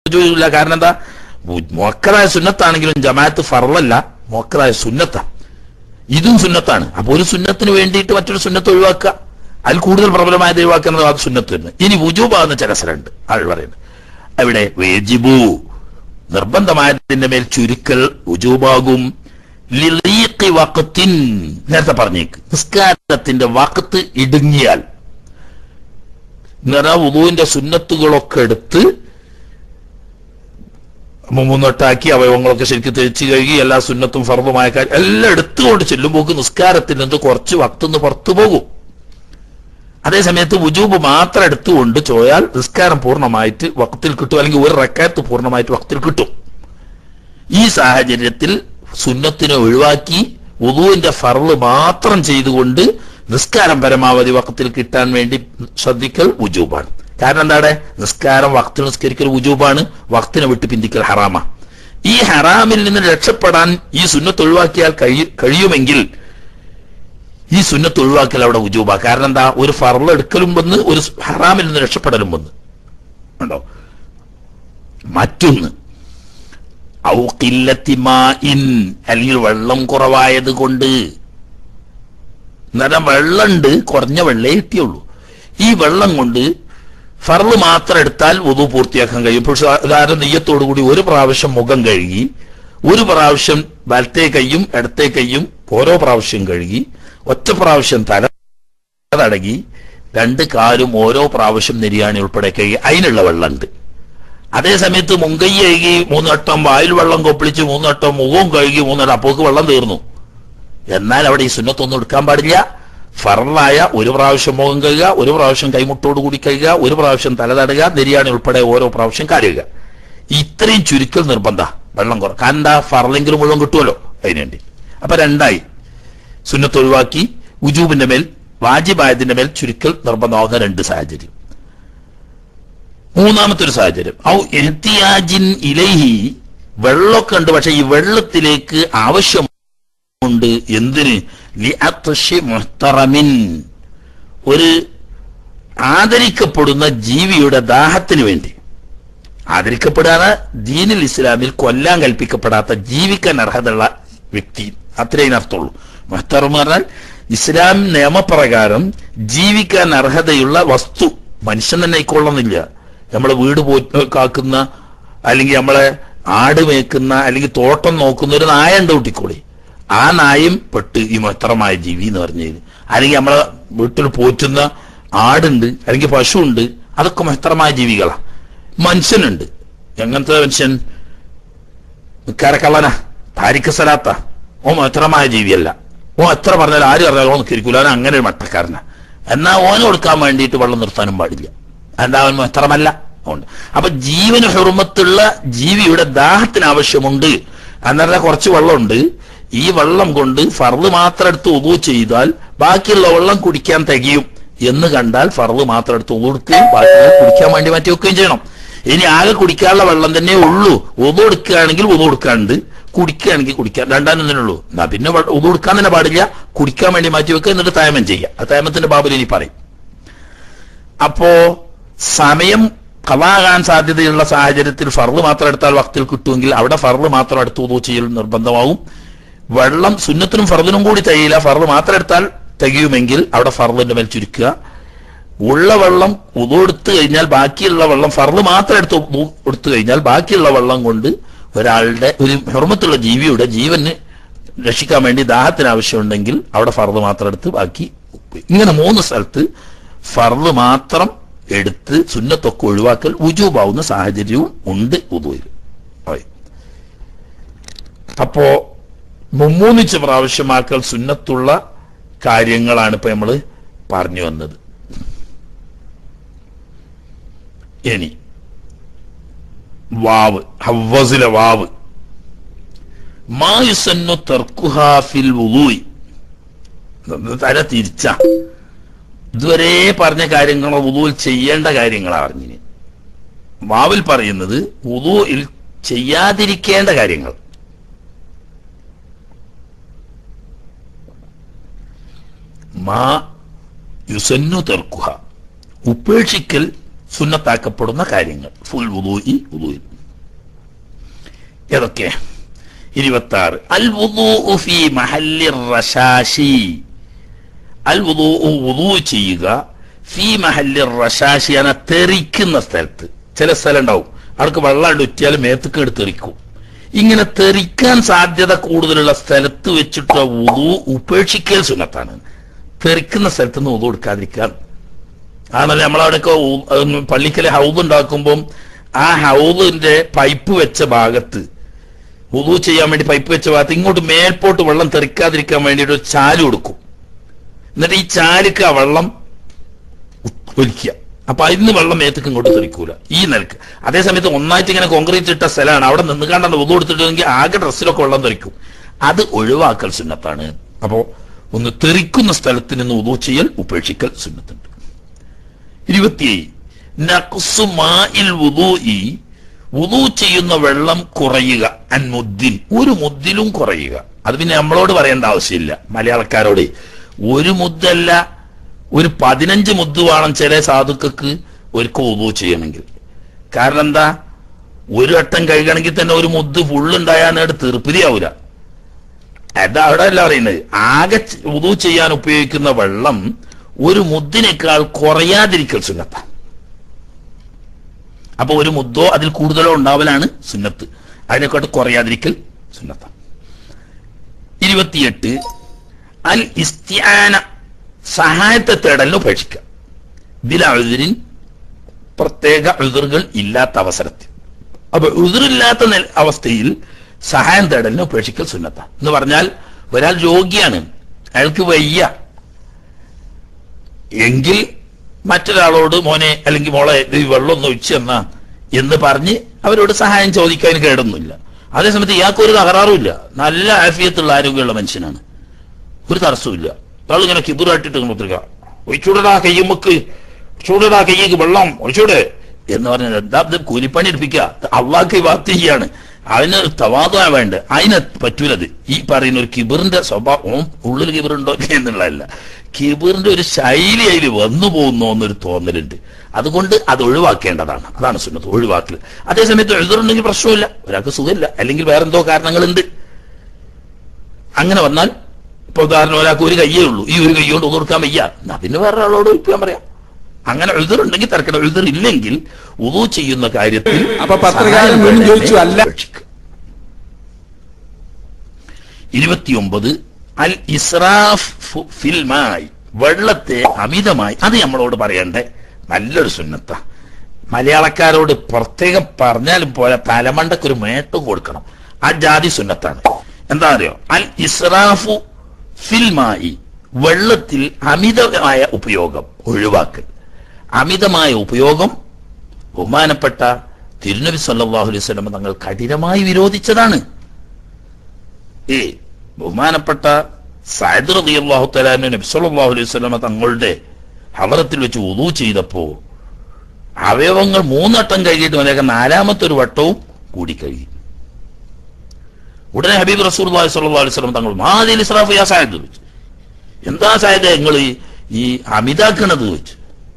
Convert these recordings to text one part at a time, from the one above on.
ഇല്ല കാരണം എന്താ മൊക്കറായ സുന്നത്താണെങ്കിലും ജമാഅത്ത് ഫറലല്ല മൊക്കറായ സുന്നത്താ ഇതും സുന്നത്താണ് അപ്പൊ ഒരു സുന്നത്തിന് വേണ്ടിയിട്ട് മറ്റൊരു സുന്നത്ത് ഒഴിവാക്കുക അതിൽ കൂടുതൽ പ്രബലമായത് ഒഴിവാക്കുന്നത് അത് സുന്നത്ത് തന്നെ ഇനി വുജൂബാകുന്ന ചില സ്ഥലമുണ്ട് ആൾ പറയുന്നത് അവിടെ വേജിബു നിർബന്ധമായതിന്റെ മേൽ ചുരുക്കൽ വുജൂബാകും ലിളീഖി വഖത്തിൻ നേരത്തെ പറഞ്ഞേക്ക് നിസ്കാരത്തിന്റെ വഖത്ത് ഇടുങ്ങിയാൽ നിറ വുദുവിന്റെ സുന്നത്തുകളൊക്കെ എടുത്ത് മുന്നോട്ടാക്കി അവയവങ്ങളൊക്കെ ശരിക്കും തേച്ച് കഴുകി എല്ലാ സുന്നത്തും ഫർദുമായ കാര്യം എല്ലാം എടുത്തുകൊണ്ട് ചെല്ലുമ്പോൾ നിസ്കാരത്തിൽ നിന്ന് കുറച്ച് വക്തുന്ന് പുറത്തു പോകും അതേ സമയത്ത് വുജൂബ് മാത്രം എടുത്തുകൊണ്ട് ചോയാൽ നിസ്കാരം പൂർണ്ണമായിട്ട് വക്തിൽ കിട്ടും അല്ലെങ്കിൽ ഒരു റക്കാത്ത് പൂർണ്ണമായിട്ട് വക്തിൽ കിട്ടും ഈ സാഹചര്യത്തിൽ സുന്നത്തിനെ ഒഴിവാക്കി വുദുവിന്റെ ഫർള് മാത്രം ചെയ്തുകൊണ്ട് നിസ്കാരം പരമാവധി വക്തിൽ കിട്ടാൻ വേണ്ടി ശ്രദ്ധിക്കൽ വുജൂബാണ് കാരണം എന്താണ് നിസ്കാരം വക്തിൽ നിസ്കരിക്കൽ വുജൂബാണ് വക്തിനെ വിട്ട് പിന്തിക്കൽ ഹറാമ ഈ ഹറാമിൽ നിന്ന് രക്ഷപ്പെടാൻ ഈ സുന്നത്ത് ഒഴിവാക്കിയാൽ കഴി- കഴിയുമെങ്കിൽ ഈ സുന്നത്ത് ഒഴിവാക്കൽ അവിടെ ഉജൂബ കാരണം എന്താ ഒരു ഫർള് എടുക്കലും വന്ന് ഒരു ഹറാമിൽ നിന്ന് രക്ഷപ്പെടലും വന്ന് ഉണ്ടോ മറ്റൊന്ന് ഔ ഖില്ലത്തി മാഇൻ അല്ലെങ്കിൽ വെള്ളം കുറവായത് കൊണ്ട് നേരം വെള്ളമുണ്ട് കുറഞ്ഞ വെള്ളേ കിട്ടിയുള്ളൂ ഈ വെള്ളം കൊണ്ട് ഫർള് മാത്രം എടുത്താൽ ഉതു പൂർത്തിയാക്കാൻ കഴിയും ഇപ്പോൾ ഉദാഹരണം നെയ്യത്തോടു കൂടി ഒരു പ്രാവശ്യം മുഖം കഴുകി ഒരു പ്രാവശ്യം വലത്തെ കൈയും ഇടത്തെ കൈയും ഓരോ പ്രാവശ്യം കഴുകി ഒറ്റ പ്രാവശ്യം തല തടകി രണ്ട് കാലും ഓരോ പ്രാവശ്യം നെരിയാണി ഉൾപ്പെടെ കഴുകി അതിനുള്ള വെള്ളമുണ്ട് അതേ സമയത്ത് മുങ്കൈ കഴുകി മൂന്നട്ടം വായിൽ വെള്ളം കൊപ്പിളിച്ച് മൂന്നട്ടം മുഖവും കഴുകി മൂന്നട്ടം അപ്പോക്ക് വെള്ളം തീർന്നു എന്നാൽ അവിടെ ഈ സുന്നത്തൊന്നും എടുക്കാൻ പാടില്ല ഫറലായ ഒരു പ്രാവശ്യം മുഖം കഴുകുക ഒരു പ്രാവശ്യം കൈമുട്ടോട് കൂടി കഴുകുക ഒരു പ്രാവശ്യം തല തടയുക നെരിയാണി ഉൾപ്പെടെ ഓരോ പ്രാവശ്യം കരുകുക ഇത്രയും ചുരുക്കൽ നിർബന്ധ വെള്ളം കുറ കാരണം എന്താ ഫറലെങ്കിലും മുഴുവൻ കിട്ടുമല്ലോ അതിനുവേണ്ടി അപ്പൊ രണ്ടായി സുന്നത്ത് ഒഴിവാക്കി ഉജൂബിന്റെ മേൽ വാജിബായതിന്റെ മേൽ ചുരുക്കൽ നിർബന്ധമാവുന്ന രണ്ട് സാഹചര്യം മൂന്നാമത്തെ ഒരു സാഹചര്യം ഔ എഹ്തിയാജിൻ ഇലൈഹി വെള്ളമൊക്കെ ഉണ്ട് പക്ഷെ ഈ വെള്ളത്തിലേക്ക് ആവശ്യമുണ്ട് എന്തിന് ലിഅത്ഷി മുഹ്തറമിൻ ഒരു ആദരിക്കപ്പെടുന്ന ജീവിയുടെ ദാഹത്തിന് വേണ്ടി ആദരിക്കപ്പെടാതെ ദീനിൽ ഇസ്ലാമിൽ കൊല്ലാൻ കൽപ്പിക്കപ്പെടാത്ത ജീവിക്കാൻ അർഹതയുള്ള വ്യക്തി അത്രേ അർത്ഥമുള്ളൂ മുഹ്തറം എന്ന് പറഞ്ഞാൽ ഇസ്ലാം നിയമപ്രകാരം ജീവിക്കാൻ അർഹതയുള്ള വസ്തു മനുഷ്യൻ തന്നെ ആയിക്കൊള്ളുന്നില്ല നമ്മളെ വീട് പോ കാക്കുന്ന അല്ലെങ്കിൽ നമ്മളെ ആട് മേക്കുന്ന അല്ലെങ്കിൽ തോട്ടം നോക്കുന്ന ഒരു നായ ഉണ്ട് കൂട്ടിക്കോളി ആ നായും പെട്ട് ഈ മഹത്തരമായ ജീവി എന്ന് പറഞ്ഞതിൽ അല്ലെങ്കിൽ നമ്മളെ വീട്ടിൽ പോറ്റുന്ന ആടുണ്ട് അല്ലെങ്കിൽ പശു ഉണ്ട് അതൊക്കെ മഹത്തരമായ ജീവികളാ മനുഷ്യനുണ്ട് എങ്ങനത്തെ മനുഷ്യൻ നിക്കാരക്കള്ളനാ താരിഖ് സലാത്ത ഓ മഹത്തരമായ ജീവിയല്ല ഓ എത്ര പറഞ്ഞാൽ ആര് പറഞ്ഞാലും ഓ നിൽക്കിരിക്കൂല അവൻ അങ്ങനെ ഒരു മട്ടക്കാരനാ എന്നാ ഓന് കൊടുക്കാൻ വേണ്ടിയിട്ട് വെള്ളം നിർത്താനും പാടില്ല എന്താ അവൻ മഹത്തരമല്ല അതുകൊണ്ട് അപ്പൊ ജീവന് ഹുറുമത്തുള്ള ജീവിയുടെ ദാഹത്തിന് ആവശ്യമുണ്ട് അന്നേരം കുറച്ച് വെള്ളമുണ്ട് ഈ വെള്ളം കൊണ്ട് ഫർള് മാത്രം എടുത്ത് ഉതു ചെയ്താൽ ബാക്കിയുള്ള വെള്ളം കുടിക്കാൻ തികയും എന്ന് കണ്ടാൽ ഫർള് മാത്രം എടുത്ത് ഉതു എടുക്കുകയും ബാക്കിയുള്ള കുടിക്കാൻ വേണ്ടി മാറ്റി വെക്കുകയും ചെയ്യണം ഇനി ആകെ കുടിക്കാനുള്ള വെള്ളം തന്നെ ഉള്ളൂ ഉതു എടുക്കുകയാണെങ്കിൽ ഉതു എടുക്കാണ്ട് കുടിക്കുകയാണെങ്കിൽ കുടിക്കാൻ രണ്ടാം തന്നെ ഉള്ളൂ എന്നാ പിന്നെ വെ- ഉതു എടുക്കാൻ തന്നെ പാടില്ല കുടിക്കാൻ വേണ്ടി മാറ്റി വെക്കുക എന്നിട്ട് തയമം ചെയ്യുക ആ തയമത്തിന്റെ ബാബിൽ ഇനി പറയും അപ്പോ സമയം കളാകാൻ സാധ്യതയുള്ള സാഹചര്യത്തിൽ ഫർള് മാത്രം എടുത്താൽ വക്തിൽ കിട്ടുമെങ്കിൽ അവിടെ ഫർള് മാത്രം എടുത്ത് ഉതു ചെയ്യൽ നിർബന്ധമാവും വെള്ളം സുന്നത്തിനും ഫർദിനും കൂടി തികയില്ല ഫർള് മാത്രം എടുത്താൽ തികയുമെങ്കിൽ അവിടെ ഫർളിന്റെ മേൽ ചുരുക്കുക ഉള്ള വെള്ളം ഉതു എടുത്തു കഴിഞ്ഞാൽ ബാക്കിയുള്ള വെള്ളം ഫർള് മാത്രം എടുത്ത് ഉദു എടുത്തു കഴിഞ്ഞാൽ ബാക്കിയുള്ള വെള്ളം കൊണ്ട് ഒരാളുടെ ഒരു ഹെർമത്തുള്ള ജീവിയുടെ ജീവന് രക്ഷിക്കാൻ വേണ്ടി ദാഹത്തിന് ആവശ്യമുണ്ടെങ്കിൽ അവിടെ ഫർള് മാത്രം എടുത്ത് ബാക്കി ഉപ്പ്. ഇങ്ങനെ മൂന്ന് സ്ഥലത്ത് ഫർള് മാത്രം എടുത്ത് സുന്നത്തൊക്കെ ഒഴിവാക്കൽ ഉജൂബാവുന്ന സാഹചര്യവും ഉണ്ട് ഉദുവിൽ അപ്പോ മുമ്മൂന്നിച്ച് പ്രാവശ്യമാക്കൽ സുന്നത്തുള്ള കാര്യങ്ങളാണ് ഇപ്പൊ നമ്മൾ പറഞ്ഞു വന്നത് ഇനി വാവ് ഹവ്വസിലെ വാവ് മായുസന്നു തർക്കുഹാഫിൽ വുളൂയി തല തിരിച്ച ഇതുവരെ പറഞ്ഞ കാര്യങ്ങളോ വുളുവിൽ ചെയ്യേണ്ട കാര്യങ്ങളാ പറഞ്ഞിന് വാവിൽ പറയുന്നത് വുളുവിൽ ചെയ്യാതിരിക്കേണ്ട കാര്യങ്ങൾ മാ യുസന്നു തെർക്കുഹ ഉപേക്ഷിക്കൽ സുന്നത്താക്കപ്പെടുന്ന കാര്യങ്ങൾ ഫുൾ വുദൂയി വുദൂയിൽ ഏതൊക്കെ ഇരുപത്തി ആറ് അൽ വുദൂഉ ഫീ മഹല്ലി റശാശി അൽ വുദൂഉ വുദൂ ചെയ്യുക ഫീ മഹല്ലി റശാശി എന്ന തെറിക്കുന്ന സ്ഥലത്ത് ചില സ്ഥലം ഉണ്ടാവും അവർക്ക് വെള്ളം ഉറ്റിയാൽ മേത്തക്ക് എടുത്ത് തെറിക്കും ഇങ്ങനെ തെറിക്കാൻ സാധ്യത കൂടുതലുള്ള സ്ഥലത്ത് വെച്ചിട്ട് വുദൂ ഉപേക്ഷിക്കൽ സുന്നത്താണ് തെറിക്കുന്ന സ്ഥലത്ത് നിന്ന് വുദൂ എടുക്കാതിരിക്കാൻ ആണല്ലോ നമ്മളവിടെയൊക്കെ ഊ- ഉം പള്ളിക്കലെ ഹൗദ് ഉണ്ടാക്കുമ്പം ആ ഹൗദിന്റെ പൈപ്പ് വെച്ച ഭാഗത്ത് വുദു ചെയ്യാൻ വേണ്ടി പൈപ്പ് വെച്ച ഭാഗത്ത് ഇങ്ങോട്ട് മേൽപോട്ട് വെള്ളം തെറിക്കാതിരിക്കാൻ വേണ്ടിയിട്ട് ഒരു ചാല് കൊടുക്കും എന്നിട്ട് ഈ ചാലിക്ക് ആ വെള്ളം ഉ- ഒലിക്കുക അപ്പൊ അതിന് വെള്ളം മേത്തേക്ക് ഇങ്ങോട്ട് തെറിക്കൂല ഈ നിലക്ക് അതേ സമയത്ത് ഒന്നായിട്ട് ഇങ്ങനെ കോൺക്രീറ്റ് ഇട്ട സ്ഥലമാണ് അവിടെ നിന്ന് കണ്ടാണ് വുദു എടുത്തിട്ടുണ്ടെങ്കിൽ ആകെ ഡ്രസ്സിലൊക്കെ വെള്ളം തെറിക്കും അത് ഒഴിവാക്കൽ സുന്നത്താണ് അപ്പോ ഒന്ന് തെറിക്കുന്ന സ്ഥലത്ത് നിന്ന് വുദു ചെയ്യൽ ഉപേക്ഷിക്കൽ സുന്നത്തുണ്ട് ഇരുപത്തിയേഴ് നഖ്സു മാഇൽ വുദൂഇ വുദൂ ചെയ്യുന്ന വെള്ളം കുറയുക അൻ മുദ്ദിൻ ഒരു മുദ്ദിലും കുറയുക അത് പിന്നെ നമ്മളോട് പറയേണ്ട ആവശ്യമില്ല മലയാളക്കാരോട് ഒരു മുദ്ദല്ല ഒരു പതിനഞ്ച് മുദ്ദ് വേണം ചില സാധുക്കൾക്ക് ഒരുക്ക വുദൂ ചെയ്യണമെങ്കിൽ കാരണം എന്താ ഒരു വട്ടം കഴുകണമെങ്കിൽ തന്നെ ഒരു മുദ്ദ് ഫുള്ളുണ്ടായാൽ തീർപ്പിരിയാവൂല അതാ അവിടെ അല്ല പറയുന്നത് ആകെ ച- വുദൂ ചെയ്യാൻ ഉപയോഗിക്കുന്ന വെള്ളം ഒരു മുദ്ദിനേക്കാൾ കുറയാതിരിക്കൽ സുന്നത്ത അപ്പൊ ഒരു മുദ്ദോ അതിൽ കൂടുതലോ ഉണ്ടാവലാണ് സുന്നത്ത് അതിനെക്കാട്ട് കുറയാതിരിക്കൽ സുന്നത്ത ഇരുപത്തിയെട്ട് അൽ ഇസ്തിയാന സഹായത്തെ തേടലിന് ഉപേക്ഷിക്കുക ബില ഉതിരിൻ പ്രത്യേക ഉതിറുകൾ ഇല്ലാത്ത അവസരത്തിൽ അപ്പൊ ഉതിറില്ലാത്ത നെ- അവസ്ഥയിൽ സഹായം തേടലിന് ഉപേക്ഷിക്കൽ സുന്നത്ത എന്ന് പറഞ്ഞാൽ ഒരാൾ രോഗിയാണ് അയാൾക്ക് വയ്യ എങ്കിൽ മറ്റൊരാളോട് മോനെ അല്ലെങ്കിൽ മോളെ ഇത് ഈ വെള്ളം ഒന്ന് ഒഴിച്ചു തന്നാ എന്ന് പറഞ്ഞ് അവരോട് സഹായം ചോദിക്കാൻ കേടൊന്നുമില്ല അതേസമയത്ത് ഇയാൾക്ക് ഒരു തകരാറുമില്ല നല്ല ആഫിയത്തുള്ള ആരോഗ്യമുള്ള മനുഷ്യനാണ് ഒരു തടസ്സമില്ല അയാൾ ഇങ്ങനെ കിബുറായിട്ടിട്ട് മുദ്രിക ഒഴിച്ചൂടടാ കയ്യമ്മക്ക് ഒഴിച്ചൂടടാ കയ്യേക്ക് വെള്ളം ഒഴിച്ചൂടെ എന്ന് പറഞ്ഞാൽ എന്താ ഇത് കൂലിപ്പണി എടുപ്പിക്കുക അള്ളാഹ് വാർത്ത ചെയ്യാണ് അതിന് തവാദ വേണ്ട അതിന് പറ്റൂലത് ഈ പറയുന്ന ഒരു കിബറിന്റെ സ്വഭാവം ഉള്ളിൽ കിബറുണ്ടോ എന്നുള്ളതല്ല കിബറിന്റെ ഒരു ശൈലി അതിൽ വന്നു പോകുന്നു എന്നൊരു തോന്നലുണ്ട് അതുകൊണ്ട് അത് ഒഴിവാക്കേണ്ടതാണ് അതാണ് സുന്നത്ത് ഒഴിവാക്കൽ അതേസമയത്ത് എഴുതുന്നുണ്ടെങ്കിൽ പ്രശ്നമില്ല ഒരാൾക്ക് സുഖമില്ല അല്ലെങ്കിൽ വേറെന്തോ കാരണങ്ങളുണ്ട് അങ്ങനെ വന്നാൽ ഇപ്പൊ ഉദാഹരണം ഒരാൾക്ക് ഒരു കയ്യേ ഉള്ളൂ ഈ ഒരു കൈ കൊണ്ട് ഒന്ന് കൊടുക്കാൻ വയ്യ എന്നാ പിന്നെ വേറെ ആളോട് ഒഴിപ്പിക്കാൻ പറയാം അങ്ങനെ എഴുതറുണ്ടെങ്കിൽ തിരക്കണം എഴുതറില്ലെങ്കിൽ ഉദു ചെയ്യുന്ന കാര്യത്തിൽ അപ്പൊ പത്രകാരൻ വീണ്ടും ചോദിച്ചു, അല്ല. ഉപേക്ഷിക്കുക. ഇരുപത്തിയൊമ്പത് അൽ ഇസ്രാഫ് ഫു- ഫിൽ മായി വെള്ളത്തെ അമിതമായി അത് നമ്മളോട് പറയണ്ടേ നല്ലൊരു സുന്നത്ത മലയാളക്കാരോട് പ്രത്യേകം പറഞ്ഞാലും പോലെ തലമണ്ടക്കൊരു മേട്ടം കൊടുക്കണം ആ ജാതി സുന്നത്താണ് എന്താ അറിയോ അൽ ഇസ്രാഫു ഫിൽ മായി വെള്ളത്തിൽ അമിതമായ ഉപയോഗം ഒഴിവാക്കൽ അമിതമായ ഉപയോഗം ബഹുമാനപ്പെട്ട തിരുനബി സല്ലല്ലാഹു അലൈഹി വസല്ലം തങ്ങൾ കഠിനമായി വിരോധിച്ചതാണ് ഏ ബഹുമാനപ്പെട്ട സയദ് റളിയല്ലാഹു തആല നബി സല്ലല്ലാഹു അലൈഹി വസല്ലം തങ്ങളുടെ ഹവറത്തിൽ വെച്ച് ഉദു ചെയ്തപ്പോ അവയവങ്ങൾ മൂന്നട്ടം കഴുകിയിട്ട് അതിനൊക്കെ നാലാമത്തെ ഒരു വട്ടവും കൂടി കഴുകി ഉടനെ ഹബീബ് റസൂൽ സല്ലല്ലാഹു അലൈഹി വസല്ലം തങ്ങൾ മാതിൽ ഇസ്രാഫ് യാ സായദ് വെച്ചു എന്താ സായദ് നിങ്ങൾ ഈ അമിതാക്കണത് വെച്ചു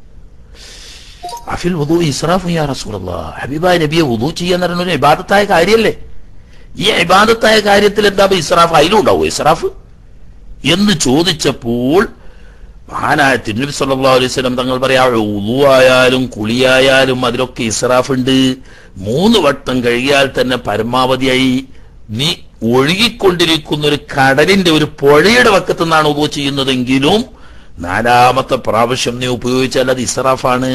അഫിൽ വുദു ഇസ്രാഫ് യാ റസൂലല്ലാ ഹബീബായ നബിയെ വുദു ചെയ്യാന്ന് പറയുന്ന ഒരു ഇബാദത്തായ കാര്യല്ലേ ഈ ഇബാദത്തായ കാര്യത്തിൽ എന്താ ഇപ്പൊ ഇസ്രാഫ് അതിലും ഉണ്ടാവും ഇസ്രാഫ് എന്ന് ചോദിച്ചപ്പോൾ മഹാനായ തിരുനബി സല്ലല്ലാഹു അലൈഹി വസല്ലം തങ്ങൾ പറയാ ഉളു ആയാലും കുളിയായാലും അതിലൊക്കെ ഇസ്രാഫ് ഉണ്ട് മൂന്ന് വട്ടം കഴുകിയാൽ തന്നെ പരമാവധിയായി നീ ഒഴുകിക്കൊണ്ടിരിക്കുന്ന ഒരു കടലിന്റെ ഒരു പുഴയുടെ വക്കത്ത് നിന്നാണ് ഉപ ചെയ്യുന്നതെങ്കിലും നാലാമത്തെ പ്രാവശ്യം നീ ഉപയോഗിച്ചാൽ അത് ഇസ്രാഫാണ്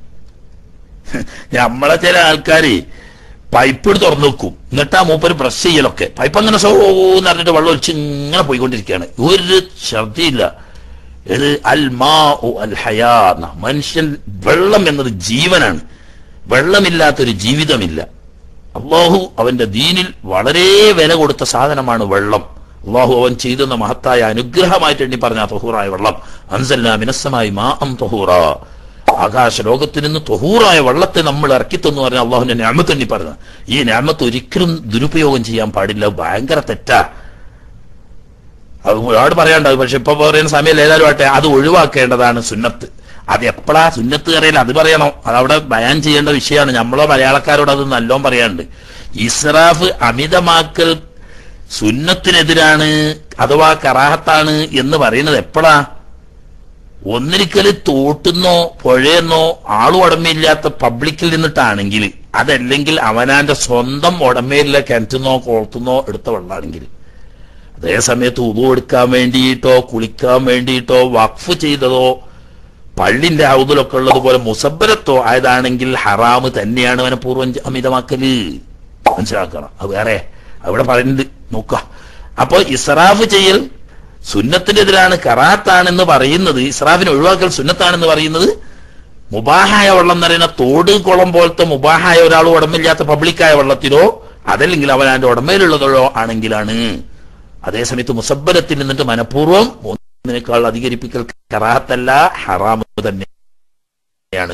നമ്മളെ ചില ആൾക്കാര് പൈപ്പ് തുറന്നു വെക്കും എന്നിട്ട് ആ മൂപ്പര് ബ്രഷ് ചെയ്യലൊക്കെ പൈപ്പ് അങ്ങനെ സോ എന്ന് പറഞ്ഞിട്ട് വെള്ളം ഒഴിച്ച് ഇങ്ങനെ പോയിക്കൊണ്ടിരിക്കുകയാണ് ഒരു ശ്രദ്ധയില്ല ഇത് അൽ മാ അൽ ഹയാ എന്ന. മനുഷ്യൻ വെള്ളം എന്നത് ജീവനാണ് വെള്ളമില്ലാത്തൊരു ജീവിതമില്ല അള്ളാഹു അവന്റെ ദീനിൽ വളരെ വില കൊടുത്ത സാധനമാണ് വെള്ളം അള്ളാഹു അവൻ ചെയ്തെന്ന മഹത്തായ അനുഗ്രഹമായിട്ട് എണ്ണി പറഞ്ഞ ആ തൊഹൂറായ വെള്ളം അൻസല്ല മിനസ്സമായി മാ അം തൊഹൂറ ആകാശ ലോകത്തിൽ നിന്ന് തൊഹൂറായ വെള്ളത്തെ നമ്മൾ ഇറക്കി തന്നു പറഞ്ഞ അള്ളാഹുവിന്റെ ഞാമത്ത് എണ്ണി പറഞ്ഞു ഈ ഞാമത്ത് ഒരിക്കലും ദുരുപയോഗം ചെയ്യാൻ പാടില്ല ഭയങ്കര തെറ്റാ അത് ഒരുപാട് പറയാണ്ടാവും പക്ഷെ ഇപ്പൊ പറയുന്ന സമയം ഏതായാലും ആട്ടെ അത് ഒഴിവാക്കേണ്ടതാണ് സുന്നത്ത് അത് എപ്പോഴാ സുന്നത്ത് കറിയില്ല അത് പറയണം അതവിടെ ബയാൻ ചെയ്യേണ്ട വിഷയമാണ് നമ്മളോ മലയാളക്കാരോട് അത് നല്ലോണം പറയാനുണ്ട് ഇസ്രാഫ് അമിതമാക്കൽ സുന്നത്തിനെതിരാണ് അഥവാ കറാഹത്താണ് എന്ന് പറയുന്നത് എപ്പോഴാ ഒന്നിരിക്കല് തോട്ടുന്നോ പുഴയെന്നോ ആളും ഉടമയില്ലാത്ത പബ്ലിക്കിൽ നിന്നിട്ടാണെങ്കിൽ അതല്ലെങ്കിൽ അവനാന്റെ സ്വന്തം ഉടമയില്ല കിണറ്റുന്നോ കോർത്തുന്നോ എടുത്ത വെള്ളമാണെങ്കിൽ അതേ സമയത്ത് ഉതു എടുക്കാൻ വേണ്ടിയിട്ടോ കുളിക്കാൻ വേണ്ടിയിട്ടോ വഖഫ് ചെയ്തതോ പള്ളിന്റെ ഔതിലൊക്കെ ഉള്ളതുപോലെ മുസബരത്തോ ആയതാണെങ്കിൽ ഹറാമ് തന്നെയാണ് മനഃപൂർവ്വം അമിതമാക്കല് മനസ്സിലാക്കണം അത് വേറെ അവിടെ പറയുന്നത് നോക്ക അപ്പൊ ഇസ്രാഫ് ചെയ്യൽ സുന്നത്തിനെതിരാണ് കറാത്താണെന്ന് പറയുന്നത് ഇസ്രാഫിനെ ഒഴിവാക്കൽ സുന്നത്താണെന്ന് പറയുന്നത് മുബാഹായ വെള്ളം എന്ന് പറയുന്ന തോട് കുളം പോലത്തെ മുബാഹായ ഒരാൾ ഉടമില്ലാത്ത പബ്ലിക്കായ വെള്ളത്തിലോ അതല്ലെങ്കിൽ അവൻ അതിന്റെ ഉടമയിലുള്ളതോ ആണെങ്കിലാണ് അതേസമയത്ത് മുസബരത്തിൽ നിന്നിട്ട് മനഃപൂർവ്വം ഒന്നിനേക്കാൾ അധികരിപ്പിക്കൽ കറാത്തല്ല ഹറാമ് തന്നെയാണ്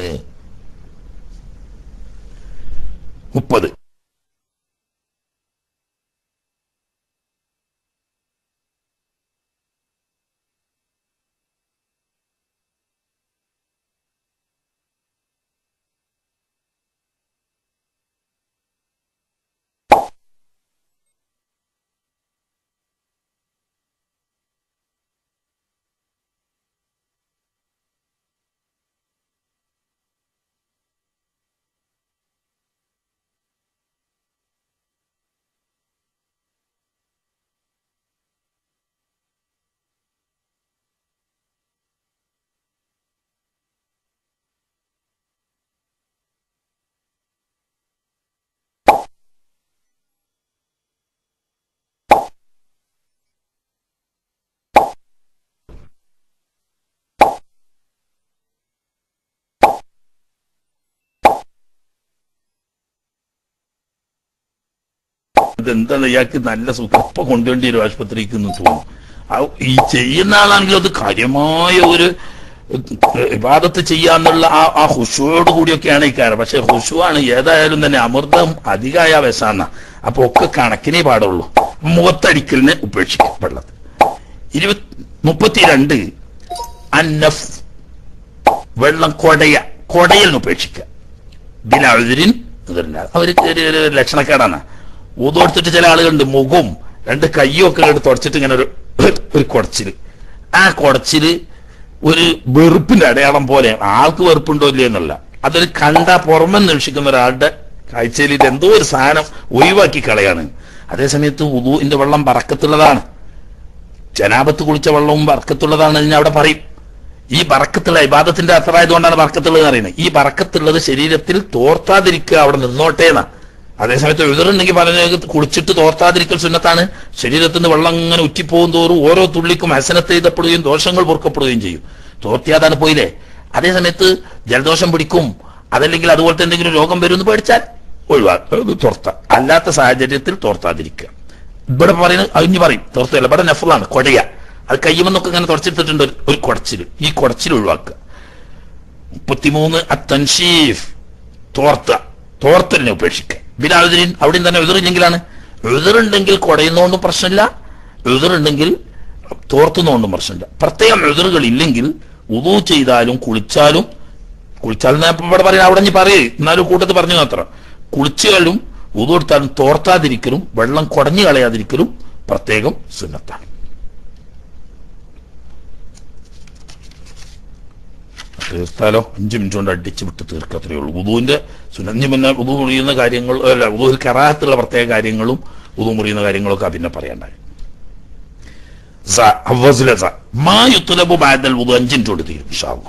മുപ്പത് ഇതെന്താണ് ഇയാൾക്ക് നല്ല സുഖം ഇപ്പൊ കൊണ്ടുവേണ്ടി വരും ആശുപത്രിക്ക് എന്ന് തോന്നുന്നു ആ ഈ ചെയ്യുന്ന ആളാണെങ്കിൽ അത് കാര്യമായ ഒരു വിവാദത്ത് ചെയ്യാന്നുള്ള ആ ആ ഹുഷുവോട് കൂടിയൊക്കെയാണ് ഈ കാര്യം പക്ഷെ ഹുഷുവാണ് ഏതായാലും തന്നെ അമൃതം അധികമായ വിഷാന്ന അപ്പൊ ഒക്കെ കണക്കിനേ പാടുള്ളൂ മുഖത്തടിക്കലിനെ ഉപേക്ഷിക്കും വെള്ളത്തിൽ ഇരുപത്തി മുപ്പത്തിരണ്ട് അന്നഫ് വെള്ളം കൊടയ കൊടയലിന് ഉപേക്ഷിക്കുക ബിലാതിരിൻ അവർക്ക് ഒരു ഒരു ലക്ഷണക്കേടാണ് ഊതു കൊടുത്തിട്ട് ചില ആളുകളുണ്ട് മുഖവും രണ്ട് കയ്യും ഒക്കെ എടുത്ത് തുടച്ചിട്ട് ഇങ്ങനെ ഒരു ഒരു കുടച്ചില് ആ കുടച്ചില് ഒരു വെറുപ്പിന്റെ അടയാളം പോലെ ആൾക്ക് വെറുപ്പുണ്ടോ ഇല്ലയോ എന്നല്ല അതൊരു കണ്ട പുറമെ നിരീക്ഷിക്കുന്ന ഒരാളുടെ കാഴ്ചയിൽ ഇത് എന്തോ ഒരു സാധനം ഒഴിവാക്കി കളയാണ് അതേസമയത്ത് ഉദുവിന്റെ വെള്ളം പറക്കത്തുള്ളതാണ് ജനാപത്ത് കുളിച്ച വെള്ളവും ബർക്കത്തുള്ളതാണ് എന്ന് അവിടെ പറയും ഈ ബറക്കത്തുള്ള ഇബാദത്തിന്റെ അത്രമായതുകൊണ്ടാണ് ബറക്കത്തുള്ളത് എന്ന് പറയുന്നത് ഈ ബറക്കത്തുള്ളത് ശരീരത്തിൽ തോർത്താതിരിക്കുക അവിടെ നിന്നോട്ടെ എന്നാ അതേസമയത്ത് എഴുതറുണ്ടെങ്കിൽ പറഞ്ഞ കുളിച്ചിട്ട് തോർത്താതിരിക്കൽ സുന്നത്താണ് ശരീരത്തിൽ നിന്ന് വെള്ളം ഇങ്ങനെ ഉറ്റിപ്പോകും തോറും ഓരോ തുള്ളിക്കും ഹസനത്ത് എഴുതപ്പെടുകയും ദോഷങ്ങൾ പൊറുക്കപ്പെടുകയും ചെയ്യും തോർത്തിയാതാണ് പോയില്ലേ അതേസമയത്ത് ജലദോഷം പിടിക്കും അതല്ലെങ്കിൽ അതുപോലത്തെ എന്തെങ്കിലും രോഗം വരുമെന്ന് പേടിച്ചാൽ ഒഴിവാക്കുക തോർത്ത അല്ലാത്ത സാഹചര്യത്തിൽ തോർത്താതിരിക്കുക ഇവിടെ പറയുന്നത് അതിന് പറയും തോർത്തല്ല ഇവിടെ നഫലാണ് കൊടയ അത് കയ്യുമെന്നൊക്കെ ഇങ്ങനെ തുടച്ചെടുത്തിട്ടുണ്ട് ഒരു- ഒരു കുടച്ചിൽ ഈ കുടച്ചിൽ ഒഴിവാക്കുക മുപ്പത്തിമൂന്ന് അത്തൻഷീഫ് തോർത്ത തോർത്തലിനെ ഉപേക്ഷിക്കുക ബിലാതിരിൻ അവിടെയും തന്നെ എതിറില്ലെങ്കിലാണ് എതിറുണ്ടെങ്കിൽ കുടയുന്നോണ്ടും പ്രശ്നമില്ല എതിറുണ്ടെങ്കിൽ തോർത്തുന്നോണ്ടും പ്രശ്നമില്ല പ്രത്യേകം എതിറുകൾ ഇല്ലെങ്കിൽ ഉദു ചെയ്താലും കുളിച്ചാലും കുളിച്ചാലും ഞാൻ ഇപ്പൊ ഇവിടെ പറയാം അവിടെ ഇനി പറയേ എന്നാലും കൂട്ടത്തിൽ പറഞ്ഞു മാത്രം കുളിച്ചാലും ഉദു എടുത്താലും തോർത്താതിരിക്കലും വെള്ളം കുടഞ്ഞു കളയാതിരിക്കലും പ്രത്യേകം സുന്നത്താണ് തീർത്താലോ അഞ്ചു മിനിറ്റ് കൊണ്ട് അടിച്ചു വിട്ട് തീർക്കത്രേ ഉള്ളൂ ഉദുവിന്റെ സുനഞ്ഞു പിന്നെ ഉദു മുറിയുന്ന കാര്യങ്ങൾ അല്ല ഉദുവിൽ കറാഹത്തുള്ള പ്രത്യേക കാര്യങ്ങളും ഉദു മുറിയുന്ന കാര്യങ്ങളൊക്കെ പിന്നെ പറയണ്ടായി സ, അവ്വസിലെ സ. മാ യുത്ലബു ബഅദൽ വുദു അഞ്ച് മിനിറ്റ് കൊണ്ട് തീരും ഇൻഷാ അല്ലാഹ്.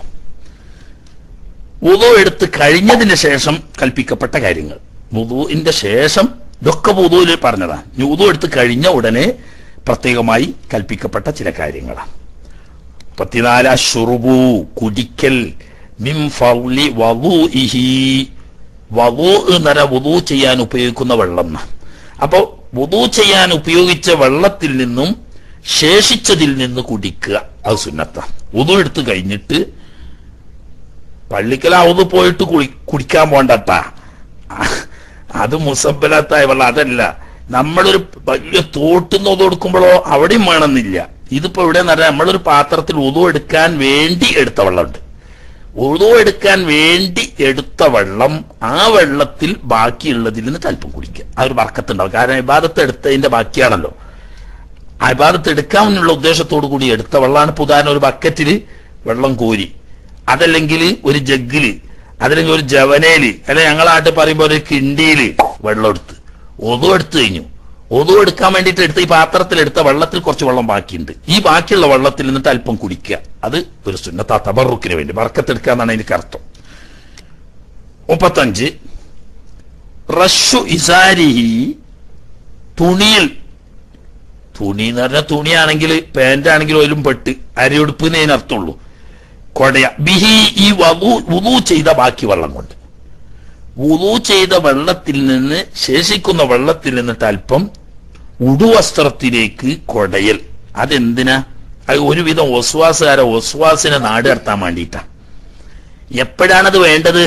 വുദു എടുത്ത് കഴിഞ്ഞതിന് ശേഷം കൽപ്പിക്കപ്പെട്ട കാര്യങ്ങൾ വുദുവിന്റെ ശേഷം ഇതൊക്കെ വുദുവിൽ പറഞ്ഞതാണ് ഇനി വുദു എടുത്ത് കഴിഞ്ഞ ഉടനെ പ്രത്യേകമായി കൽപ്പിക്കപ്പെട്ട ചില കാര്യങ്ങളാണ് പത്തിനാല ഷുറുബു കുടിക്കൽ മിം ഫൗലി വധൂഇഹി വധൂ എന്നര വുദു ചെയ്യാൻ ഉപയോഗിക്കുന്ന വെള്ളം ന്ന്. അപ്പോ വുദു ചെയ്യാൻ ഉപയോഗിച്ച വെള്ളത്തിൽ നിന്നും ശേഷിച്ചതിൽ നിന്ന് കുടിക്കുക അത് സുന്നത്ത വുദു എടുത്ത് കഴിഞ്ഞിട്ട് പള്ളിക്കലാവുത് പോയിട്ട് കുളി കുടിക്കാൻ പോണ്ടട്ടാ അത് മുസബലാത്തായ വെള്ളം അതല്ല നമ്മളൊരു വലിയ തോട്ടുന്ന ഉതു എടുക്കുമ്പോഴോ അവിടെയും വേണമെന്നില്ല ഇതിപ്പോ ഇവിടെ പറഞ്ഞാൽ നമ്മളൊരു പാത്രത്തിൽ ഉതു എടുക്കാൻ വേണ്ടി എടുത്ത വെള്ളമുണ്ട് ഉളു എടുക്കാൻ വേണ്ടി എടുത്ത വെള്ളം ആ വെള്ളത്തിൽ ബാക്കിയുള്ളതിൽ നിന്ന് അല്പം കുടിക്കുക ആ ഒരു വർക്കത്തുണ്ടാവും കാരണം ഇബാദത്ത് എടുത്തതിന്റെ ബാക്കിയാണല്ലോ ആ ഇബാദത്ത് എടുക്കാമെന്നുള്ള ഉദ്ദേശത്തോടു കൂടി എടുത്ത വെള്ളമാണ് ഇപ്പൊ ഉദാഹരണം ഒരു ബക്കറ്റിൽ വെള്ളം കോരി അതല്ലെങ്കിൽ ഒരു ജഗ്ഗില് അതല്ലെങ്കിൽ ഒരു ജവനയില് അല്ലെ ഞങ്ങളാട്ട് പറയുമ്പോൾ ഒരു കിണ്ടിയില് വെള്ളം എടുത്ത് ഒതു എടുത്തു കഴിഞ്ഞു ഒതു എടുക്കാൻ വേണ്ടിയിട്ട് എടുത്ത ഈ പാത്രത്തിൽ എടുത്ത വെള്ളത്തിൽ കുറച്ച് വെള്ളം ബാക്കിയുണ്ട് ഈ ബാക്കിയുള്ള വെള്ളത്തിൽ നിന്നിട്ട് അല്പം കുടിക്കുക അത് ഒരു സുന്നത്ത തബറുക്കിന് വേണ്ടി വർക്കത്തെടുക്കുക എന്നാണ് എനിക്ക് അർത്ഥം മുപ്പത്തഞ്ച് റഷു ഇസാരിഹി തുണിയിൽ തുണി എന്ന് പറഞ്ഞാൽ തുണിയാണെങ്കിൽ പാന്റ് ആണെങ്കിൽ അതിലും പെട്ട് അരിയുടുപ്പിന് അതിനർത്ഥമുള്ളൂ കൊടയ ബിഹി ഈ വധു വുതു ചെയ്ത ബാക്കി വെള്ളം കൊണ്ട് വുതു ചെയ്ത വെള്ളത്തിൽ നിന്ന് ശേഷിക്കുന്ന വെള്ളത്തിൽ നിന്നിട്ട് അല്പം ഉടുവസ്ത്രത്തിലേക്ക് കൊടയൽ അതെന്തിനാ അത് ഒരുവിധം ഒസ്വാസുകാരെ ഒസ്വാസിനെ നാട് കടത്താൻ വേണ്ടിയിട്ടാ എപ്പോഴാണത് വേണ്ടത്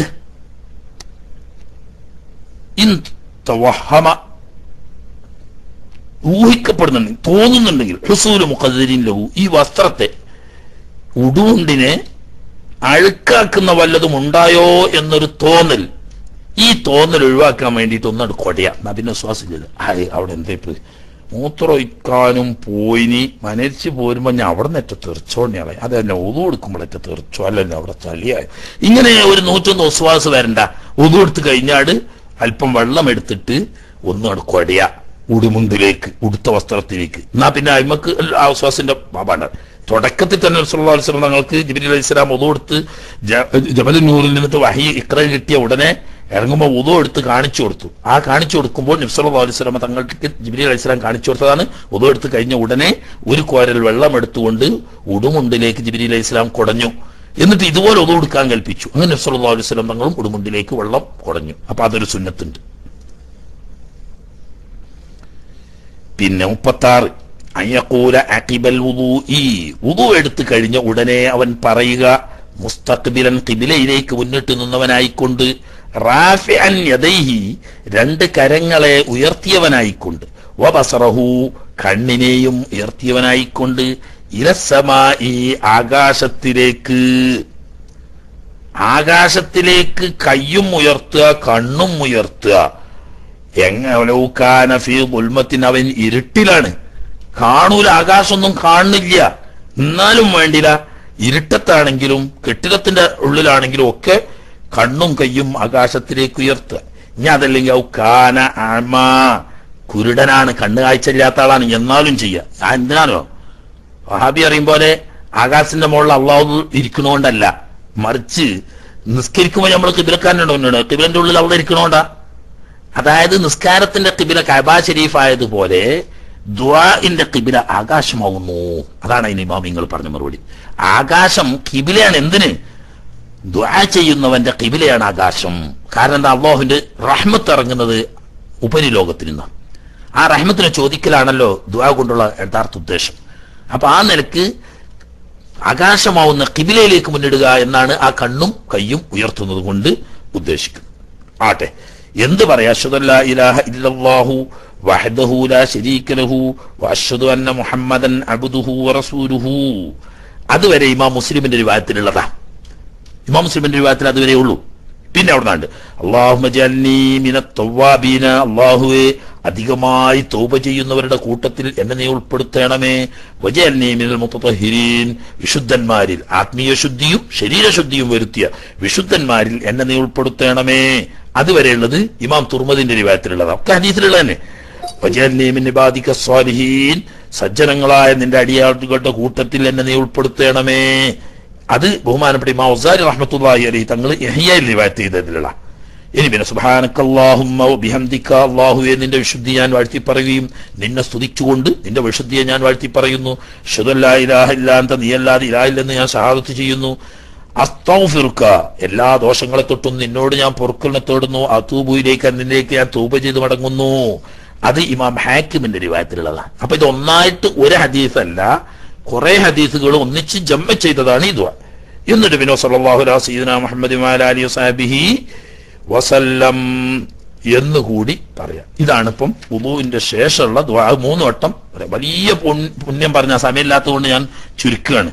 ഇൻ തവഹമ ഊഹിക്കപ്പെടുന്നുണ്ടെങ്കിൽ തോന്നുന്നുണ്ടെങ്കിൽ ഹുസൂല് മുഖദ്ദരീൻ ലഹു ഈ വസ്ത്രത്തെ ഉടുവുണ്ടിനെ അഴുക്കാക്കുന്ന വല്ലതും ഉണ്ടായോ എന്നൊരു തോന്നൽ ഈ തോന്നൽ ഒഴിവാക്കാൻ വേണ്ടിയിട്ട് ഒന്നാണ് കൊടയ എന്നാ പിന്നെ ശ്വാസമില്ല ഹായ് അവിടെ എന്താ ഇപ്പൊ മൂത്രമൊഴിക്കാനും പോയിനി മനരിച്ച് പോരുമ്പോ ഞാൻ അവിടെ നിന്ന് ഏറ്റ തെറിച്ചോണിയാളെ അത് തന്നെ ഉതു കൊടുക്കുമ്പോഴേറ്റ തെറിച്ചോ അല്ലല്ലോ അവിടെ ചളിയായി ഇങ്ങനെ ഒരു നൂറ്റൊന്ന് ഒസ്വാസ് വരണ്ട ഉതു എടുത്ത് കഴിഞ്ഞാട് അല്പം വെള്ളം എടുത്തിട്ട് ഒന്നാണ് കൊടയ ഉടുമുണ്ടിലേക്ക് ഉടുത്ത വസ്ത്രത്തിലേക്ക് എന്നാ പിന്നെ അയിമക്ക് ആ വിശ്വാസിന്റെ ബാബാണ് തുടക്കത്തിൽ തന്നെ റസൂലുള്ളാഹി അലൈഹി വസല്ലം തങ്ങൾക്ക് ജിബ്രീൽ അലൈഹി സ്വലാം ഉദു എടുത്ത് ജബൽ നൂറിൽ നിന്നിട്ട് വഹി ഇക്ര കിട്ടിയ ഉടനെ ഇറങ്ങുമ്പോൾ ഉദു എടുത്ത് കാണിച്ചു കൊടുത്തു ആ കാണിച്ചു കൊടുക്കുമ്പോൾ നബ്സല്ലാ അലൈഹി സ്വലാം തങ്ങൾക്ക് ജിബ്രീൽ അലൈഹി സ്വലാം കാണിച്ചു കൊടുത്തതാണ് ഉദു എടുത്ത് കഴിഞ്ഞ ഉടനെ ഒരു കോരൽ വെള്ളം എടുത്തുകൊണ്ട് ഉടുമുണ്ടിലേക്ക് ജിബ്രീൽ അലൈഹി സ്വലാം കുടഞ്ഞു എന്നിട്ട് ഇതുപോലെ ഉദു എടുക്കാൻ കൽപ്പിച്ചു അങ്ങനെ നബ്സല്ലാ അലൈഹി സ്വലാം തങ്ങളും ഉടുമുണ്ടിലേക്ക് വെള്ളം കുടഞ്ഞു അപ്പൊ അതൊരു സുന്നത്തുണ്ട് പിന്നെ മുപ്പത്താറ് അയ്യക്കൂല അക്കിബൽ ഈ ഉദു എടുത്തു കഴിഞ്ഞ ഉടനെ അവൻ പറയുക മുസ്തഖ്ബിലൻ കിബിലയിലേക്ക് മുന്നിട്ട് നിന്നവനായിക്കൊണ്ട് റാഫിഅൻ യദൈഹി രണ്ട് കരങ്ങളെ ഉയർത്തിയവനായിക്കൊണ്ട് വബസറഹു കണ്ണിനെയും ഉയർത്തിയവനായിക്കൊണ്ട് ഇലസമാ ഈ ആകാശത്തിലേക്ക് ആകാശത്തിലേക്ക് കയ്യും ഉയർത്തുക കണ്ണും ഉയർത്തുക എങ്ങനെ ഫീ ഉൽമത്തിന് അവൻ ഇരുട്ടിലാണ് കാണൂല ആകാശമൊന്നും കാണുന്നില്ല എന്നാലും വേണ്ടില്ല ഇരുട്ടത്താണെങ്കിലും കെട്ടിടത്തിന്റെ ഉള്ളിലാണെങ്കിലും ഒക്കെ കണ്ണും കയ്യും ആകാശത്തിലേക്ക് ഉയർത്തുക ഇനി അതല്ലെങ്കിൽ ഔ കാന ആമ കുരുടനാണ് കണ്ണ് കാഴ്ചയില്ലാത്ത ആളാണ് എന്നാലും ചെയ്യുക ആ എന്തിനാണോ വഹാബി അറിയും പോലെ ആകാശത്തിന്റെ മുകളിൽ അള്ളാഹു ഇരിക്കണോണ്ടല്ല മറിച്ച് നിസ്കരിക്കുമ്പോൾ നമ്മൾ കിബിലക്കാരനുണ്ടോ കിബിലന്റെ ഉള്ളിൽ അവിടെ ഇരിക്കണോണ്ടാ അതായത് നിസ്കാരത്തിന്റെ കിബില കബാ ഷരീഫ് ആയതുപോലെ ദ്വാഇന്റെ കിബില ആകാശമാവുന്നു അതാണ് അതിന് ഇമാമിങ്ങൾ പറഞ്ഞ മറുപടി ആകാശം കിബിലയാണ് എന്തിന് ദ്വാ ചെയ്യുന്നവന്റെ കിബിലയാണ് ആകാശം കാരണം എന്താ അള്ളാഹുവിന്റെ റഹ്മത്ത് ഇറങ്ങുന്നത് ഉപരിലോകത്തിൽ നിന്നാണ് ആ റഹ്മത്തിനെ ചോദിക്കലാണല്ലോ ദ്വാ കൊണ്ടുള്ള യഥാർത്ഥ ഉദ്ദേശം അപ്പൊ ആ നിലക്ക് ആകാശമാവുന്ന കിബിലയിലേക്ക് മുന്നിടുക എന്നാണ് ആ കണ്ണും കയ്യും ഉയർത്തുന്നത് കൊണ്ട് ഉദ്ദേശിക്കുന്നത് ആട്ടെ എന്ത് പറയാ അഷ്ഹദുല്ലാ ഇലാഹ ഇല്ലല്ലാഹു വഹദഹു ലാ ശരീക ലഹു വഅഷ്ഹദു അന്ന മുഹമ്മദൻ അബ്ദുഹു വറസൂലുഹു അതുവരെ ഇമാം മുസ്ലിമിന്റെ രൂപത്തിലുള്ളതാ ഇമാം മുസ്ലിമിന്റെ രൂപത്തിൽ അതുവരെ ഉള്ളൂ പിന്നെ അവിടെ നിന്നുണ്ട് അള്ളാഹുബീന അള്ളാഹുവെ അധികമായി തൗബ ചെയ്യുന്നവരുടെ കൂട്ടത്തിൽ എന്നെ നീ ഉൾപ്പെടുത്തണമേ വജയൽനീമിനൽ മുത്തഹിരീൻ വിശുദ്ധന്മാരിൽ ആത്മീയ ശുദ്ധിയും ശരീരശുദ്ധിയും വരുത്തിയ വിശുദ്ധന്മാരിൽ എന്നെ നീ ഉൾപ്പെടുത്തണമേ അതുവരെയുള്ളത് ഇമാം തുർമദിന്റെ രൂപത്തിലുള്ളതാണ് ഒക്കെ ഹദീസിലുള്ള തന്നെ വജയൽനീമിന്റെ ബാധിക്ക സ്വാലിഹീൻ സജ്ജനങ്ങളായ നിന്റെ അടിയാളുകളുടെ കൂട്ടത്തിൽ എന്നെ നീ ഉൾപ്പെടുത്തണമേ അത് ബഹുമാനപ്പെട്ട ഇമാം ഉസാരി റഹ്മത്തുള്ളാഹി അലൈഹി തങ്ങൾ യഹ്യയിൽ റിവായത്ത് ചെയ്തതിലുള്ള ഇനി പിന്നെ സുബ്ഹാനക്കല്ലാഹുമ്മ വബിഹംദിക അല്ലാഹുവേ നിന്റെ വിശുദ്ധി ഞാൻ വാഴ്ത്തി പറയുകയും നിന്നെ സ്തുതിച്ചുകൊണ്ട് നിന്റെ വിശുദ്ധിയെ ഞാൻ വാഴ്ത്തി പറയുന്നു അഷ്ഹദുല്ലാ ഇലാഹ ഇല്ലാ അൻത നീയല്ലാതെ ഇലാഹില്ലെന്ന് ഞാൻ ഷഹാദത്ത് ചെയ്യുന്നു അസ്തഗ്ഫിറുക എല്ലാ ദോഷങ്ങളെ തൊട്ടും നിന്നോട് ഞാൻ പൊറുക്കലിനെ തേടുന്നു അതൂബുയിലേക്ക് നിന്നിലേക്ക് ഞാൻ തൂബ ചെയ്ത് മടങ്ങുന്നു അത് ഇമാം ഹാക്കിമിന്റെ രൂപത്തിലുള്ളതാണ് അപ്പൊ ഇത് ഒന്നായിട്ട് ഒരു ഹദീസല്ല കുറെ ഹദീസുകൾ ഒന്നിച്ച് ജമ്മ ചെയ്തതാണ് ഈ ദുആ എന്നിട്ട് പിന്നെ സല്ലല്ലാഹു അലൈഹി സയ്യിദന മുഹമ്മദ് അലി വസഹബിഹി വസല്ലം എന്ന് കൂടി പറയാം ഇതാണ് ഇപ്പം ഉദുവിന്റെ ശേഷമുള്ള ദുആ മൂന്ന് വട്ടം പറയാം. വലിയ പുണ്യ- പുണ്യം പറഞ്ഞ സമയമില്ലാത്തതുകൊണ്ട് ഞാൻ ചുരുക്കുകയാണ്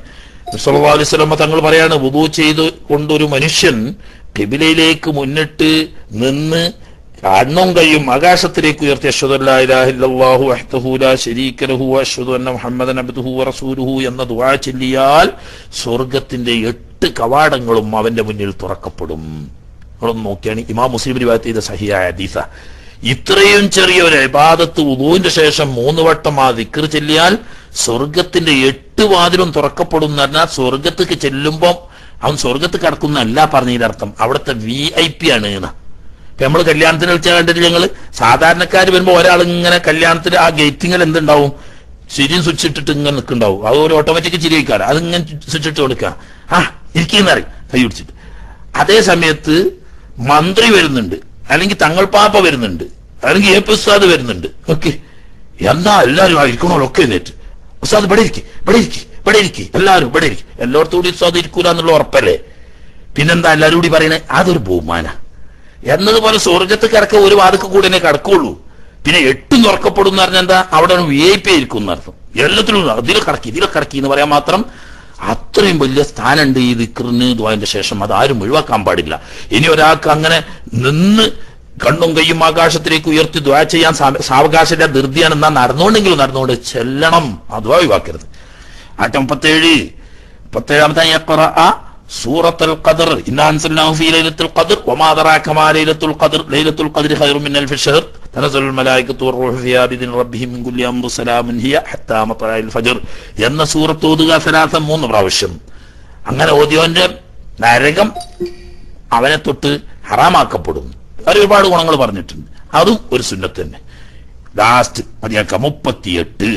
സല്ലല്ലാഹു അലൈഹി വസല്ലമ തങ്ങൾ പറയാണ് വുദു ചെയ്ത് കൊണ്ടൊരു മനുഷ്യൻ കിബിലയിലേക്ക് മുന്നിട്ട് നിന്ന് കണ്ണും കൈയും ആകാശത്തിലേക്ക് ഉയർത്തി അഷ്ഹദു അല്ലാ ഇലാഹ ഇല്ലല്ലാഹു വഹ്ദഹു ലാ ശരീക ലഹു വഅഷ്ഹദു അന്ന മുഹമ്മദൻ അബ്ദുഹു വറസൂലുഹു എന്ന ദുആ ചൊല്ലിയാൽ സ്വർഗത്തിന്റെ എട്ട് കവാടങ്ങളും അവന്റെ മുന്നിൽ തുറക്കപ്പെടും നിങ്ങളൊന്ന് നോക്കിയാണ് ഇമാം മുസ്ലിം റിവായത്ത് ചെയ്ത സഹിയായ ഹദീസ ഇത്രയും ചെറിയ ഒരു ഇബാദത്ത് ഉദുവിന്റെ ശേഷം മൂന്ന് വട്ടം ആ ദിക്ർ ചെല്ലിയാൽ സ്വർഗത്തിന്റെ എട്ട് വാതിലും തുറക്കപ്പെടും എന്ന് പറഞ്ഞാൽ സ്വർഗത്തേക്ക് ചെല്ലുമ്പോൾ അവൻ സ്വർഗത്ത് കടക്കുന്നല്ല പറഞ്ഞതിന്റെ അർത്ഥം അവിടുത്തെ വി ഐ പി ആണ് എന്ന് ഇപ്പൊ നമ്മള് കല്യാണത്തിന് വിളിച്ചാൽ കണ്ടിട്ട് ഞങ്ങള് സാധാരണക്കാർ വരുമ്പോ ഒരാൾ ഇങ്ങനെ കല്യാണത്തിന് ആ ഗേറ്റിങ്ങിൽ എന്തുണ്ടാവും ചിരിയും സ്വിച്ച് ഇട്ടിട്ട് ഇങ്ങനെ നിൽക്കുന്നുണ്ടാവും അതുപോലെ ഓട്ടോമാറ്റിക് ചിരി വയ്ക്കാറ് അതിങ്ങനെ സ്വിച്ച് ഇട്ട് കൊടുക്കുക ആ ഇരിക്കുന്നറിയും കൈ പിടിച്ചിട്ട് അതേ സമയത്ത് മന്ത്രി വരുന്നുണ്ട് അല്ലെങ്കിൽ തങ്ങൾ പാപ്പ വരുന്നുണ്ട് അല്ലെങ്കിൽ എ പി ഉസ്താദ് വരുന്നുണ്ട് ഓക്കെ എന്നാ എല്ലാരും ഇരിക്കണോളൊക്കെ എന്നിട്ട് ഉസ്താദ് ഇവിടെ ഇരിക്കും ഇവിടെ ഇരിക്കും ഇവിടെ ഇരിക്കും എല്ലാവരും ഇവിടെ ഇരിക്കും എല്ലായിടത്തും കൂടി ഉസ്താദ് ഇരിക്കൂല എന്നുള്ള ഉറപ്പല്ലേ പിന്നെന്താ എല്ലാവരും കൂടി പറയണേ അതൊരു ബഹുമാന എന്നതുപോലെ സ്വർഗത്ത് കിടക്ക ഒരു വാദക്ക് കൂടെ തന്നെ കിടക്കുള്ളൂ പിന്നെ എട്ടും തുറക്കപ്പെടും എന്ന് പറഞ്ഞാൽ എന്താ അവിടെ വി ഐ പി ആയിരിക്കും എന്നർത്ഥം എല്ലാത്തിലും അതിൽ കടക്കി ഇതിലെ കടക്കി എന്ന് പറയാൻ മാത്രം അത്രയും വലിയ സ്ഥാനമുണ്ട് ഈ ദിക്റിന് ദ്വായന്റെ ശേഷം അത് ആരും ഒഴിവാക്കാൻ പാടില്ല ഇനി ഒരാൾക്ക് അങ്ങനെ നിന്ന് കണ്ണും കൈയും ആകാശത്തിലേക്ക് ഉയർത്തി ദ്വാ ചെയ്യാൻ സാ- സാവകാശത്തിന്റെ ധൃതിയാണ് എന്നാ നടന്നുകൊണ്ടെങ്കിലും നടന്നുകൊണ്ട് ചെല്ലണം അത് ഒഴിവാക്കരുത് ആറ്റം മുപ്പത്തേഴ് മുപ്പത്തേഴാമത്തെ യഖ്റഅ സൂറത്തുൽ ഖദർ ഇന്നാ അൻസൽനാഹു ഫീ ലൈലത്തുൽ ഖദർ വമാ അദ്റാക മാ ലൈലത്തുൽ ഖദർ ലൈലത്തുൽ ഖദർ ഖൈറും മിൻ അൽഫി ഷഹർ തനസലുൽ മലായികത്തു വറൂഹു ഫിഹാ ബിദിൻ റബ്ബിഹിം മിൻ കുല്ലി അംറി സലാമുൻ ഹിയ ഹത്താ മത്ലഇൽ ഫജ്ർ എന്ന സൂറത്ത് ഓതുക സലാസം മൂന്ന് പ്രാവശ്യം അങ്ങനെ ഓതിയോന്റെ നരകം അവനെ തൊട്ട് ഹറാമാക്കപ്പെടും അത് ഒരുപാട് ഗുണങ്ങൾ പറഞ്ഞിട്ടുണ്ട് അതും ഒരു സുന്നത്ത് തന്നെ ലാസ്റ്റ് മതിയാക്കാം മുപ്പത്തിയെട്ട്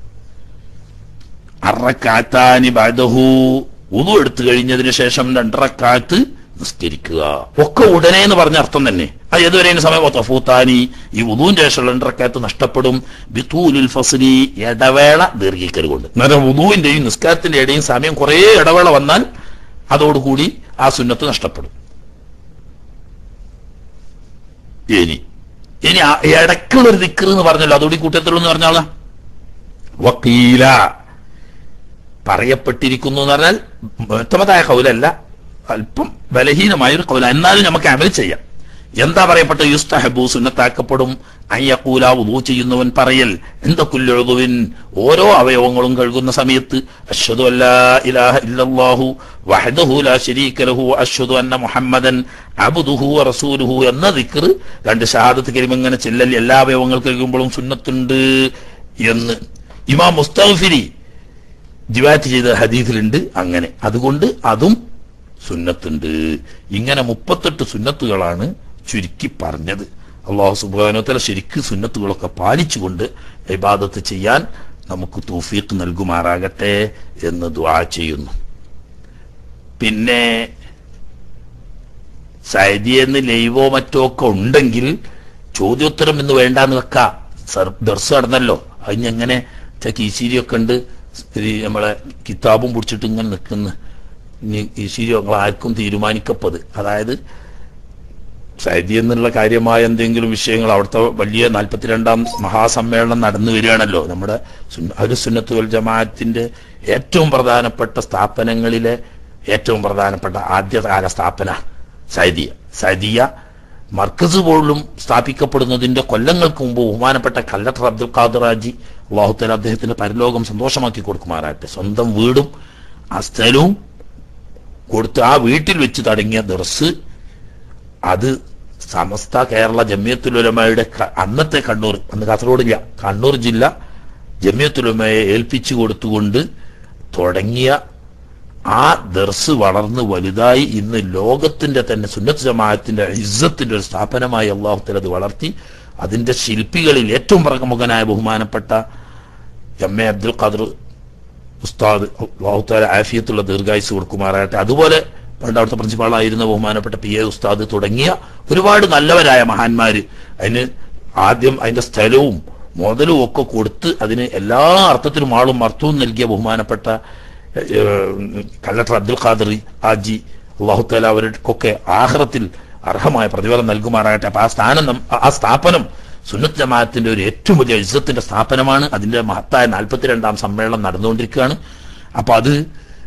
അറക്കാത്താനി ബഅദഹു ഉതു എടുത്തു കഴിഞ്ഞതിന് ശേഷം രണ്ടറക്കാത്ത് നിസ്കരിക്കുക ഒക്കെ ഉടനെ എന്ന് പറഞ്ഞ അർത്ഥം തന്നെ അത് ഏതുവരെ സമയം തഫൂത്താനി ഈ ഉദുവിന്റെ ശേഷം രണ്ടറക്കാത്ത് നഷ്ടപ്പെടും ബിത്തൂലിൽ ഫസ്ലി ഇടവേള ദീർഘിക്കരുകൊണ്ട് അന്നേരം ഉദുവിന്റെയും നിസ്കാരത്തിന്റെ ഇടയും സമയം കുറെ ഇടവേള വന്നാൽ അതോടുകൂടി ആ സുന്നത്ത് നഷ്ടപ്പെടും ഇനി ഇനി ആ ഇടയ്ക്കുള്ള ഒരു ദിക്കർ എന്ന് പറഞ്ഞല്ലോ അതോടി കൂട്ടത്തിലുള്ള എന്ന് പറഞ്ഞാളാ വക്കീല പറയപ്പെട്ടിരിക്കുന്നു എന്ന് പറഞ്ഞാൽ വ്യക്തമതായ കൗലല്ല അല്പം ബലഹീനമായ ഒരു കൗല എന്നാലും നമുക്ക് അമൽ ചെയ്യാം എന്താ പറയപ്പെട്ട യുസ്തഹബു സുന്നത്താക്കപ്പെടും അയ്യക്കൂല ഉദൂ ചെയ്യുന്നവൻ പറയൽ എന്താ കുല്ലുവിൻ ഓരോ അവയവങ്ങളും കഴുകുന്ന സമയത്ത് അഷ്ഹദു അല്ലാ ഇലാഹ ഇല്ലല്ലാഹു വഹദഹു ലാ ശരീക ലഹു അഷ്ഹദു അന്ന മുഹമ്മദൻ അബ്ദുഹു വ റസൂലുഹു എന്ന ദിക്ർ രണ്ട് ഷഹാദത്ത് കരിമ ഇങ്ങനെ ചെല്ലൽ എല്ലാ അവയവങ്ങൾ കഴുകുമ്പോഴും സുന്നത്തുണ്ട് എന്ന് ഇമാം മുസ്തഫിരി ജിവാറ്റ് ചെയ്ത ഹദീസിലുണ്ട് അങ്ങനെ അതുകൊണ്ട് അതും സുന്നത്തുണ്ട് ഇങ്ങനെ മുപ്പത്തെട്ട് സുന്നത്തുകളാണ് ചുരുക്കി പറഞ്ഞത് അള്ളാഹു സുബാനോത്തല ശരിക്ക് സുന്നത്തുകളൊക്കെ പാലിച്ചുകൊണ്ട് ഇബാദത്ത് ചെയ്യാൻ നമുക്ക് തൗഫീഖ് നൽകുമാറാകട്ടെ എന്ന് ദ്വാ ചെയ്യുന്നു പിന്നെ സൈദിയെന്ന് ലൈവോ മറ്റോ ഒക്കെ ഉണ്ടെങ്കിൽ ചോദ്യോത്തരം എന്ന് വേണ്ടാന്ന് വെക്കാം സർ ദർസ് നടന്നല്ലോ അതിനെങ്ങനെ കീശീരിയൊക്കെ ഉണ്ട് ഈ നമ്മളെ കിതാബും പിടിച്ചിട്ട് ഇങ്ങനെ നിൽക്കുന്നു ഇനി ഈശീരി ഞങ്ങൾ ആർക്കും തീരുമാനിക്കപ്പത് അതായത് സൈദി എന്നുള്ള കാര്യമായ എന്തെങ്കിലും വിഷയങ്ങൾ അവിടുത്തെ വലിയ നാൽപ്പത്തിരണ്ടാം മഹാസമ്മേളനം നടന്നു വരികയാണല്ലോ നമ്മുടെ അരുസുന്നത്ത് വൽ ജമാഅത്തിന്റെ ഏറ്റവും പ്രധാനപ്പെട്ട സ്ഥാപനങ്ങളിലെ ഏറ്റവും പ്രധാനപ്പെട്ട ആദ്യകാല സ്ഥാപന സൈദിയ സൈദിയ മർക്കസ് പോലും സ്ഥാപിക്കപ്പെടുന്നതിന്റെ കൊല്ലങ്ങൾക്ക് മുമ്പ് ബഹുമാനപ്പെട്ട കല്ലട്ടർ അബ്ദുൽ ഖാദർ ഹാജി അള്ളാഹുത്തല അദ്ദേഹത്തിന്റെ പരലോകം സന്തോഷമാക്കി കൊടുക്കുമാറാട്ടെ സ്വന്തം വീടും ആ സ്ഥലവും കൊടുത്ത് ആ വീട്ടിൽ വെച്ച് തുടങ്ങിയ ദർസ് അത് സമസ്ത കേരള ജമിയത്തുലുലമയുടെ ക- അന്നത്തെ കണ്ണൂർ അന്ന് കാസർഗോഡില്ല കണ്ണൂർ ജില്ല ജമിയത്തുലുമയെ ഏൽപ്പിച്ചു കൊടുത്തുകൊണ്ട് തുടങ്ങിയ ആ ദർസ് വളർന്ന് വലുതായി ഇന്ന് ലോകത്തിന്റെ തന്നെ സുന്നത്ത് ജമാഅത്തിന്റെ ഇസ്സത്തിന്റെ ഒരു സ്ഥാപനമായി അള്ളാഹുത്തല അത് വളർത്തി അതിന്റെ ശില്പികളിൽ ഏറ്റവും പ്രമുഖനായ ബഹുമാനപ്പെട്ട എം എ അബ്ദുൽ ഖാദർ ഉസ്താദ് അള്ളാഹുത്താല ആഫിയത്തുള്ള ദീർഘായുസ് കൊടുക്കുമാറാകട്ടെ അതുപോലെ പണ്ട് അവിടുത്തെ പ്രിൻസിപ്പാളായിരുന്ന ബഹുമാനപ്പെട്ട പി എ ഉസ്താദ് തുടങ്ങിയ ഒരുപാട് നല്ലവരായ മഹാന്മാര് അതിന് ആദ്യം അതിന്റെ സ്ഥലവും മുതലും ഒക്കെ കൊടുത്ത് അതിന് എല്ലാ അർത്ഥത്തിലും ആളും അർത്ഥവും നൽകിയ ബഹുമാനപ്പെട്ട ഏഹ്, കല്ലട്ടർ അബ്ദുൽ ഖാദർ ആജി അള്ളാഹുത്താല അവർക്കൊക്കെ ആഹ്റത്തിൽ അർഹമായ പ്രതിഫലം നൽകുമാറാകട്ടെ അപ്പൊ ആ സ്ഥാനം നം- ആ സ്ഥാപനം സുന്നത്ത് ജമാഅത്തിന്റെ ഒരു ഏറ്റവും വലിയ ഇസ്സത്തിന്റെ സ്ഥാപനമാണ് അതിന്റെ മഹത്തായ നാൽപ്പത്തിരണ്ടാം സമ്മേളനം നടന്നുകൊണ്ടിരിക്കുകയാണ് അപ്പൊ അത്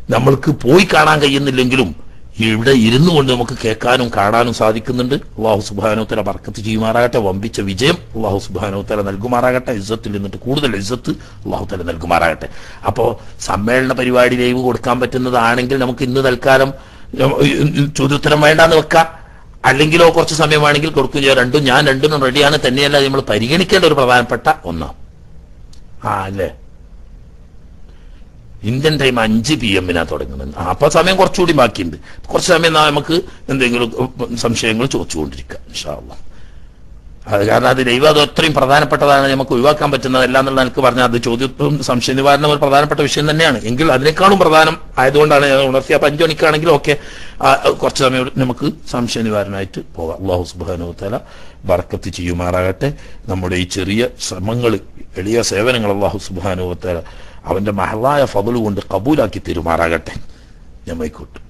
നമ്മൾക്ക് പോയി കാണാൻ കഴിയുന്നില്ലെങ്കിലും ഇവിടെ ഇരുന്നു കൊണ്ട് നമുക്ക് കേൾക്കാനും കാണാനും സാധിക്കുന്നുണ്ട് അള്ളാഹു സുബാനോത്തല ബർക്കത്ത് ചെയ്യുമാറാകട്ടെ വമ്പിച്ച വിജയം അള്ളാഹു സുബാനോത്തല നൽകുമാറാകട്ടെ ഇസ്സത്തിൽ നിന്നിട്ട് കൂടുതൽ ഇസ്സത്ത് അള്ളാഹു തല നൽകുമാറാകട്ടെ അപ്പോ സമ്മേളന പരിപാടി ലൈവ് കൊടുക്കാൻ പറ്റുന്നതാണെങ്കിൽ നമുക്ക് ഇന്ന് തൽക്കാലം ഉം, ചോദ്യോത്തരം വേണ്ടാന്ന് വെക്കാം അല്ലെങ്കിലോ കുറച്ച് സമയമാണെങ്കിൽ കൊടുക്കുകയും ചെയ്യാം രണ്ടും ഞാൻ രണ്ടിനും റെഡിയാണ് തന്നെയല്ല നമ്മൾ പരിഗണിക്കേണ്ട ഒരു പ്രധാനപ്പെട്ട ഒന്നാണ് ആ അല്ലേ ഇന്ത്യൻ ടൈം അഞ്ച് പി എമ്മിനാ തുടങ്ങുന്നത് ആ, അപ്പൊ സമയം കുറച്ചുകൂടി ബാക്കിയുണ്ട് കുറച്ച് സമയം നാ നമുക്ക് എന്തെങ്കിലും ഉം, സംശയങ്ങൾ ചോദിച്ചുകൊണ്ടിരിക്കാം ഇൻഷാ അള്ളാ. അത് കാരണം അത് ദൈവം അത് അത്രയും പ്രധാനപ്പെട്ടതാണ് നമുക്ക് ഒഴിവാക്കാൻ പറ്റുന്നതല്ല എന്നുള്ള എനിക്ക് പറഞ്ഞ അത് ചോദ്യത്വം സംശയ നിവാരണം ഒരു പ്രധാനപ്പെട്ട വിഷയം തന്നെയാണ് എങ്കിൽ അതിനേക്കാളും പ്രധാനം ആയതുകൊണ്ടാണ് ഞാൻ ഉണർത്തി അപ്പൊ അഞ്ചു മണിക്കാണെങ്കിലും ഒക്കെ ആ, കുറച്ച് സമയം നമുക്ക് സംശയ നിവാരണമായിട്ട് പോകാം അള്ളാഹു സുബാനു തല ബർക്കത്ത് ചെയ്യുമാറാകട്ടെ നമ്മുടെ ഈ ചെറിയ ശ്രമങ്ങൾ എളിയ സേവനങ്ങൾ അള്ളാഹു സുബാനു തല അവന്റെ മഹളായ ഫضല് കൊണ്ട് കബൂലാക്കി തരുമാറാകട്ടെ ഞമ്മൈക്കോട്ട്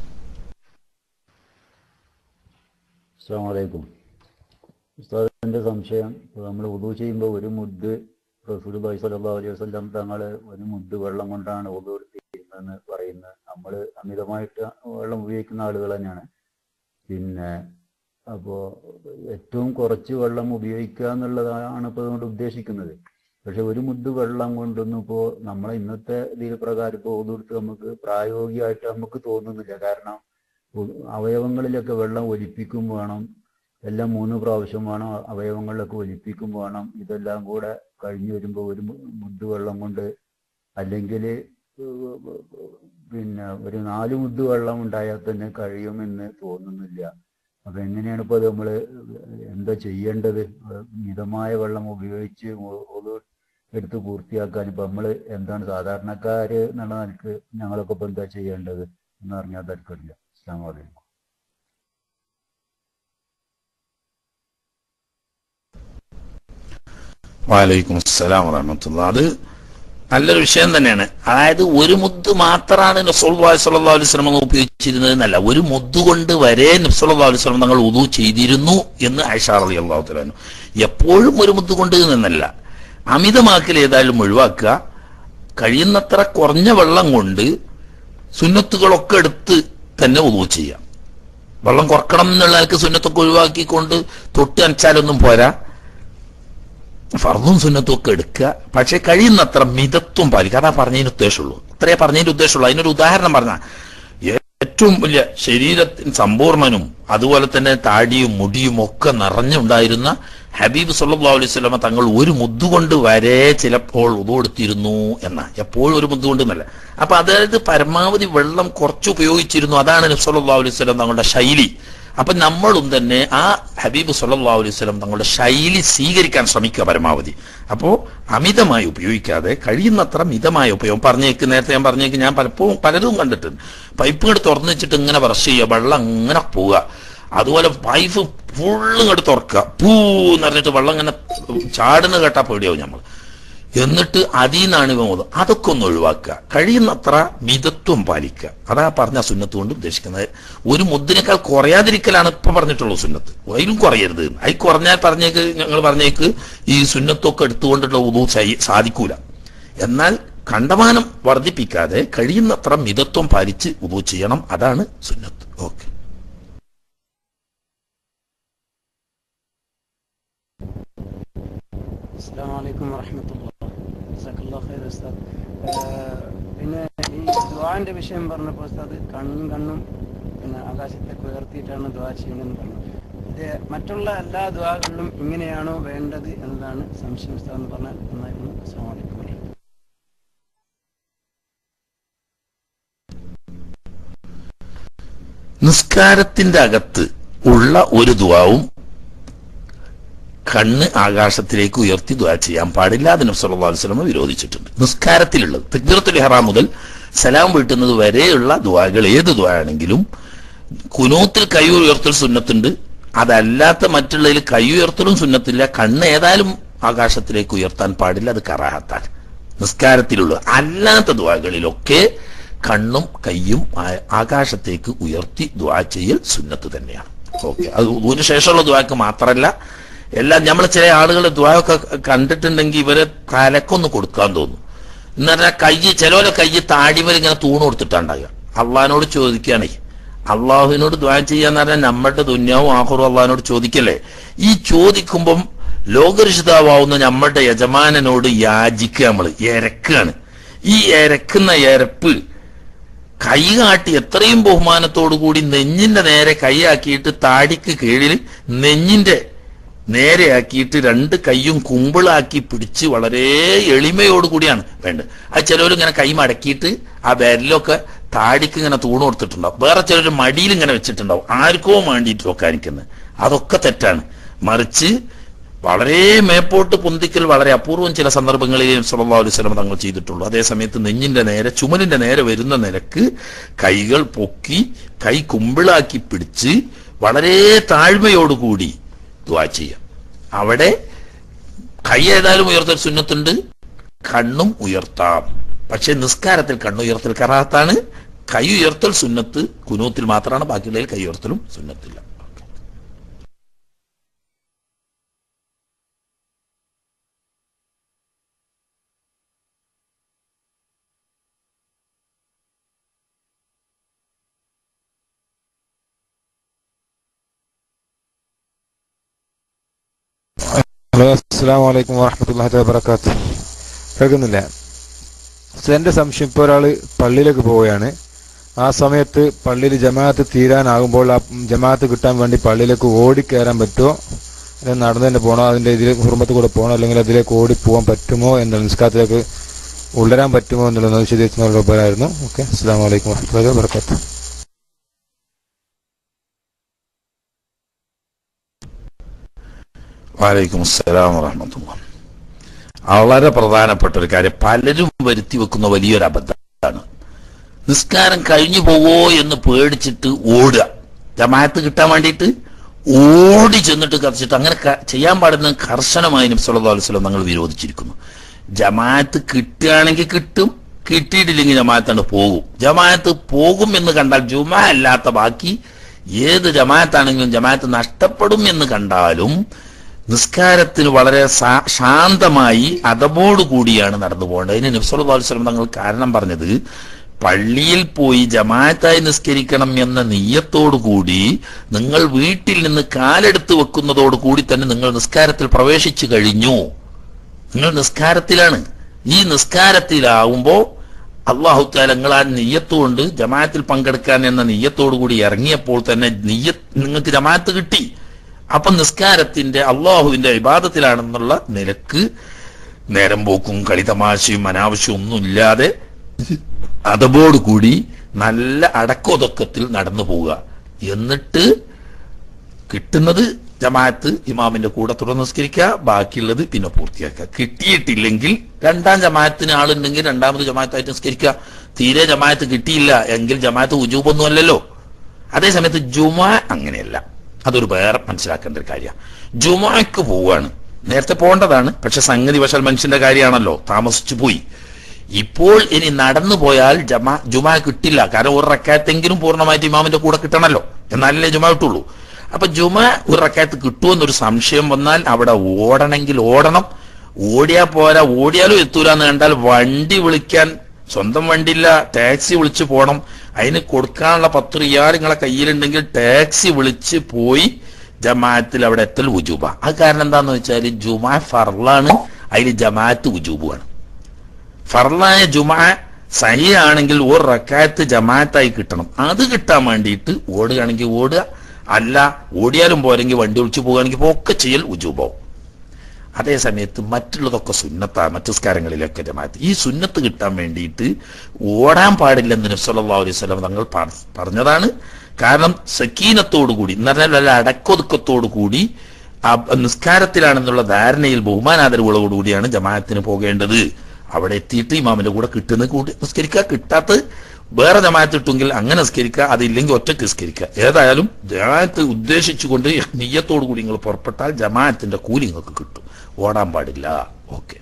അസ്സാം വലൈക്കും ഉസ്താദിൻ്റെ സംശയം നമ്മൾ ഉദു ചെയ്യുമ്പോൾ ഒരു മുദ്ദ് റസൂൽ ബായി സല്ലാ അലൈഹി വസ്ലം തങ്ങൾ ഒരു മുദ്ദ് വെള്ളം കൊണ്ടാണ് ഉദു എടുത്തിരിക്കുന്നതെന്ന് പറയുന്നത് നമ്മൾ അമിതമായിട്ട് വെള്ളം ഉപയോഗിക്കുന്ന ആളുകൾ തന്നെയാണ് പിന്നെ അപ്പോൾ ഏറ്റവും കുറച്ച് വെള്ളം ഉപയോഗിക്കുക എന്നുള്ളതാണ് ഇപ്പോൾ അതുകൊണ്ട് ഉദ്ദേശിക്കുന്നത് പക്ഷെ ഒരു മുദ്ദ് വെള്ളം കൊണ്ടൊന്നും ഇപ്പോൾ നമ്മളെ ഇന്നത്തെ ഇതിൽ പ്രകാരം ഇപ്പോൾ ഒതുടുത്ത് നമുക്ക് പ്രായോഗികമായിട്ട് നമുക്ക് തോന്നുന്നില്ല കാരണം ഉ- അവയവങ്ങളിലൊക്കെ വെള്ളം ഒലിപ്പിക്കും വേണം എല്ലാം മൂന്ന് പ്രാവശ്യം വേണം അവയവങ്ങളിലൊക്കെ ഒലിപ്പിക്കും വേണം ഇതെല്ലാം കൂടെ കഴിഞ്ഞു വരുമ്പോൾ ഒരു മു- മുദ്ദ് വെള്ളം കൊണ്ട് അല്ലെങ്കിൽ പിന്നെ ഒരു നാല് മുദ്ദ് വെള്ളം ഉണ്ടായാൽ തന്നെ കഴിയുമെന്ന് തോന്നുന്നില്ല അപ്പൊ എങ്ങനെയാണ് ഇപ്പോൾ അത് നമ്മൾ എന്താ ചെയ്യേണ്ടത് മിതമായ വെള്ളം ഉപയോഗിച്ച് ഒ- ഒതു എടുത്ത് പൂർത്തിയാക്കാൻ ഇപ്പൊ നമ്മൾ എന്താണ് സാധാരണക്കാര് എന്നുള്ള നിലക്ക് ഞങ്ങളൊക്കെ ഇപ്പൊ എന്താ ചെയ്യേണ്ടത് എന്ന് പറഞ്ഞാൽ തരക്കില്ല അസ്ലാം വലൈക്കും വാലൈക്കും അസ്സലാം വറഹമത്തുള്ള അത് നല്ലൊരു വിഷയം തന്നെയാണ് അതായത് ഒരു മുദ്ദ് മാത്രമാണ് നബ്സുല്ലാഹി സ്വല്ലല്ലാഹു അലൈഹി വസല്ലം ഉപയോഗിച്ചിരുന്നത് എന്നല്ല ഒരു മുദ്ദ് കൊണ്ട് വരെ നബ്സുല്ലാഹു അലൈഹി വസല്ലം തങ്ങൾ ഉദു ചെയ്തിരുന്നു എന്ന് ആയിഷ റളിയല്ലാഹു തആല പറഞ്ഞു എപ്പോഴും ഒരു മുദ്ദ് കൊണ്ട് എന്നല്ല അമിതമാക്കൽ ഏതായാലും ഒഴിവാക്കുക കഴിയുന്നത്ര കുറഞ്ഞ വെള്ളം കൊണ്ട് സുന്നത്തുകളൊക്കെ എടുത്ത് തന്നെ ഉദു ചെയ്യാം വെള്ളം കുറക്കണം എന്നുള്ള നിലക്ക് സുന്നത്തൊക്കെ ഒഴിവാക്കിക്കൊണ്ട് തൊട്ട് അനച്ചാലൊന്നും പോരാ ഫർദും സുന്നത്തും ഒക്കെ എടുക്കുക പക്ഷെ കഴിയുന്നത്ര മിതത്വം പാലിക്കുക അതാ പറഞ്ഞതിന് ഉദ്ദേശമുള്ളൂ അത്രേ പറഞ്ഞതിന്റെ ഉദ്ദേശമുള്ളൂ അതിനൊരു ഉദാഹരണം പറഞ്ഞ ഏറ്റവും വലിയ ശരീരത്തിന് സമ്പൂർണനും അതുപോലെ തന്നെ താടിയും മുടിയും ഒക്കെ നിറഞ്ഞുണ്ടായിരുന്ന ഹബീബ് സല്ലല്ലാഹു അലൈഹി വസല്ലമ തങ്ങൾ ഒരു മുദ്ദുകൊണ്ട് വരെ ചിലപ്പോൾ ഉതുകൊടുത്തിരുന്നു എന്ന എപ്പോഴും ഒരു മുദ്ദുകൊണ്ട് എന്നല്ല അപ്പൊ അതായത് പരമാവധി വെള്ളം കുറച്ച് ഉപയോഗിച്ചിരുന്നു അതാണ് നബി സല്ലല്ലാഹു അലൈഹി വസല്ലം തങ്ങളുടെ ശൈലി അപ്പൊ നമ്മളും തന്നെ ആ ഹബീബ് സല്ലല്ലാഹു അലൈഹി വസല്ലം തങ്ങളുടെ ശൈലി സ്വീകരിക്കാൻ ശ്രമിക്കുക പരമാവധി അപ്പോ അമിതമായി ഉപയോഗിക്കാതെ കഴിയുന്നത്ര മിതമായ ഉപയോഗം പറഞ്ഞേക്ക് നേരത്തെ ഞാൻ പറഞ്ഞേക്ക് ഞാൻ പലപ്പോഴും പലതും കണ്ടിട്ടുണ്ട് പൈപ്പ് ഇങ്ങോട്ട് തുറന്നു വെച്ചിട്ട് ഇങ്ങനെ ബ്രഷ് ചെയ്യുക വെള്ളം ഇങ്ങനെ പോവുക അതുപോലെ പൈപ്പ് ഫുള്ള് ഇങ്ങോട്ട് തുറക്കുക പൂ എന്ന് പറഞ്ഞിട്ട് വെള്ളം ഇങ്ങനെ ചാടുന്ന കേട്ടാ പേടിയാവും നമ്മൾ എന്നിട്ട് അതിൽ നിന്നാണ് ഇവ മുതൽ അതൊക്കെ ഒന്ന് ഒഴിവാക്കുക കഴിയുന്നത്ര മിതത്വം പാലിക്കുക അതാ പറഞ്ഞ സുന്നത്ത് കൊണ്ട് ഉദ്ദേശിക്കുന്നത് ഒരു മുദ്ദിനേക്കാൾ കുറയാതിരിക്കലാണ് ഇപ്പൊ പറഞ്ഞിട്ടുള്ള സുന്നത്ത് അതിലും കുറയരുത് അതിൽ കുറഞ്ഞാൽ പറഞ്ഞേക്ക് ഞങ്ങൾ പറഞ്ഞേക്ക് ഈ സുന്നത്തൊക്കെ എടുത്തുകൊണ്ടുള്ള ഉദു സാധിക്കൂല എന്നാൽ കണ്ടമാനം വർദ്ധിപ്പിക്കാതെ കഴിയുന്നത്ര മിതത്വം പാലിച്ച് ഉദു ചെയ്യണം അതാണ് സുന്നത്ത് ഓക്കെ അസ്സാം വലൈക്കും വറഹമത്തുള്ള ജസാക്കല്ലാ ഖൈർ ഉസ്താദ് ഏഹ് പിന്നെ ഈ ദ്വാന്റെ വിഷയം പറഞ്ഞപ്പോൾ ഉസ്താദ് കണ്ണും കണ്ണും പിന്നെ ആകാശത്തേക്ക് ഉയർത്തിയിട്ടാണ് ദ്വാ ചെയ്യണമെന്ന് പറഞ്ഞു ഇത് മറ്റുള്ള എല്ലാ ദ്വാകളിലും ഇങ്ങനെയാണോ വേണ്ടത് എന്നതാണ് സംശയം ഉസ്താദ് എന്ന് പറഞ്ഞാൽ നന്നായിരുന്നു അസ്സാം വലൈക്കും വറഹ്മത്തുള്ളാഹി. നിസ്കാരത്തിന്റെ അകത്ത് ഉള്ള ഒരു ദുവാവും കണ്ണ് ആകാശത്തിലേക്ക് ഉയർത്തി ദ്വാ ചെയ്യാൻ പാടില്ല അതിന് സല്ലല്ലാഹു അലൈഹി വസല്ലം വിരോധിച്ചിട്ടുണ്ട് നിസ്കാരത്തിലുള്ളത് തക്ബീറത്തുൽ ഇഹ്റാം മുതൽ സലാം വീട്ടുന്നത് വരെയുള്ള ദ്വാകൾ ഏത് ദ്വാ ആണെങ്കിലും കുനൂത്തിൽ കൈ ഉയർത്തൽ സുന്നത്തുണ്ട് അതല്ലാത്ത മറ്റുള്ളതിൽ കൈ ഉയർത്തലും സുന്നത്തില്ല കണ്ണ് ഏതായാലും ആകാശത്തിലേക്ക് ഉയർത്താൻ പാടില്ല അത് കറാഹത്താണ് നിസ്കാരത്തിലുള്ള അല്ലാത്ത ദ്വാകളിലൊക്കെ കണ്ണും കയ്യും ആ- ആകാശത്തേക്ക് ഉയർത്തി ദ്വാ ചെയ്യൽ സുന്നത്ത് തന്നെയാണ് ഓക്കെ അത് ഇതിന് ശേഷമുള്ള ദ്വാക്ക് മാത്രമല്ല എല്ലാം നമ്മൾ ചില ആളുകൾ ദ്വായൊക്കെ കണ്ടിട്ടുണ്ടെങ്കിൽ ഇവരെ തലക്കൊന്ന് കൊടുക്കാൻ തോന്നും എന്ന് പറഞ്ഞാൽ കൈ ചിലവരെ കൈ താടിമേൽ ഇങ്ങനെ തൂണ് കൊടുത്തിട്ടുണ്ടാകുക അള്ളഹാനോട് ചോദിക്കുകയാണേ അള്ളാഹുവിനോട് ദ്വാ ചെയ്യാന്ന് പറഞ്ഞാൽ നമ്മുടെ ദുന്യാവും ആഹുറും അള്ളഹാനോട് ചോദിക്കല്ലേ ഈ ചോദിക്കുമ്പം ലോകരക്ഷിതാവുന്ന നമ്മുടെ യജമാനനോട് യാചിക്കുക നമ്മള് എരക്കാണ് ഈ എരക്കുന്ന എരപ്പ് കൈ കാട്ടി എത്രയും ബഹുമാനത്തോടു കൂടി നെഞ്ഞിന്റെ നേരെ കൈയാക്കിയിട്ട് താടിക്ക് കീഴിൽ നെഞ്ഞിന്റെ നേരെയാക്കിയിട്ട് രണ്ട് കൈയും കുമ്പിളാക്കി പിടിച്ച് വളരെ എളിമയോട് കൂടിയാണ് വേണ്ടത് അത് ചിലവർ ഇങ്ങനെ കൈ മടക്കിയിട്ട് ആ വിരലൊക്കെ താടിക്ക് ഇങ്ങനെ തൂണ് കൊടുത്തിട്ടുണ്ടാവും വേറെ ചിലർ മടിയിൽ ഇങ്ങനെ വെച്ചിട്ടുണ്ടാവും ആർക്കോ വേണ്ടിയിട്ട് വെക്കാനിക്കുന്നത് അതൊക്കെ തെറ്റാണ് മറിച്ച് വളരെ മേപ്പോട്ട് പൊന്തിക്കൽ വളരെ അപൂർവം ചില സന്ദർഭങ്ങളിൽ സല്ലല്ലാഹു അലൈഹി വസല്ലം തങ്ങൾ ചെയ്തിട്ടുള്ളൂ അതേസമയത്ത് നെഞ്ഞിന്റെ നേരെ ചുമലിന്റെ നേരെ വരുന്ന നിലക്ക് കൈകൾ പൊക്കി കൈ കുമ്പിളാക്കി പിടിച്ച് വളരെ താഴ്മയോടുകൂടി ദ്വാ ചെയ്യാം അവിടെ കൈ ഏതായാലും ഉയർത്തൽ സുന്നത്തുണ്ട് കണ്ണും ഉയർത്താം പക്ഷെ നിസ്കാരത്തിൽ കണ്ണുയർത്തൽ കറാത്താണ് കൈ ഉയർത്തൽ സുന്നത്ത് കുനൂത്തിൽ മാത്രമാണ് ബാക്കിയുള്ളതിൽ കൈ ഉയർത്തലും സുന്നത്തില്ല ഹലോ അസ്സാം വലൈക്കും വാഹമത്തല്ലാ വാബർക്കാത്ത് കേൾക്കുന്നില്ല സോ, എൻ്റെ സംശയം ഇപ്പോൾ ഒരാൾ പള്ളിയിലേക്ക് പോവുകയാണ് ആ സമയത്ത് പള്ളിയിൽ ജമാഅത്ത് തീരാനാകുമ്പോൾ ആ ജമാഅത്ത് കിട്ടാൻ വേണ്ടി പള്ളിയിലേക്ക് ഓടിക്കയറാൻ പറ്റുമോ അല്ലെങ്കിൽ നടന്നു തന്നെ പോകണോ അതിൻ്റെ ഇതിൽ കുടുംബത്തിൽ കൂടെ പോകണോ അല്ലെങ്കിൽ അതിലേക്ക് ഓടി പോകാൻ പറ്റുമോ എന്നുള്ള നിസ്കാരത്തിലേക്ക് ഉള്ളരാൻ പറ്റുമോ എന്നുള്ളത് വിശദീകരിച്ച് നല്ല ഉപകാരമായിരുന്നു ഓക്കെ അസ്സാം വലൈക്കും വാഹമത്തല്ലാ വാബർക്കാത്ത് വാലൈക്കും അസ്സലാം വറഹമത്തുള്ള വളരെ പ്രധാനപ്പെട്ട ഒരു കാര്യം പലരും വരുത്തി വെക്കുന്ന വലിയൊരു അബദ്ധമാണ് നിസ്കാരം കഴിഞ്ഞു പോവോ എന്ന് പേടിച്ചിട്ട് ഓടുക ജമാഅത്ത് കിട്ടാൻ വേണ്ടിയിട്ട് ഓടി ചെന്നിട്ട് കത്തിച്ചിട്ട് അങ്ങനെ ക- ചെയ്യാൻ പാടുന്ന കർശനമായി നബ്സല്ലാ അലുസ്ലം ഞങ്ങൾ വിരോധിച്ചിരിക്കുന്നു ജമാഅത്ത് കിട്ടുകയാണെങ്കിൽ കിട്ടും കിട്ടിയിട്ടില്ലെങ്കിൽ ജമാഅത്താണ് പോകും ജമാഅത്ത് പോകും എന്ന് കണ്ടാൽ ജുമാ അല്ലാത്ത ബാക്കി ഏത് ജമാഅത്താണെങ്കിലും ജമാഅത്ത് നഷ്ടപ്പെടും എന്ന് കണ്ടാലും നിസ്കാരത്തിന് വളരെ സാ- ശാന്തമായി അതബോടുകൂടിയാണ് നടന്നു പോകേണ്ടത് അതിന് നബ്സല്ലാ അലുസ്ലം തങ്ങൾ കാരണം പറഞ്ഞത് പള്ളിയിൽ പോയി ജമാഅത്തായി നിസ്കരിക്കണം എന്ന നെയ്യത്തോടു കൂടി നിങ്ങൾ വീട്ടിൽ നിന്ന് കാലെടുത്ത് വെക്കുന്നതോടു കൂടി തന്നെ നിങ്ങൾ നിസ്കാരത്തിൽ പ്രവേശിച്ചു കഴിഞ്ഞു നിങ്ങൾ നിസ്കാരത്തിലാണ് ഈ നിസ്കാരത്തിലാവുമ്പോ അള്ളാഹു താല നിങ്ങൾ ആ നെയ്യത്തുകൊണ്ട് ജമാഅത്തിൽ പങ്കെടുക്കാൻ എന്ന നെയ്യത്തോടു കൂടി ഇറങ്ങിയപ്പോൾ തന്നെ നെയ്യ നിങ്ങൾക്ക് ജമാഅത്ത് കിട്ടി അപ്പൊ നിസ്കാരത്തിന്റെ അള്ളാഹുവിന്റെ വിവാദത്തിലാണെന്നുള്ള നിലക്ക് നേരം പോക്കും കളിതമാശയും അനാവശ്യവും ഒന്നുമില്ലാതെ അതോടുകൂടി നല്ല അടക്കൊതുക്കത്തിൽ നടന്നു പോവുക എന്നിട്ട് കിട്ടുന്നത് ജമാഅത്ത് ഇമാമിന്റെ കൂടെ തുടർന്ന് നിസ്കരിക്കുക ബാക്കിയുള്ളത് പിന്നെ പൂർത്തിയാക്കുക കിട്ടിയിട്ടില്ലെങ്കിൽ രണ്ടാം ജമാഅത്തിന് ആളുണ്ടെങ്കിൽ രണ്ടാമത് ജമാഅത്തായിട്ട് നിസ്കരിക്കുക തീരെ ജമാഅത്ത് കിട്ടിയില്ല എങ്കിൽ ജമാഅത്ത് ഉജൂബൊന്നും അല്ലല്ലോ അതേസമയത്ത് ജുമാ അങ്ങനെയല്ല അതൊരു വേറെ മനസ്സിലാക്കേണ്ട ഒരു കാര്യമാണ് ജുമാക്ക് പോവാണ് നേരത്തെ പോകേണ്ടതാണ് പക്ഷെ സംഗതി വശാൽ മനുഷ്യന്റെ കാര്യമാണല്ലോ താമസിച്ചു പോയി ഇപ്പോൾ ഇനി നടന്നു പോയാൽ ജമാ ജുമാ കിട്ടില്ല കാരണം ഒരു റക്കാത്തെങ്കിലും പൂർണ്ണമായിട്ട് ഇമാമിന്റെ കൂടെ കിട്ടണമല്ലോ എന്നാലല്ലേ ജുമാ കിട്ടുള്ളൂ അപ്പൊ ജുമ ഒരു റക്കാത്ത് കിട്ടുമെന്നൊരു സംശയം വന്നാൽ അവിടെ ഓടണമെങ്കിൽ ഓടണം ഓടിയാ പോരാ ഓടിയാലും എത്തൂല എന്ന് കണ്ടാൽ വണ്ടി വിളിക്കാൻ സ്വന്തം വണ്ടിയില്ല ടാക്സി വിളിച്ച് പോകണം അതിന് കൊടുക്കാനുള്ള പത്ത് റിയാൽ നിങ്ങളെ കയ്യിലുണ്ടെങ്കിൽ ടാക്സി വിളിച്ച് പോയി ജമാഅത്തിൽ അവിടെ എത്തൽ ഉജൂബ അത് കാരണം എന്താന്ന് വെച്ചാൽ ജുമാ ഫർലാണ് അതിൽ ജമാഅത്ത് ഉജൂബുമാണ് ഫർലായ ജുമാ സഹിയാണെങ്കിൽ ഒരു റക്കായത്ത് ജമാഅത്തായി കിട്ടണം അത് കിട്ടാൻ വേണ്ടിയിട്ട് ഓടുകയാണെങ്കിൽ ഓടുക അല്ല ഓടിയാലും പോരെങ്കിൽ വണ്ടി വിളിച്ചു പോകുകയാണെങ്കിൽ ഒക്കെ ചെയ്യൽ ഉജൂബാവും അതേ സമയത്ത് മറ്റുള്ളതൊക്കെ സുന്നത്താ മറ്റു സ്കാരങ്ങളിലൊക്കെ ജമാഅത്ത് ഈ സുന്നത്ത് കിട്ടാൻ വേണ്ടിയിട്ട് ഓടാൻ പാടില്ലെന്ന് നബ്സല്ലാ അലൈഹി സ്വലം തങ്ങൾ പറ- പറഞ്ഞതാണ് കാരണം സക്കീനത്തോടുകൂടി എന്ന് പറഞ്ഞാൽ വല്ല അടക്കൊതുക്കത്തോടു കൂടി ആ നിസ്കാരത്തിലാണെന്നുള്ള ധാരണയിൽ ബഹുമാനാദരവുകളോടുകൂടിയാണ് ജമാഅത്തിന് പോകേണ്ടത് അവിടെ എത്തിയിട്ട് ഇമാമിന്റെ കൂടെ കിട്ടുന്ന കൂടി നിസ്കരിക്കുക കിട്ടാത്ത വേറെ ജമാഅത്ത് കിട്ടുമെങ്കിൽ അങ്ങനെ നിസ്കരിക്കുക അതില്ലെങ്കിൽ ഒറ്റയ്ക്ക് നിസ്കരിക്കുക ഏതായാലും ജമാഅത്ത് ഉദ്ദേശിച്ചുകൊണ്ട് നെയ്യത്തോടു കൂടി നിങ്ങൾ പുറപ്പെട്ടാൽ ജമാഅത്തിന്റെ കൂലി നിങ്ങൾക്ക് കിട്ടും ഓടാൻ പാടില്ല ഓക്കെ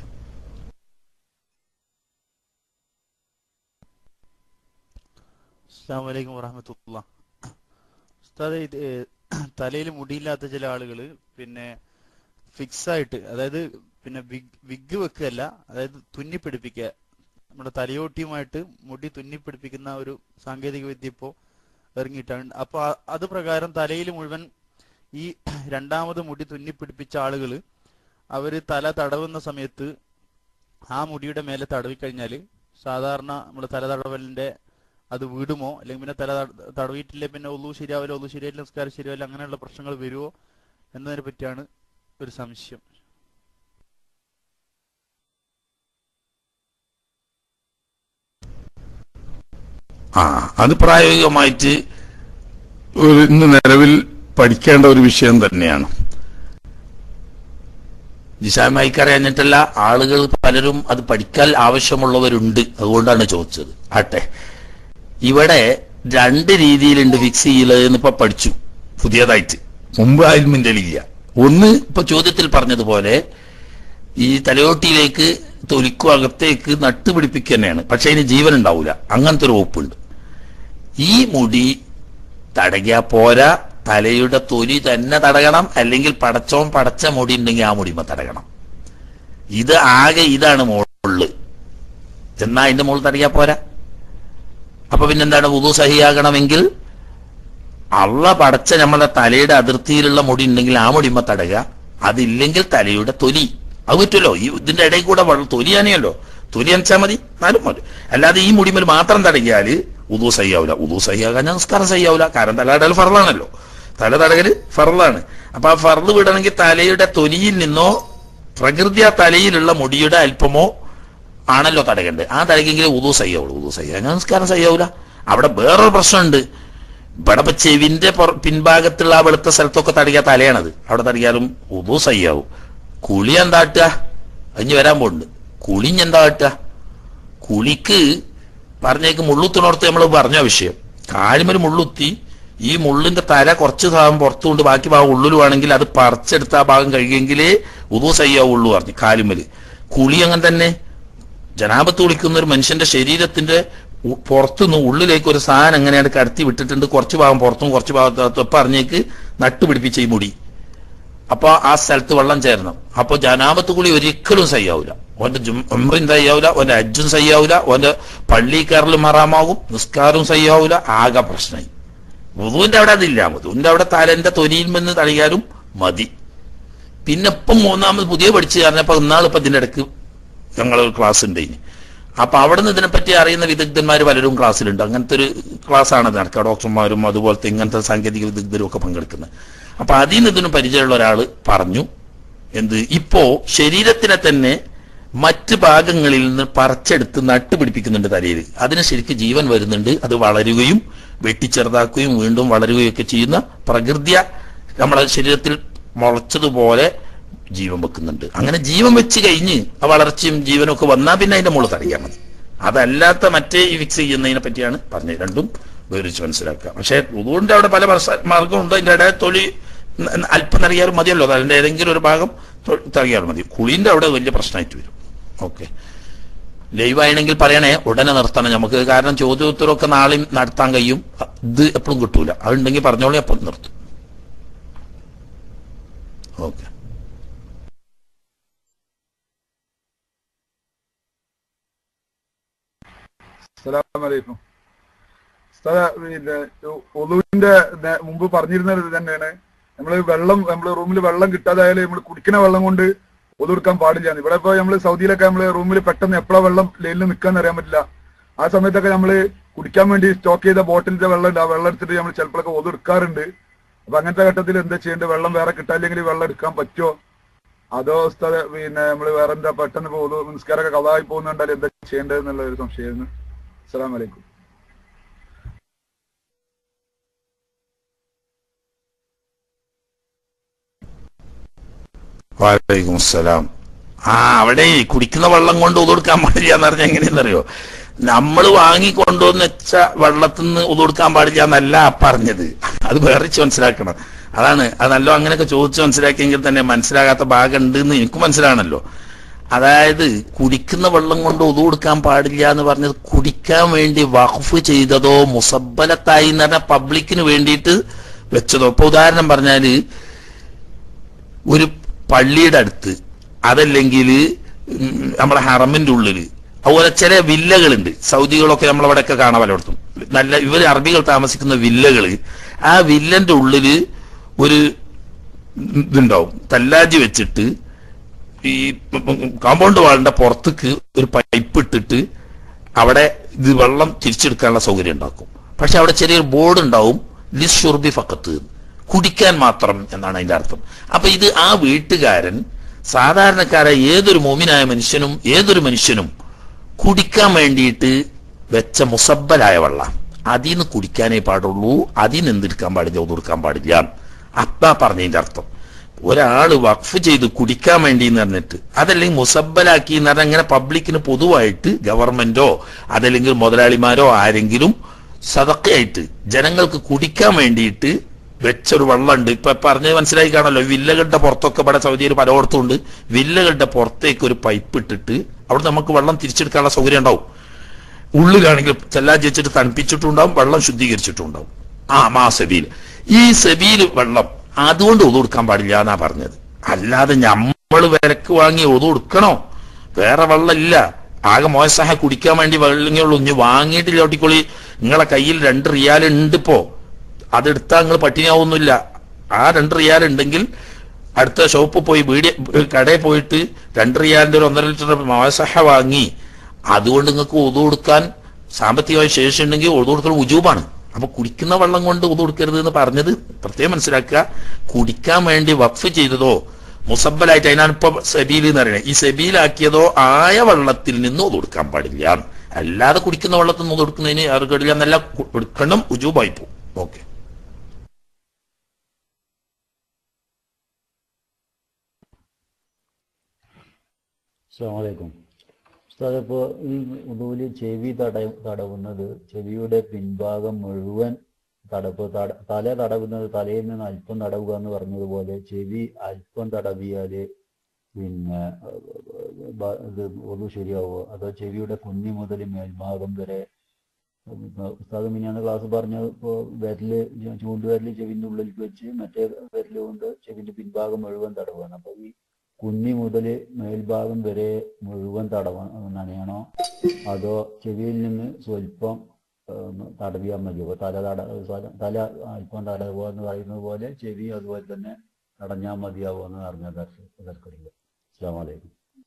അസ്സാം വലൈക്കും വറഹമത്തുള്ള ഉസ്താദെ ഇത് തലയിൽ മുടിയില്ലാത്ത ചില ആളുകൾ പിന്നെ ഫിക്സ് ആയിട്ട് അതായത് പിന്നെ വിഗ് വിഗ് വെക്കുകയല്ല അതായത് തുന്നി പിടിപ്പിക്കുക നമ്മുടെ തലയോട്ടിയുമായിട്ട് മുടി തുന്നിപ്പിടിപ്പിക്കുന്ന ഒരു സാങ്കേതിക വിദ്യ ഇപ്പോൾ ഇറങ്ങിയിട്ടാണ് അപ്പൊ ആ- അത് പ്രകാരം തലയിൽ മുഴുവൻ ഈ രണ്ടാമത് മുടി തുന്നിപ്പിടിപ്പിച്ച ആളുകൾ അവര് തല തടവുന്ന സമയത്ത് ആ മുടിയുടെ മേലെ തടവിക്കഴിഞ്ഞാൽ സാധാരണ നമ്മൾ തല തടവലിന്റെ അത് വീടുമോ അല്ലെങ്കിൽ പിന്നെ തല തട- തടവിയിട്ടില്ലേ പിന്നെ ഒന്നു ശരിയാവില്ല ഒന്നു ശരിയായില്ല നിസ്കാരം ശരിയാവില്ല അങ്ങനെയുള്ള പ്രശ്നങ്ങൾ വരുമോ എന്നതിനെ പറ്റിയാണ് ഒരു സംശയം ആ അത് പ്രായോഗികമായിട്ട് ഒരു ഇന്ന് നിലവിൽ പഠിക്കേണ്ട ഒരു വിഷയം തന്നെയാണ് നിശാമായിക്ക് അറിയാഞ്ഞിട്ടല്ല ആളുകൾ പലരും അത് പഠിക്കാൻ ആവശ്യമുള്ളവരുണ്ട് അതുകൊണ്ടാണ് ചോദിച്ചത് ആട്ടെ ഇവിടെ രണ്ട് രീതിയിലുണ്ട് ഫിക്സ് ചെയ്യലെന്ന് ഇപ്പൊ പഠിച്ചു പുതിയതായിട്ട് മുമ്പ് ആൽമിന്റെ ഇല്ല ഒന്ന് ഇപ്പൊ ചോദ്യത്തിൽ പറഞ്ഞതുപോലെ ഈ തലയോട്ടിയിലേക്ക് തൊലിക്കും അകത്തേക്ക് നട്ടുപിടിപ്പിക്കുക തന്നെയാണ് പക്ഷെ അതിന് ജീവൻ ഉണ്ടാവില്ല അങ്ങനത്തെ ഒരു വകുപ്പുണ്ട് ഈ മുടി തടകിയാ പോരാ തലയുടെ തൊലി തന്നെ തടകണം അല്ലെങ്കിൽ പടച്ചോൻ പടച്ച മുടി ഉണ്ടെങ്കിൽ ആ മുടിമ തടകണം ഇത് ആകെ ഇതാണ് മുകളില് എന്നാ അതിന്റെ മുകളിൽ തടകിയാ പോരാ അപ്പൊ പിന്നെന്താണ് ഉദു സഹിയാകണമെങ്കിൽ അള്ള പടച്ച നമ്മളെ തലയുടെ അതിർത്തിയിലുള്ള മുടി ഉണ്ടെങ്കിൽ ആ മുടിമ തടക അതില്ലെങ്കിൽ തലയുടെ തൊലി അത് പറ്റുമല്ലോ ഈ ഇതിന്റെ ഇടയിൽ കൂടെ വെള്ളം തൊലിയാനെയല്ലോ തൊലി അനച്ചാൽ മതി എന്നാലും മതി അല്ലാതെ ഈ മുടിമേൽ മാത്രം തടകിയാല് ഉദു സഹിയാവില്ല ഉദു സഹിയാകാൻ നമസ്കാരം സഹിയാവില്ല കാരണം തലയുടെ ഫറലാണല്ലോ തല തടകല് ഫറലാണ് അപ്പൊ ആ ഫറല് വിടണമെങ്കിൽ തലയുടെ തൊലിയിൽ നിന്നോ പ്രകൃതി ആ തലയിലുള്ള മുടിയുടെ അല്പമോ ആണല്ലോ തടകേണ്ടത് ആ തടകെങ്കിൽ ഉദു സയ്യാവുള്ളൂ ഉദു സയ്യാ നമസ്കാരം സയ്യാവൂല അവിടെ വേറൊരു പ്രശ്നമുണ്ട് ഇവിടെ ഇപ്പൊ ചെവിന്റെ പുറ- പിൻഭാഗത്തുള്ള ആ വെളുത്ത സ്ഥലത്തൊക്കെ തടകിയ തലയാണത് അവിടെ തടകിയാലും ഉദു സയ്യാവും കുളി എന്താ കാട്ടുക അതിന് വരാൻ പോകുന്നുണ്ട് കുളിഞ്ഞ് എന്താ കാട്ടുക കുളിക്ക് പറഞ്ഞേക്ക് മുള്ളുത്തിനോർത്ത് നമ്മൾ പറഞ്ഞ വിഷയം കാലുമൊരു മുള്ളുത്തി ഈ മുള്ളിന്റെ തല കുറച്ച് ഭാഗം പുറത്തുകൊണ്ട് ബാക്കി ഭാഗം ഉള്ളിലുവാണെങ്കിൽ അത് പറിച്ചെടുത്ത് ആ ഭാഗം കഴിയുമെങ്കിലേ ഉദു സയ്യാവുള്ളൂ പറഞ്ഞു കാലുമല് കുളി അങ്ങനെ തന്നെ ജനാപത്ത് കുളിക്കുന്ന ഒരു മനുഷ്യന്റെ ശരീരത്തിന്റെ ഉ- പുറത്തുനിന്ന് ഉള്ളിലേക്ക് ഒരു സാധനം എങ്ങനെയാണ് കടത്തി വിട്ടിട്ടുണ്ട് കുറച്ച് ഭാഗം പുറത്തും കുറച്ച് ഭാഗത്തും പറഞ്ഞേക്ക് നട്ടുപിടിപ്പിച്ച ഈ മുടി അപ്പൊ ആ സ്ഥലത്ത് വെള്ളം ചേരണം അപ്പൊ ജനാപത്ത് കുളി ഒരിക്കലും സയ്യാവൂല ഓന്റെ ഉമ്രും സയ്യാവൂല ഓന്റെ അജ്ജും സയ്യാവൂല ഓന്റെ പള്ളി കയറലും ഹറാമാകും നിസ്കാരവും സയ്യാവൂല ആകെ പ്രശ്നമായി വുതുവിന്റെ അവിടെ അതില്ല വുതുവിന്റെ അവിടെ തലന്റെ തൊലിയിൽ നിന്ന് തളിയാലും മതി പിന്നെ ഇപ്പം മൂന്നാമത് പുതിയ പഠിച്ചു കാരണപ്പോ ഇന്നാളിപ്പോ ഇതിന്റെ ഇടയ്ക്ക് ഞങ്ങൾ ക്ലാസ് ഉണ്ട് ഇനി അപ്പൊ അവിടെ നിന്ന് ഇതിനെപ്പറ്റി അറിയുന്ന വിദഗ്ധന്മാർ പലരും ക്ലാസ്സിലുണ്ട് അങ്ങനത്തെ ഒരു ക്ലാസ് ആണ് നടക്കുക ഡോക്ടർമാരും അതുപോലത്തെ ഇങ്ങനത്തെ സാങ്കേതിക വിദഗ്ധരും ഒക്കെ പങ്കെടുക്കുന്നത് അപ്പൊ അതിൽ നിന്ന് ഇതിന് പരിചയമുള്ള ഒരാള് പറഞ്ഞു എന്ത് ഇപ്പോ ശരീരത്തിനെ തന്നെ മറ്റ് ഭാഗങ്ങളിൽ നിന്ന് പറിച്ചെടുത്ത് നട്ടുപിടിപ്പിക്കുന്നുണ്ട് തലയിൽ അതിന് ശരിക്കും ജീവൻ വരുന്നുണ്ട് അത് വളരുകയും വെട്ടിച്ചെറുതാക്കുകയും വീണ്ടും വളരുകയും ഒക്കെ ചെയ്യുന്ന പ്രകൃതിയ നമ്മളെ ശരീരത്തിൽ മുളച്ചതുപോലെ ജീവൻ വെക്കുന്നുണ്ട് അങ്ങനെ ജീവൻ വെച്ച് കഴിഞ്ഞ് ആ വളർച്ചയും ജീവനും ഒക്കെ വന്നാൽ പിന്നെ അതിന്റെ മുകളിൽ തടയാൻ മതി അതല്ലാത്ത മറ്റേ ഈ ഫിക്സ് ചെയ്യുന്നതിനെ പറ്റിയാണ് പറഞ്ഞത് രണ്ടും വിവരിച്ച് മനസ്സിലാക്കുക പക്ഷെ ഉതുകൊണ്ട് അവിടെ പല പ്രസ- മാർഗമുണ്ട് അതിന്റെ ഇടയിൽ തൊലി ന- ന- അല്പം തറിയാലും മതിയല്ലോ അതിന്റെ ഏതെങ്കിലും ഒരു ഭാഗം തൊ- തറിയാലും മതി കുളീന്റെ അവിടെ വലിയ പ്രശ്നമായിട്ട് വരും ഓക്കെ ലൈവാണെങ്കിൽ പറയണേ ഉടനെ നിർത്തണം നമുക്ക് കാരണം ചോദ്യോത്തരമൊക്കെ നാളെയും നടത്താൻ കഴിയും ഇത് എപ്പോഴും കിട്ടൂല അതുണ്ടെങ്കിൽ പറഞ്ഞോളൂ അപ്പം നിർത്തും ഓക്കെ അസ്സലാമലൈക്കും ഉസ്താദ് പിന്നെ ഒലുവിന്റെ മുമ്പ് പറഞ്ഞിരുന്നത് ഇത് തന്നെയാണ് നമ്മള് വെള്ളം നമ്മള് റൂമിൽ വെള്ളം കിട്ടാതായാലും നമ്മൾ കുടിക്കുന്ന വെള്ളം കൊണ്ട് ഒതുക്കാൻ പാടില്ല ഇവിടെ ഇപ്പൊ നമ്മള് സൗദിയിലൊക്കെ നമ്മള് റൂമിൽ പെട്ടെന്ന് എപ്പോഴാ വെള്ളം ലൈനിൽ നിൽക്കാന്ന് അറിയാൻ പറ്റില്ല ആ സമയത്തൊക്കെ നമ്മള് കുടിക്കാൻ വേണ്ടി സ്റ്റോക്ക് ചെയ്ത ബോട്ടിലിന്റെ വെള്ളം ഉണ്ട് ആ വെള്ളം എടുത്തിട്ട് നമ്മൾ ചിലപ്പോഴൊക്കെ ഒതെടുക്കാറുണ്ട് അപ്പൊ അങ്ങനത്തെ ഘട്ടത്തിൽ എന്താ ചെയ്യേണ്ടത് വെള്ളം വേറെ കിട്ടാനില്ലെങ്കിൽ വെള്ളം എടുക്കാൻ പറ്റുമോ അതോ ഉസ്താദ് പിന്നെ നമ്മള് വേറെ എന്താ പെട്ടെന്ന് ഇപ്പൊ ഒതു നിസ്കാരമൊക്കെ കഥായി പോകുന്നുണ്ടാൽ എന്താ ചെയ്യേണ്ടത് എന്നുള്ള ഒരു സംശയമായിരുന്നു അസ്സലാമു അലൈക്കും വാലൈക്കും അസ്സലാം ആ അവിടെ ഈ കുടിക്കുന്ന വെള്ളം കൊണ്ട് ഉതൊടുക്കാൻ പാടില്ല എന്ന് പറഞ്ഞാൽ എങ്ങനെയെന്നറിയോ നമ്മൾ വാങ്ങിക്കൊണ്ടുവന്ന് വെച്ച വെള്ളത്തിൽ നിന്ന് ഉതൊടുക്കാൻ പാടില്ല എന്നല്ല ആ പറഞ്ഞത് അത് വേറിച്ച് മനസ്സിലാക്കണം അതാണ് അത് നല്ലോ അങ്ങനെയൊക്കെ ചോദിച്ച് മനസ്സിലാക്കിയെങ്കിൽ തന്നെ മനസ്സിലാകാത്ത ഭാഗം ഉണ്ട് എന്ന് എനിക്ക് മനസ്സിലാണല്ലോ അതായത് കുടിക്കുന്ന വെള്ളം കൊണ്ട് ഉതു കൊടുക്കാൻ പാടില്ല എന്ന് പറഞ്ഞത് കുടിക്കാൻ വേണ്ടി വഖഫ് ചെയ്തതോ മുസബലത്തായി എന്ന് പറഞ്ഞാൽ പബ്ലിക്കിന് വേണ്ടിയിട്ട് വെച്ചതോ ഇപ്പൊ ഉദാഹരണം പറഞ്ഞാല് ഒരു പള്ളിയുടെ അടുത്ത് അതല്ലെങ്കിൽ നമ്മളെ ഹറമിന്റെ ഉള്ളില് അതുപോലെ ചില വില്ലകളുണ്ട് സൗദികളൊക്കെ നമ്മളവിടെയൊക്കെ കാണാൻ പലയിടത്തും നല്ല ഇവർ അറബികൾ താമസിക്കുന്ന വില്ലകള് ആ വില്ലന്റെ ഉള്ളില് ഒരു ഇതുണ്ടാവും തല്ലാജി വെച്ചിട്ട് ഈ കോമ്പൗണ്ട് വാളിന്റെ പുറത്തേക്ക് ഒരു പൈപ്പ് ഇട്ടിട്ട് അവിടെ ഇത് വെള്ളം തിരിച്ചെടുക്കാനുള്ള സൗകര്യം ഉണ്ടാക്കും പക്ഷെ അവിടെ ചെറിയൊരു ബോർഡ് ഉണ്ടാവും ലിസ് ഷുർബി ഫക്കത്ത് കുടിക്കാൻ മാത്രം എന്നാണ് അതിന്റെ അർത്ഥം അപ്പൊ ഇത് ആ വീട്ടുകാരൻ സാധാരണക്കാരായ ഏതൊരു മോമിനായ മനുഷ്യനും ഏതൊരു മനുഷ്യനും കുടിക്കാൻ വേണ്ടിയിട്ട് വെച്ച മുസബലായ വെള്ളം അതിൽ നിന്ന് കുടിക്കാനേ പാടുള്ളൂ അതിൽ നിന്ന് എന്തെടുക്കാൻ പാടില്ല ഒതുക്കാൻ പാടില്ല അപ്പ പറഞ്ഞതിന്റെ അർത്ഥം ഒരാള് വഖഫ് ചെയ്ത് കുടിക്കാൻ വേണ്ടി എന്ന് പറഞ്ഞിട്ട് അതല്ലെങ്കിൽ മുസബലാക്കി എന്ന് പറഞ്ഞാൽ അങ്ങനെ പബ്ലിക്കിന് പൊതുവായിട്ട് ഗവൺമെന്റോ അതല്ലെങ്കിൽ മുതലാളിമാരോ ആരെങ്കിലും സതക്കയായിട്ട് ജനങ്ങൾക്ക് കുടിക്കാൻ വേണ്ടിയിട്ട് വെച്ചൊരു വെള്ളമുണ്ട് ഇപ്പൊ പറഞ്ഞത് മനസ്സിലായി കാണല്ലോ വില്ലകളുടെ പുറത്തൊക്കെ ഇവിടെ സൗദിയിൽ പലയിടത്തും ഉണ്ട് വില്ലകളുടെ പുറത്തേക്ക് ഒരു പൈപ്പ് ഇട്ടിട്ട് അവിടെ നമുക്ക് വെള്ളം തിരിച്ചെടുക്കാനുള്ള സൗകര്യം ഉണ്ടാവും ഉള്ളിലാണെങ്കിൽ ചെല്ലാൻ ചേച്ചിട്ട് തണുപ്പിച്ചിട്ടുണ്ടാവും വെള്ളം ശുദ്ധീകരിച്ചിട്ടുണ്ടാവും ആ മാ സെബീൽ ഈ സെബീൽ വെള്ളം അതുകൊണ്ട് ഒതു കൊടുക്കാൻ പാടില്ല എന്നാ പറഞ്ഞത് അല്ലാതെ നമ്മൾ വിലക്ക് വാങ്ങി ഒതു കൊടുക്കണോ വേറെ വെള്ളമില്ല ആകെ മോശസഹ കുടിക്കാൻ വേണ്ടി വെള്ളങ്ങളുള്ളൂ ഇനി വാങ്ങിയിട്ടില്ല ഒട്ടിക്കൊളി നിങ്ങളെ കയ്യിൽ രണ്ട് റിയാൽ ഉണ്ട് ഇപ്പോ അതെടുത്താൽ നിങ്ങൾ പട്ടിണിയാവൊന്നുമില്ല ആ രണ്ട് റിയാൽ ഉണ്ടെങ്കിൽ അടുത്ത ഷോപ്പിൽ പോയി വീടി കടയിൽ പോയിട്ട് രണ്ട് റിയാലിന്റെ ഒരു ഒന്നര ലിറ്റർ മോശസഹ വാങ്ങി അതുകൊണ്ട് നിങ്ങൾക്ക് ഒതു കൊടുക്കാൻ സാമ്പത്തികമായി ശേഷി ഉണ്ടെങ്കിൽ ഒതു കൊടുക്കൽ ഉജൂബാണ് അപ്പൊ കുടിക്കുന്ന വെള്ളം കൊണ്ട് ഒതു കൊടുക്കരുത് എന്ന് പറഞ്ഞത് പ്രത്യേകം മനസ്സിലാക്കുക കുടിക്കാൻ വേണ്ടി വഖഫ് ചെയ്തതോ മുസബലായിട്ട് അതിനാണ് ഇപ്പൊ സെബീൽ എന്ന് പറയുന്നത് ഈ സെബീലാക്കിയതോ ആയ വെള്ളത്തിൽ നിന്ന് ഒതു കൊടുക്കാൻ പാടില്ല അല്ലാതെ കുടിക്കുന്ന വെള്ളത്തിൽ നിന്ന് ഒതു കൊടുക്കുന്നതിന് അറുകടില്ല എന്നല്ല കൊടുക്കണം ഉജൂബായി പോകും ഓക്കെ അസ്സാമലൈക്കും ഉസ്താദ് ഇപ്പോൾ ഈ ഉദൂല് ചെവി തട തടവുന്നത് ചെവിയുടെ പിൻഭാഗം മുഴുവൻ തടപ്പ് തട തല തടവുന്നത് തലയിൽ നിന്ന് അല്പം തടവുക എന്ന് പറഞ്ഞതുപോലെ ചെവി അല്പം തടവിയാല് പിന്നെ ബ- ഇത് ഒതു ശരിയാവുമോ അതോ ചെവിയുടെ കുഞ്ഞി മുതൽ മേൽഭാഗം വരെ ഇപ്പൊ ഉസ്താദ് മിനിയാന്ന് ക്ലാസ് പറഞ്ഞത് ഇപ്പോൾ വിരല് ചൂണ്ടുവിരല് ചെവിന്റെ ഉള്ളിലേക്ക് വെച്ച് മറ്റേ വിരല് കൊണ്ട് ചെവിന്റെ പിൻഭാഗം മുഴുവൻ തടവുകയാണ് അപ്പൊ ഈ കുഞ്ഞി മുതൽ മേൽഭാഗം വരെ മുഴുവൻ തടവ നനയണോ അതോ ചെവിയിൽ നിന്ന് സ്വല്പം ഏഹ്, തടവിയാൽ മതിയോ അപ്പൊ തല തട സ്വല- തല അല്പം തടവുക എന്ന് പറയുന്നത് പോലെ ചെവി അതുപോലെ തന്നെ തടഞ്ഞാൽ മതിയാവോ എന്ന് അറിഞ്ഞാൽ തർക്കമില്ല അസ്സാം വലൈക്കും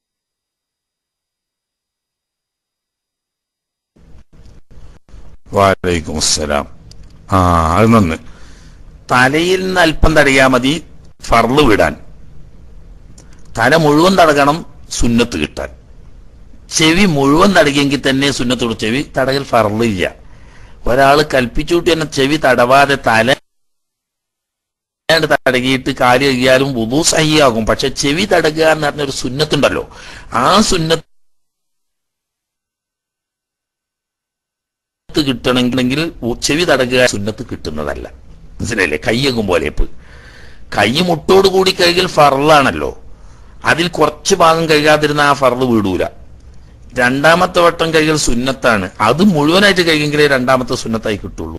വാലൈക്കും അസ്സലാം ആ അത് നന്ന് തലയിൽ നിന്ന് അല്പം തടയാ മതി ഫർള് വിടാൻ തല മുഴുവൻ തടകണം സുന്നത്ത് കിട്ടാൻ ചെവി മുഴുവൻ തടകിയെങ്കിൽ തന്നെ സുന്നത്തോട് ചെവി തടകൽ ഫർളില്ല ഒരാൾ കൽപ്പിച്ചുകൂട്ടി തന്നെ ചെവി തടവാതെ തല തടകിയിട്ട് കാല് കഴിയാലും വുദു സഹിയാകും പക്ഷെ ചെവി തടകുക എന്ന് പറഞ്ഞൊരു സുന്നത്തുണ്ടല്ലോ ആ സുന്നത്ത് സുന്നത്ത് കിട്ടണമെങ്കിൽ ചെവി തടകുക സുന്നത്ത് കിട്ടുന്നതല്ല മനസ്സിലായില്ലേ കയ്യകും പോലെ ഇപ്പ് കൈ മുട്ടോട് കൂടി കഴുകൽ ഫറലാണല്ലോ അതിൽ കുറച്ച് ഭാഗം കഴുകാതിരുന്ന ആ ഫറല് വീടൂല രണ്ടാമത്തെ വട്ടം കഴുകൽ സുന്നത്താണ് അത് മുഴുവനായിട്ട് കഴുകിയെങ്കിലേ രണ്ടാമത്തെ സുന്നത്തായി കിട്ടുള്ളൂ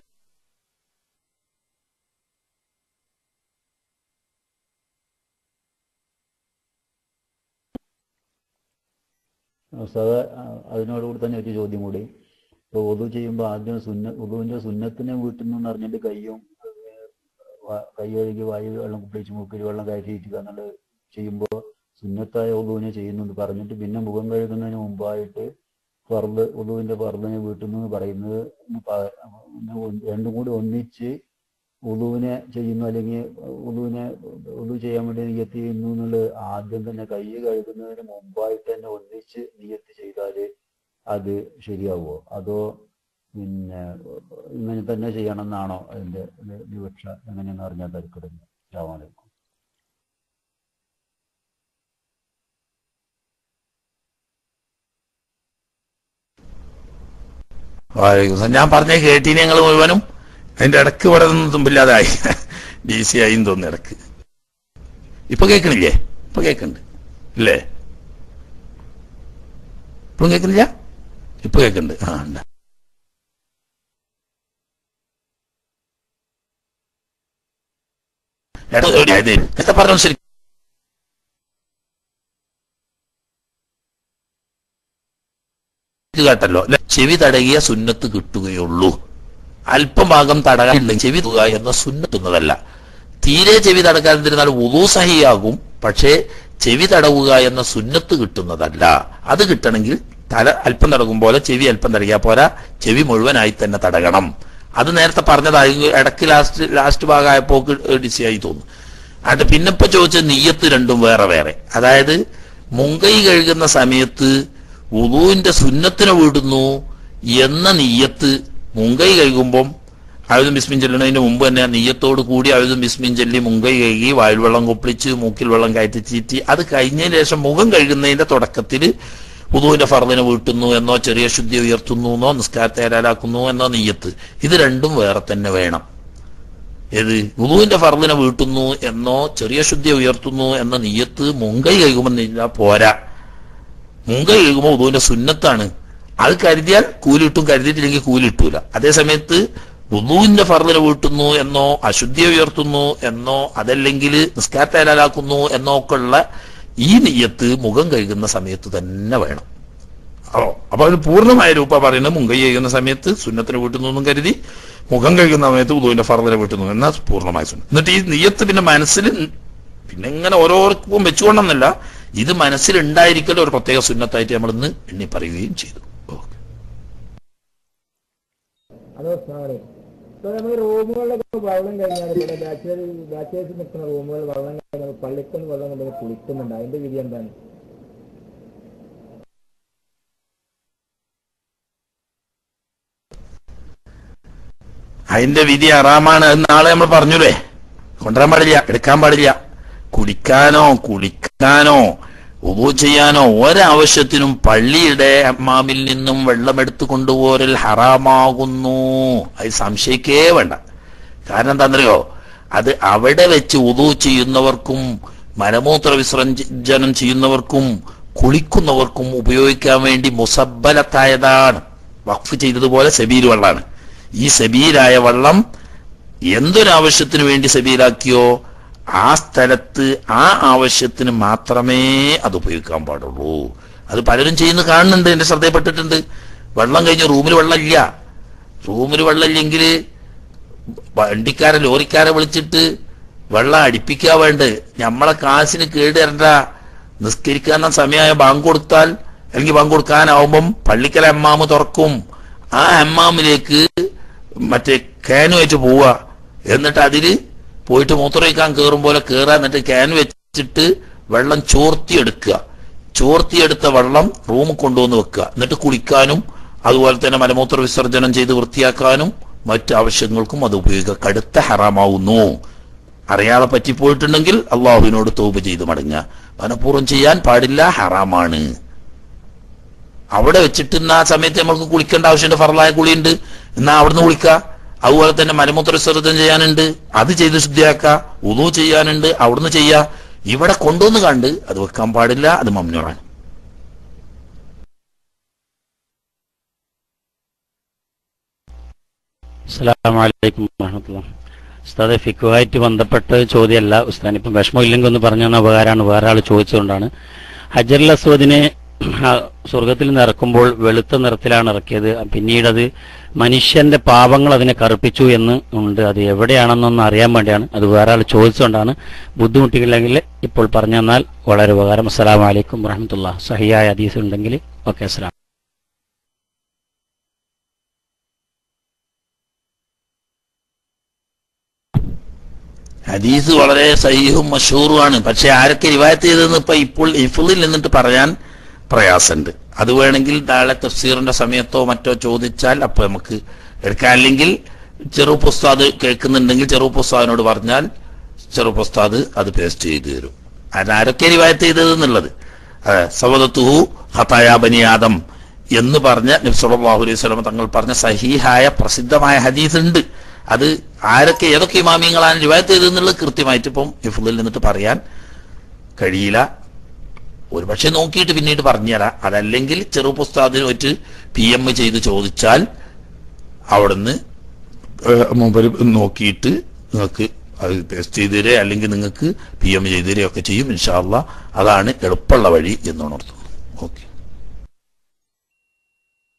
ഉസ്താദ് അതിനോടുകൂടി തന്നെ ഒരു ചോദ്യം കൂടി ഇപ്പോൾ ഉദു ചെയ്യുമ്പോൾ ആദ്യം സുന്ന ഉദുവിന്റെ സുന്നത്തിനെ വീട്ടിൽ നിന്ന് അറിഞ്ഞിട്ട് കയ്യും വ- കൈ കഴുകി വായു വെള്ളം കുപ്പിച്ച് മൂക്കിൽ വെള്ളം കയറ്റിയിരിക്കുക എന്നുള്ളത് ചെയ്യുമ്പോൾ സുന്നത്തായ ഉദുവിനെ ചെയ്യുന്നു പറഞ്ഞിട്ട് പിന്നെ മുഖം കഴുകുന്നതിന് മുമ്പായിട്ട് ഫർദ് ഉദുവിന്റെ ഫർദിനെ വീട്ടിൽ നിന്ന് പറയുന്നത് പ- രണ്ടും കൂടി ഒന്നിച്ച് ഉദുവിനെ ചെയ്യുന്നു അല്ലെങ്കിൽ ഉദുവിനെ ഉദു ചെയ്യാൻ വേണ്ടി നിയത്ത് ചെയ്യുന്നു എന്നുള്ളത് ആദ്യം തന്നെ കൈ കഴുകുന്നതിന് മുമ്പായിട്ട് തന്നെ ഒന്നിച്ച് നിയത്ത് ചെയ്താൽ അത് ശരിയാവുമോ അതോ പിന്നെ ഇങ്ങനെ തന്നെ ചെയ്യണം എന്നാണോ അതിന്റെ ഒരു വിവക്ഷ എങ്ങനെയെന്ന് അറിഞ്ഞാൽ തരപ്പെടുന്നു അസ്സാമലൈക്കും വാലൈക്കും സലാം. ഞാൻ പറഞ്ഞ കേട്ടീനി ഞങ്ങൾ മുഴുവനും അതിന്റെ ഇടക്ക് ഇവിടെ നിന്ന് തുമ്പില്ലാതായി ഡി സി ആയി തോന്നുന്നു ഇടക്ക് ഇപ്പൊ കേൾക്കണില്ലേ ഇപ്പൊ കേൾക്കുന്നുണ്ട് ഇല്ലേ ഇപ്പോഴും കേൾക്കുന്നില്ല ഇപ്പൊ കേൾക്കുന്നുണ്ട് ആ ഉണ്ട് എടാ, ഒരു ഇത് നേരത്തെ പറഞ്ഞു ശരി കേട്ടല്ലോ അല്ലെ ചെവി തടകിയ സുന്നത്ത് കിട്ടുകയുള്ളൂ അല്പം ഭാഗം തടകാനില്ലെങ്കിൽ ചെവി തുക എന്ന സുന്നത്തുന്നതല്ല തീരെ ചെവി തടക്കാതിരുന്നാൽ ഉദു സഹിയാകും പക്ഷേ ചെവി തടവുക എന്ന സുന്നത്ത് കിട്ടുന്നതല്ല അത് കിട്ടണമെങ്കിൽ തല അല്പം തടകും പോലെ ചെവി അല്പം തടകിയാ പോരാ ചെവി മുഴുവനായി തന്നെ തടകണം അത് നേരത്തെ പറഞ്ഞതായി ഇടയ്ക്ക് ലാസ്റ്റ് ലാസ്റ്റ് ഭാഗമായപ്പോ ഡിസിയായി തോന്നുന്നു അത് പിന്നെ ഇപ്പൊ ചോദിച്ച നീയത്ത് രണ്ടും വേറെ വേറെ അതായത് മുങ്കൈ കഴുകുന്ന സമയത്ത് ഉദുവിന്റെ സുന്നത്തിനെ വിടുന്നു എന്ന നീയത്ത് മുങ്കൈ കഴുകുമ്പം ആയുധം ബിസ്മിൻ ചെല്ലുന്നതിന് മുമ്പ് തന്നെ ആ നീയത്തോട് കൂടി ആയുധം ബിസ്മിൻ ചെല്ലി മുങ്കൈ കഴുകി വായിൽ വെള്ളം കൊപ്പിളിച്ച് മൂക്കിൽ വെള്ളം കയറ്റി ചീറ്റി അത് കഴിഞ്ഞതിന് ശേഷം മുഖം കഴുകുന്നതിന്റെ തുടക്കത്തിൽ ഉദുവിന്റെ ഫർദിനെ വീട്ടുന്നു എന്നോ ചെറിയ ശുദ്ധി ഉയർത്തുന്നു എന്നോ നിസ്കാരത്തെ ഹലാലാക്കുന്നു എന്നോ നീയത്ത് ഇത് രണ്ടും വേറെ തന്നെ വേണം ഏത് ഉദുവിന്റെ ഫർദിനെ വീട്ടുന്നു എന്നോ ചെറിയ ശുദ്ധി ഉയർത്തുന്നു എന്ന നീയത്ത് മുങ്കൈ കഴുകുമെന്ന് പോരാ മുങ്കൈ കഴുകുമ്പോൾ ഉദുവിന്റെ സുന്നത്താണ് അത് കരുതിയാൽ കൂലിട്ടും കരുതിയിട്ടില്ലെങ്കിൽ കൂലിട്ടൂല അതേ സമയത്ത് വുദുവിന്റെ ഫർദിനെ വീട്ടുന്നു എന്നോ അശുദ്ധി ഉയർത്തുന്നു എന്നോ അതല്ലെങ്കിൽ നിസ്കാരത്തെ ഹലാലാക്കുന്നു എന്നോ ഒക്കെ ഉള്ള ഈ നെയ്യത്ത് മുഖം കഴുകുന്ന സമയത്ത് തന്നെ വേണം ഓ അപ്പൊ അത് പൂർണ്ണമായ രൂപ പറയുന്നത് മുങ്കൈ കഴുകുന്ന സമയത്ത് സുന്നത്തിന് വീട്ടുന്നു എന്നും കരുതി മുഖം കഴുകുന്ന സമയത്ത് ഉദുവിന്റെ ഫർദിനെ വീട്ടുന്നു എന്നാ പൂർണ്ണമായ സുന്നത്ത് എന്നിട്ട് ഈ നെയ്യത്ത് പിന്നെ മനസ്സിൽ പിന്നെ ഇങ്ങനെ ഓരോർക്കും വെച്ചുകൊണ്ടെന്നല്ല ഇത് മനസ്സിൽ ഉണ്ടായിരിക്കലും ഒരു പ്രത്യേക സുന്നത്തായിട്ട് നമ്മൾ ഇന്ന് എണ്ണി പറയുകയും ചെയ്തു ഓക്കെ ഹലോ സാറേ സാർ നമ്മൾ റൂമുകളിലൊക്കെ വെള്ളം കഴിഞ്ഞാൽ ഇവിടെ ബാച്ചേഴ്സ് ബാച്ചേഴ്സ് നിൽക്കുന്ന റൂമുകളിൽ വെള്ളം കഴിഞ്ഞാൽ പള്ളിക്കൊന്ന് വെള്ളം കൊണ്ടുപോയി കുളിക്കുന്നുണ്ട് അതിന്റെ വിധി എന്താണ് അതിന്റെ വിധി അറാമാണ് അത് നാളെ നമ്മൾ പറഞ്ഞൂലേ കൊണ്ടുവരാൻ പാടില്ല എടുക്കാൻ പാടില്ല കുടിക്കാനോ കുളിക്കാനോ ഉബു ചെയ്യാനോ ഒരാവശ്യത്തിനും പള്ളിയുടെ അമ്മാമിൽ നിന്നും വെള്ളമെടുത്തു കൊണ്ടുപോരൽ ഹറാമാകുന്നു അത് സംശയിക്കേ വേണ്ട കാരണം എന്താണെന്നറിയോ അത് അവിടെ വെച്ച് ഉദു ചെയ്യുന്നവർക്കും മലമൂത്ര വിസർജനം ചെയ്യുന്നവർക്കും കുളിക്കുന്നവർക്കും ഉപയോഗിക്കാൻ വേണ്ടി മുസബലത്തായതാണ് വഖഫ് ചെയ്തതുപോലെ സബീൽ വെള്ളമാണ് ഈ സബീലായ വെള്ളം എന്തൊരാവശ്യത്തിന് വേണ്ടി സബീലാക്കിയോ ആ സ്ഥലത്ത് ആ ആവശ്യത്തിന് മാത്രമേ അത് ഉപയോഗിക്കാൻ പാടുള്ളൂ അത് പലരും ചെയ്യുന്ന കാണുന്നുണ്ട് എന്റെ ശ്രദ്ധയിൽപ്പെട്ടിട്ടുണ്ട് വെള്ളം കഴിഞ്ഞ് റൂമിൽ വെള്ളമില്ല റൂമിൽ വെള്ളമില്ലെങ്കിൽ വണ്ടിക്കാരെ ലോറിക്കാരെ വിളിച്ചിട്ട് വെള്ളം അടിപ്പിക്കാ വേണ്ട നമ്മളെ കാശിന് കേട് തരണ്ട നിസ്കരിക്കാൻ സമയമായ ബാങ്ക് കൊടുത്താൽ അല്ലെങ്കിൽ ബാങ്ക് കൊടുക്കാനാവുമ്പം പള്ളിക്കല അമ്മാമ് തുറക്കും ആ അമ്മാമിലേക്ക് മറ്റേ ക്യാന് വെച്ച് പോവുക എന്നിട്ട് അതില് പോയിട്ട് മൂത്രമൊഴിക്കാൻ കയറും പോലെ കയറുക എന്നിട്ട് ക്യാൻ വെച്ചിട്ട് വെള്ളം ചോർത്തിയെടുക്കുക ചോർത്തിയെടുത്ത വെള്ളം റൂമിൽ കൊണ്ടുവന്ന് വെക്കുക എന്നിട്ട് കുളിക്കാനും അതുപോലെ തന്നെ മലമൂത്ര വിസർജനം ചെയ്ത് വൃത്തിയാക്കാനും മറ്റു ആവശ്യങ്ങൾക്കും അത് ഉപയോഗിക്കുക കടുത്ത ഹറാമാവുന്നു അറിയാതെ പറ്റിപ്പോയിട്ടുണ്ടെങ്കിൽ അള്ളാഹുവിനോട് തോപ് ചെയ്ത് മടങ്ങുക മനഃപൂർവ്വം ചെയ്യാൻ പാടില്ല ഹറാമാണ് അവിടെ വെച്ചിട്ട് ഇന്ന് ആ സമയത്ത് നമ്മൾക്ക് കുളിക്കേണ്ട ആവശ്യമുണ്ട് ഫറലായ കുളിയുണ്ട് എന്നാ അവിടുന്ന് കുളിക്കുക അതുപോലെ തന്നെ മലമൂത്ര വിസർജനം ചെയ്യാനുണ്ട് അത് ചെയ്ത് ശുദ്ധിയാക്കുക ഉദു ചെയ്യാനുണ്ട് അവിടുന്ന് ചെയ്യാ ഇവിടെ കൊണ്ടുവന്ന് കണ്ട് അത് വെക്കാൻ പാടില്ല അത് മമ്നൂറാണ് അസ്സലാമലൈക്കും വറഹമത്തുള്ള ഉസ്താദെ ഫിക്കുമായിട്ട് ബന്ധപ്പെട്ട ചോദ്യമല്ല ഉസ്താൻ ഇപ്പം വിഷമമില്ലെങ്കിൽ ഒന്ന് പറഞ്ഞു തന്ന ഉപകാരമാണ് വേറെ ആൾ ചോദിച്ചുകൊണ്ടാണ് ഹജറുൽ അസ്വദിനെ ആ, സ്വർഗത്തിൽ നിന്ന് ഇറക്കുമ്പോൾ വെളുത്ത നിറത്തിലാണ് ഇറക്കിയത് പിന്നീട് അത് മനുഷ്യന്റെ പാപങ്ങൾ അതിനെ കറുപ്പിച്ചു എന്ന് ഉണ്ട് അത് എവിടെയാണെന്നൊന്ന് അറിയാൻ വേണ്ടിയാണ് അത് വേറെ ആൾ ചോദിച്ചുകൊണ്ടാണ് ബുദ്ധിമുട്ടിയില്ലെങ്കിൽ ഇപ്പോൾ പറഞ്ഞു തന്നാൽ വളരെ ഉപകാരം അസ്സലാമലൈക്കും വറഹമത്തുള്ള സഹിയായ ഹദീസ് ഉണ്ടെങ്കിൽ ഓക്കെ അസ്സലാം ഹദീസ് വളരെ സഹീഹും മഷൂറുമാണ് പക്ഷെ ആരൊക്കെ റിവായത്ത് ചെയ്തതെന്ന് ഇപ്പൊ ഇപ്പോൾ ഇഫുളിൽ നിന്നിട്ട് പറയാൻ പ്രയാസമുണ്ട് അത് വേണമെങ്കിൽ നാളെ തഫ്സീറിന്റെ സമയത്തോ മറ്റോ ചോദിച്ചാൽ അപ്പൊ നമുക്ക് എടുക്കാം അല്ലെങ്കിൽ ചെറുപ്പ് ഉസ്താദ് കേൾക്കുന്നുണ്ടെങ്കിൽ ചെറുപ്പ് ഉസ്താദിനോട് പറഞ്ഞാൽ ചെറുപ്പ് ഉസ്താദ് അത് പേസ്റ്റ് ചെയ്തു തരും അത് ആരൊക്കെ റിവായത്ത് ചെയ്തത് എന്നുള്ളത് സവദത്തുഹു ഹതായ ബനി ആദം എന്ന് പറഞ്ഞ നബ്സലാഹു അലൈഹി സ്വലം തങ്ങൾ പറഞ്ഞ സഹീഹായ പ്രസിദ്ധമായ ഹദീസ് ഉണ്ട് അത് ആരൊക്കെ ഏതൊക്കെ ഇമാമിയങ്ങളാണ് റിവായത്ത് ചെയ്തെന്നുള്ളത് കൃത്യമായിട്ട് ഇപ്പം ഇഫുദിൽ നിന്നിട്ട് പറയാൻ കഴിയില്ല ഒരുപക്ഷെ നോക്കിയിട്ട് പിന്നീട് പറഞ്ഞുതരാം അതല്ലെങ്കിൽ ചെറുപ്പുസ്താദിന് വെച്ച് പി എം ചെയ്ത് ചോദിച്ചാൽ അവിടുന്ന് ഏഹ് മൂപ്പര് നോക്കിയിട്ട് നിങ്ങൾക്ക് അത് ടെസ്റ്റ് ചെയ്ത് തരിക അല്ലെങ്കിൽ നിങ്ങൾക്ക് പി എം ചെയ്ത് തരിക ഒക്കെ ചെയ്യും ഇൻഷാല്ല അതാണ് എളുപ്പമുള്ള വഴി എന്ന് ഉണർത്തുന്നു ഓക്കെ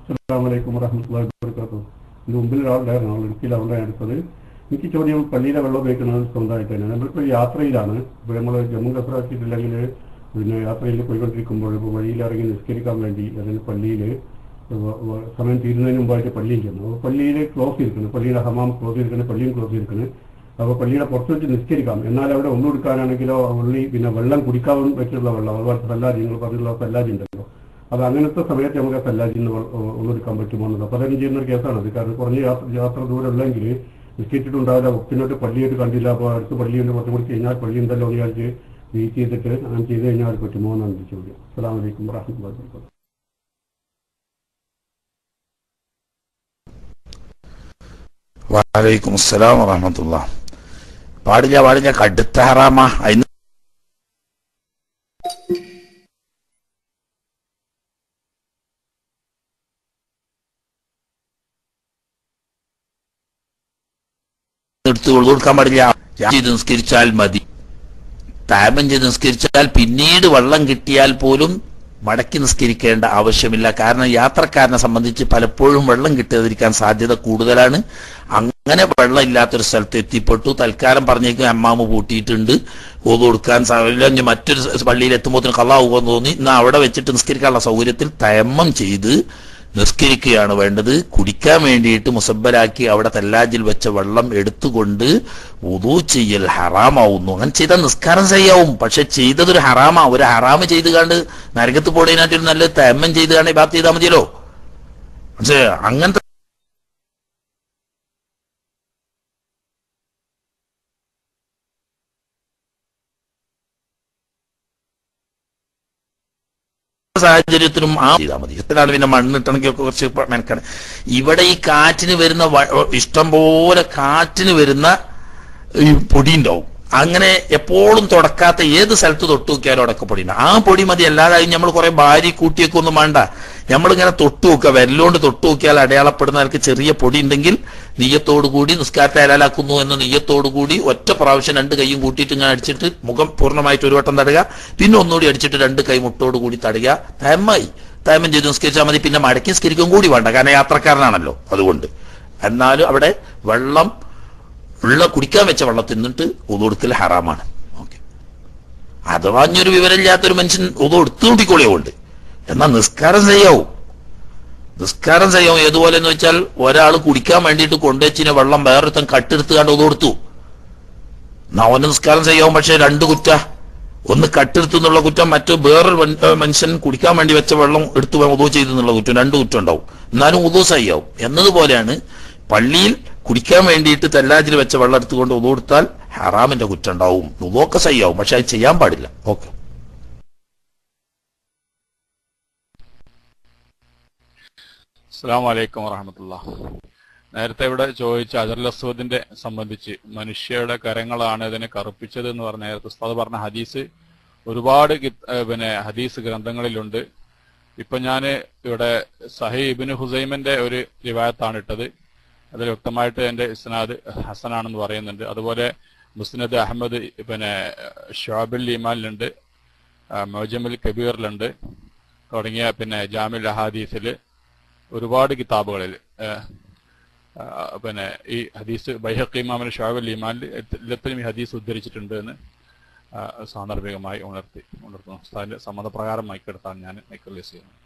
അസ്സലാമലൈക്കും വറഹമത്തുള്ളാഹി വബറകാതുഹു ഇതിന് മുമ്പിൽ ഒരാളുണ്ടായിരുന്നു ആൾ ഇടുക്കിയിൽ അവരുടെ അടുത്തത് എനിക്ക് ചോദ്യം പള്ളിയിലെ വെള്ളം ഉപയോഗിക്കുന്നത് സ്വന്തമായിട്ട് തന്നെ നമ്മളിപ്പോൾ യാത്രയിലാണ് ഇപ്പോൾ നമ്മൾ ജമ്മു കസറാക്കിയിട്ടില്ലെങ്കിൽ പിന്നെ യാത്രയിൽ പോയിക്കൊണ്ടിരിക്കുമ്പോൾ ഇപ്പോൾ വഴിയിൽ ഇറങ്ങി നിസ്കരിക്കാൻ വേണ്ടി അതിന് പള്ളിയിൽ സമയം തീരുന്നതിന് മുമ്പായിട്ട് പള്ളിയിൽ ചെന്നു അപ്പോൾ പള്ളിയിൽ ക്ലോസ് ചെയ്തിരിക്കുന്നു പള്ളിയുടെ ഹമാം ക്ലോസ് ചെയ്തിരിക്കുന്നത് പള്ളിയും ക്ലോസ് ചെയ്തിരിക്കുന്നത് അപ്പോൾ പള്ളിയുടെ പുറത്ത് വെച്ച് നിസ്കരിക്കാം എന്നാൽ അവിടെ ഒന്നും എടുക്കാനാണെങ്കിലോ പള്ളി പിന്നെ വെള്ളം കുടിക്കാൻ പറ്റുള്ള വെള്ളം അതുപോലെ സല്ലാജി നിങ്ങൾ പറഞ്ഞിട്ടുള്ള സല്ലാജി ഉണ്ടല്ലോ അത് അങ്ങനത്തെ സമയത്ത് നമുക്ക് സല്ലാജിൽ നിന്ന് ഒന്നെടുക്കാൻ പറ്റുമോ എന്നത് പലരും ചെയ്യുന്ന ഒരു കേസാണ് അത് കാരണം കുറഞ്ഞ യാത്ര യാത്ര ദൂരം ഉള്ളെങ്കിൽ നിസ്കരിച്ചിട്ടുണ്ടാവില്ല പിന്നോട്ട് പള്ളിയായിട്ട് കണ്ടില്ല അപ്പോൾ അടുത്ത് പള്ളിയുണ്ട് കുറച്ചും കൂടി കഴിഞ്ഞാൽ പള്ളി ഉണ്ടല്ലോ എന്ന് വിചാരിച്ച് വെയിറ്റ് ചെയ്തിട്ട് അങ്ങനെ ചെയ്ത് കഴിഞ്ഞാൽ അത് പറ്റുമോ എന്നാണ് എൻ്റെ ചോദ്യം അസ്സാം വലൈക്കും വാഹമത്തുള്ളാഹി വാബറകാതുഹു വാലൈക്കും അസ്സലാം വറഹമത്തുള്ള പാടില്ല പാടില്ല കടുത്ത ഹറാമാ അതിന് എടുത്ത് കൊടുക്കാൻ പാടില്ല ചെയ്ത് നിസ്കരിച്ചാൽ മതി താപം ചെയ്ത് നിസ്കരിച്ചാൽ പിന്നീട് വെള്ളം കിട്ടിയാൽ പോലും മടക്കി നിസ്കരിക്കേണ്ട ആവശ്യമില്ല കാരണം യാത്രക്കാരനെ സംബന്ധിച്ച് പലപ്പോഴും വെള്ളം കിട്ടാതിരിക്കാൻ സാധ്യത കൂടുതലാണ് അങ്ങനെ വെള്ളം ഇല്ലാത്തൊരു സ്ഥലത്ത് എത്തിപ്പെട്ടു തൽക്കാലം പറഞ്ഞേക്കും അമ്മാമ പൂട്ടിയിട്ടുണ്ട് ഓത് കൊടുക്കാൻ സാധ്യത ഇനി മറ്റൊരു പള്ളിയിൽ എത്തുമ്പോൾ കള്ളാവുമെന്ന് തോന്നി ഇന്ന് അവിടെ വെച്ചിട്ട് നിസ്കരിക്കാനുള്ള സൗകര്യത്തിൽ തയമ്മം ചെയ്ത് നിസ്കരിക്കുകയാണ് വേണ്ടത് കുടിക്കാൻ വേണ്ടിയിട്ട് മുസബലാക്കി അവിടെ തെല്ലാജിൽ വെച്ച വെള്ളം എടുത്തുകൊണ്ട് ഉദു ചെയ്യൽ ഹറാമാവുന്നു അങ്ങനെ ചെയ്താൽ നിസ്കാരം ചെയ്യാവും പക്ഷെ ചെയ്തതൊരു ഹറാമാ ഒരു ഹറാമ് ചെയ്ത് കണ്ട് നരകത്ത് പോടേനായിട്ട് നല്ല തേമ്മം ചെയ്ത് കണ്ട് ബാത്ത് ചെയ്താൽ മതിയല്ലോ പക്ഷേ അങ്ങനത്തെ സാഹചര്യത്തിനും ആ ചെയ്താൽ മതി എത്രയാണ് പിന്നെ മണ്ണിട്ടണമെങ്കിൽ ഒക്കെ കുറച്ച് മെനക്കാണ് ഇവിടെ ഈ കാറ്റിന് വരുന്ന വ- ഇഷ്ടം പോലെ കാറ്റിന് വരുന്ന ഈ പൊടി ഉണ്ടാവും അങ്ങനെ എപ്പോഴും തുടക്കാത്ത ഏത് സ്ഥലത്ത് തൊട്ട് നോക്കിയാലും അടക്ക പൊടി ഉണ്ടാവും. ആ പൊടി മതി അല്ലാതെ നമ്മൾ കുറെ ഭാര്യ കൂട്ടിയൊക്കെ ഒന്നും വേണ്ട നമ്മളിങ്ങനെ തൊട്ട് നോക്കുക വിരലുകൊണ്ട് തൊട്ട് നോക്കിയാൽ അടയാളപ്പെടുന്ന ആൾക്ക് ചെറിയ പൊടി ഉണ്ടെങ്കിൽ നെയ്യത്തോടു കൂടി നിസ്കാരത്തെ അലാലാക്കുന്നു എന്ന നെയ്യത്തോടു കൂടി ഒറ്റ പ്രാവശ്യം രണ്ട് കൈയും കൂട്ടിയിട്ട് ഇങ്ങനെ അടിച്ചിട്ട് മുഖം പൂർണ്ണമായിട്ട് ഒരു വട്ടം തടുക പിന്നെ ഒന്നുകൂടി അടിച്ചിട്ട് രണ്ട് കൈ മുട്ടോട് കൂടി തടുക തയമ്മായി തയമം ചെയ്ത് നിസ്കരിച്ചാൽ മതി പിന്നെ മടക്കി നിസ്കരിക്കും കൂടി വേണ്ട കാരണം യാത്രക്കാരനാണല്ലോ അതുകൊണ്ട് എന്നാലും അവിടെ വെള്ളം ഉള്ള കുടിക്കാൻ വെച്ച വെള്ളം തിന്നിട്ട് ഉതൊടുക്കൽ ഹറാമാണ് ഓക്കെ അഥവാ ഇനിയൊരു വിവരമില്ലാത്തൊരു മനുഷ്യൻ ഉതു എടുത്തു കൂട്ടിക്കോളിയുണ്ട് എന്നാൽ നിസ്കാരം ചെയ്യാവും നിസ്കാരം ചെയ്യാവും ഏതുപോലെ എന്ന് വെച്ചാൽ ഒരാൾ കുടിക്കാൻ വേണ്ടിയിട്ട് കൊണ്ടുവച്ചിന് വെള്ളം വേറൊരുത്തൻ കട്ടെടുത്ത് കണ്ട് ഉതു കൊടുത്തു എന്നാ അവന് നിസ്കാരം ചെയ്യാവും പക്ഷെ രണ്ട് കുറ്റ ഒന്ന് കട്ടെടുത്തു എന്നുള്ള കുറ്റം മറ്റു വേറൊരു മൻ- ഏഹ് മനുഷ്യൻ കുടിക്കാൻ വേണ്ടി വെച്ച വെള്ളം എടുത്തു ഉദു ചെയ്തു എന്നുള്ള കുറ്റം രണ്ട് കുറ്റം ഉണ്ടാവും എന്നാലും ഉദു സയ്യാവും എന്നതുപോലെയാണ് പള്ളിയിൽ കുടിക്കാൻ വേണ്ടിയിട്ട് തെല്ലാജിൽ വെച്ച വെള്ളം എടുത്തുകൊണ്ട് ഉദു കൊടുത്താൽ ഹറാമിന്റെ കുറ്റം ഉണ്ടാവും ഉദുവൊക്കെ സയ്യാവും പക്ഷെ അത് ചെയ്യാൻ പാടില്ല ഓക്കെ അസ്സാം വലൈക്കും വറഹമത്തുള്ള നേരത്തെ ഇവിടെ ചോദിച്ച അജറുൽ അസ്വദിന്റെ സംബന്ധിച്ച് മനുഷ്യരുടെ കരങ്ങളാണ് ഇതിനെ കറുപ്പിച്ചത് എന്ന് പറഞ്ഞ നേരത്തെ ഉസ്താദ് പറഞ്ഞ ഹദീസ് ഒരുപാട് കിത്- ഏഹ് പിന്നെ ഹദീസ് ഗ്രന്ഥങ്ങളിലുണ്ട് ഇപ്പൊ ഞാൻ ഇവിടെ സഹി ഇബിന് ഹുസൈമിന്റെ ഒരു റിവായത്താണ് ഇട്ടത് അതിൽ വ്യക്തമായിട്ട് എന്റെ ഇസ്നാദ് ഹസനാണെന്ന് പറയുന്നുണ്ട് അതുപോലെ മുസ്നദ് അഹമ്മദ് പിന്നെ ഷാബുൽ ഇമാനിലുണ്ട് മോജമുൽ കബീറിലുണ്ട് തുടങ്ങിയ പിന്നെ ജാമിൽ അഹാദീസിൽ ഒരുപാട് കിതാബുകളിൽ ഏഹ്, ആ, പിന്നെ ഈ ഹദീസ് ബൈഹഖ് ഇമാമിന് ഷാബുൽ ഇമാനിൽ എല്ലാത്തിലും ഈ ഹദീസ് ഉദ്ധരിച്ചിട്ടുണ്ട് എന്ന് ആ, സാന്ദർഭികമായി ഉണർത്തി ഉണർത്തുന്നു ഉസ്താദിന്റെ സമ്മതപ്രകാരം മൈക്കെടുത്താണ് ഞാൻ മൈക്ക് റിലീസ് ചെയ്യുന്നത്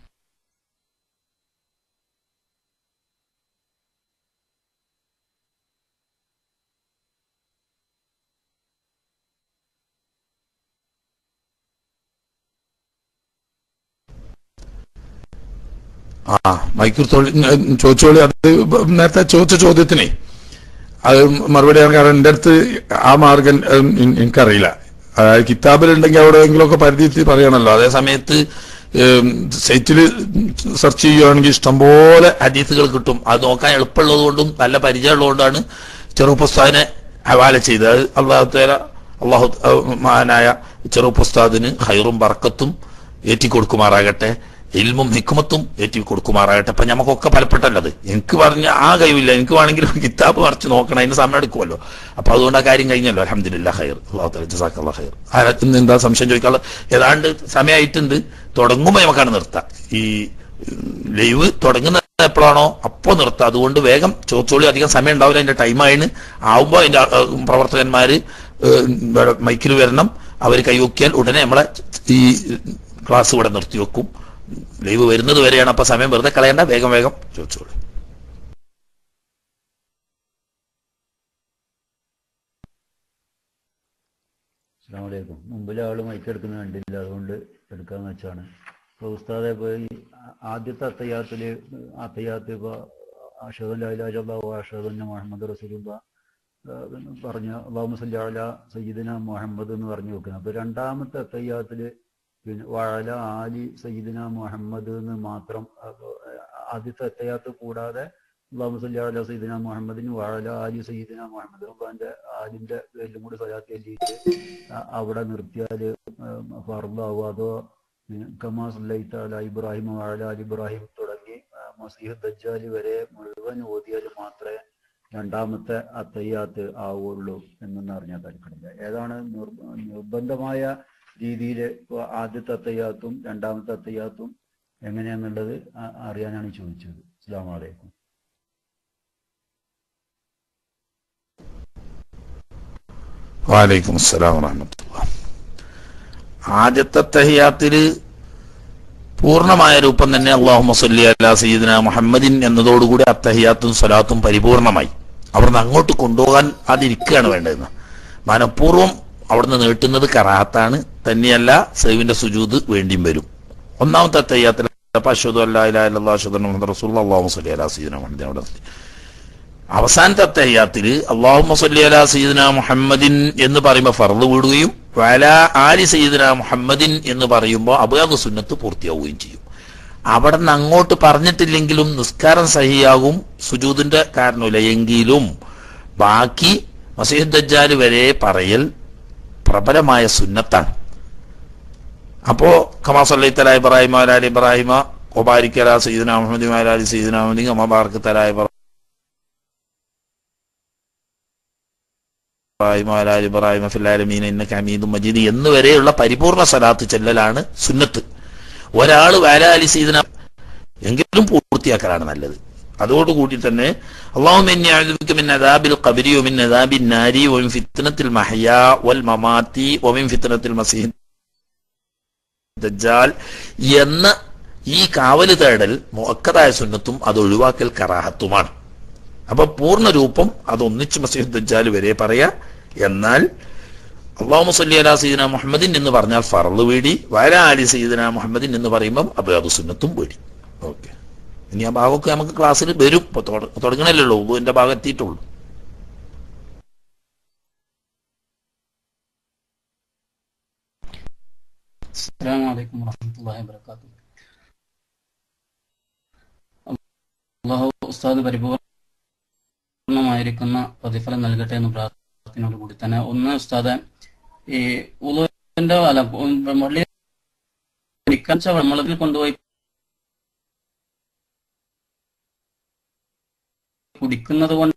ആ മൈക്രോത്തോളി ചോദിച്ചോളി അത് നേരത്തെ ചോദിച്ച ചോദ്യത്തിനെ അത് മറുപടി ഞാൻ കാരണം എൻ്റെ അടുത്ത് ആ മാർഗം ഉം, എൻ- എനിക്കറിയില്ല അതായത് കിതാബിലുണ്ടെങ്കിൽ അവിടെ എങ്കിലുമൊക്കെ പരിധി പറയണല്ലോ അതേ സമയത്ത് സൈറ്റിൽ സെർച്ച് ചെയ്യുകയാണെങ്കിൽ ഇഷ്ടംപോലെ ഹദീസുകൾ കിട്ടും അത് നോക്കാൻ എളുപ്പമുള്ളത് കൊണ്ടും നല്ല പരിചയമുള്ളതുകൊണ്ടാണ് ചെറുപ്പുസ്താദിനെ ഹവാല ചെയ്തത് അള്ളാഹു തേല അള്ളാഹു മഹാനായ ചെറുപ്പുസ്താദിന് ഹൈറും ബർക്കത്തും ഏറ്റിക്കൊടുക്കുമാറാകട്ടെ ഇൽമും ഹിക്കുമത്തും ഏറ്റി കൊടുക്കുമാറാകട്ടെ അപ്പൊ നമുക്കൊക്കെ ഫലപ്പെട്ടല്ലത് എനിക്ക് പറഞ്ഞ ആ കഴിവില്ല എനിക്ക് വേണമെങ്കിൽ കിതാബ് മറിച്ച് നോക്കണം അതിന് സമയം എടുക്കുമല്ലോ അപ്പൊ അതുകൊണ്ട് ആ കാര്യം കഴിഞ്ഞല്ലോ അലഹമില്ല ഹൈർ അള്ളാഹു തആല ജസാക്കല്ലാ ഹൈർ ആരത്തിന് എന്താ സംശയം ചോദിക്കാനുള്ളത് ഏതാണ്ട് സമയമായിട്ടുണ്ട് തുടങ്ങുമ്പോൾ നമുക്കാണ് നിർത്താം ഈ ലൈവ് തുടങ്ങുന്ന എപ്പോഴാണോ അപ്പോ നിർത്തുക അതുകൊണ്ട് വേഗം ചോദിച്ചോളി അധികം സമയം ഉണ്ടാവില്ല അതിന്റെ ടൈമായിന് ആവുമ്പോൾ അതിന്റെ ആ, പ്രവർത്തകന്മാര് മൈക്കിൽ വരണം അവർ കൈവക്കിയാൽ ഉടനെ നമ്മളെ ഈ ക്ലാസ് ഇവിടെ നിർത്തി വെക്കും ലൈവ് വരുന്നത് വരെയാണ് അപ്പൊ സമയം വെറുതെ കളയണ്ട വേഗം വേഗം ചോദിച്ചോളൂ അസ്സാമലൈക്കും മുമ്പിലെ ആൾ മൈക്ക് എടുക്കുന്ന കണ്ടില്ല അതുകൊണ്ട് എടുക്കാന്ന് വെച്ചാണ് ഇപ്പോൾ ഉസ്താദെ ഇപ്പോൾ ഈ ആദ്യത്തെ അത്തയ്യാത്തിൽ അത്തയ്യാത്ത് ഇപ്പോൾ അഷദല്ലാഹു അഷദന്ന മുഹമ്മദ് റസൂലുള്ള പറഞ്ഞ അള്ളാഹു സല്ലി അല സയ്യിദിന മുഹമ്മദ് എന്ന് പറഞ്ഞു വെക്കുന്നത് അപ്പോൾ രണ്ടാമത്തെ അത്തയ്യാത്തിൽ പിന്നെ വാഴല ആലി സയ്യിദിന മുഹമ്മദ് എന്ന് മാത്രം അപ്പൊ ആദ്യത്തെ അത്തയ്യാത്ത് കൂടാതെ അള്ളാഹു സല്ലി അല സയ്യിദിന മുഹമ്മദിന് വാഴല ആലി സയ്യിദിന മുഹമ്മദ് അള്ളാഹിന്റെ ആലിന്റെ പേരിലും കൂടി സ്വലാത്ത് എഴുതിയിട്ട് അ- അവിടെ നിർത്തിയാല് ഫർദാവോ അതോ പിന്നെ കമാ സല്ലൈത്ത അല ഇബ്രാഹിം വാഴല അലി ഇബ്രാഹിം തുടങ്ങി ആ, മസീഹ് ദജ്ജാല് വരെ മുഴുവൻ ഓതിയാൽ മാത്രമേ രണ്ടാമത്തെ അത്തയ്യാത്ത് ആവുള്ളൂ എന്നൊന്നും അറിഞ്ഞാൽ തരക്കടില്ല ഏതാണ് നിർ- നിർബന്ധമായ രീതിയിൽ ആദ്യത്തെ അത്തയ്യാത്തും രണ്ടാമത്തെ അത്തയ്യാത്തും എങ്ങനെയാന്നുള്ളത് അ- അറിയാനാണ് ചോദിച്ചത് അസ്സാം വലൈക്കും വാലൈക്കും അസ്സലാം വറഹമത്തുള്ള ആദ്യത്തെ തഹിയാത്തില് പൂർണ്ണമായ രൂപം തന്നെ അള്ളാഹു മസല്ലി അല്ലാ സയ്യിദിന മുഹമ്മദിൻ എന്നതോടുകൂടി അത്തഹിയാത്തും സ്വലാത്തും പരിപൂർണമായി അവിടുന്ന് അങ്ങോട്ട് കൊണ്ടുപോകാൻ അതിരിക്കുകയാണ് വേണ്ടതെന്ന് മനഃപൂർവ്വം അവിടുന്ന് നീട്ടുന്നത് കറാത്താണ് തന്നെയല്ല സൈവിന്റെ സുജൂത് വേണ്ടിയും വരും ഒന്നാമത്തെ തയ്യാത്തിൽ അഷ്ഹദു അല്ലാ ഇലാഹ ഇല്ലല്ലാഹു അഷ്ഹദു അന്ന മുഹമ്മദ് റസൂലുള്ളാഹി അല്ലാഹു സ്വല്ലി അലാ സയ്യിദിന മുഹമ്മദിൻ അവിടെ നിർത്തി അവസാനത്തെ അത്തഹ്യാത്തിൽ അള്ളാഹു സല്ലി അലാ സയ്യിദിന മുഹമ്മദിൻ എന്ന് പറയുമ്പോൾ ഫർദ് വിടുകയും വല ആലി സയ്യിദിന മുഹമ്മദിൻ എന്ന് പറയുമ്പോൾ അബാദ് സുന്നത്ത് പൂർത്തിയാവുകയും ചെയ്യും അവിടെ നിന്ന് അങ്ങോട്ട് പറഞ്ഞിട്ടില്ലെങ്കിലും നിസ്കാരം സഹിയാകും സുജൂദിന്റെ കാരണമില്ല എങ്കിലും ബാക്കി മസീദ് ദജ്ജാൽ വരെ പറയൽ പ്രബലമായ സുന്നത്താണ് അപ്പോ കമാ സല്ലൈത്തല ഇബ്രാഹിമ അലാലി ഇബ്രാഹിമ ഒബാരിക്കല സയ്യിദിന മുഹമ്മദ് അലാലി സയ്യിദിന മുഹമ്മദ് കമാ ബാർക്കത്തല ഇബ്രാഹിം ഇബ്രാഹിം അലാലി ഇബ്രാഹിമ ഫില്ലാലമീൻ ഇന്നക ഹമീദും മജീദ് എന്ന് വരെയുള്ള പരിപൂർണ സലാത്ത് ചെല്ലലാണ് സുന്നത്ത് ഒരാൾ വാലാലി സീദന എങ്കിലും പൂർത്തിയാക്കലാണ് നല്ലത് അതോടുകൂടി തന്നെ اللهم اني اعوذ بك من عذاب القبر ومن عذاب النار ومن فتنة المحيا والممات ومن فتنة المسيح ദജ്ജാൽ എന്ന ഈ കാവല് തേടൽ മുഅക്കദായ സുന്നത്തും അത് ഒഴിവാക്കൽ കറാഹത്തുമാണ് അപ്പൊ പൂർണ്ണ രൂപം അത് ഒന്നിച്ച് മസീഹ് ദജ്ജാൽ വരെ പറയാ എന്നാൽ അള്ളാഹു സല്ലി അലാ സീദന മുഹമ്മദിൻ എന്ന് പറഞ്ഞാൽ ഫറള് വീടി വല അലി സീദന മുഹമ്മദിൻ എന്ന് പറയുമ്പം അബാദു സുന്നത്തും വീടി ഓക്കെ ഇനി ആ ഭാഗമൊക്കെ നമുക്ക് ക്ലാസ്സിൽ വരും ഇപ്പൊ തുട- തുടങ്ങണല്ലേ ഉള്ളൂ എന്റെ ഭാഗം എത്തിയിട്ടുള്ളൂ അസ്സാം വലൈക്കും വാഹമത്തല്ലാഹി വാബർക്കാത്തു അള്ളാഹു ഉസ്താദ് പരിപൂർണമായിരിക്കുന്ന പ്രതിഫലം നൽകട്ടെ എന്ന് പ്രാർത്ഥനയോട് കൂടി തന്നെ ഒന്ന് ഉസ്താദ് ഈ ഉളുവിന്റെ അല്ല മുരളി കുടിക്കാൻ വെള്ളത്തിൽ കൊണ്ടുപോയി കുടിക്കുന്നത് കൊണ്ട്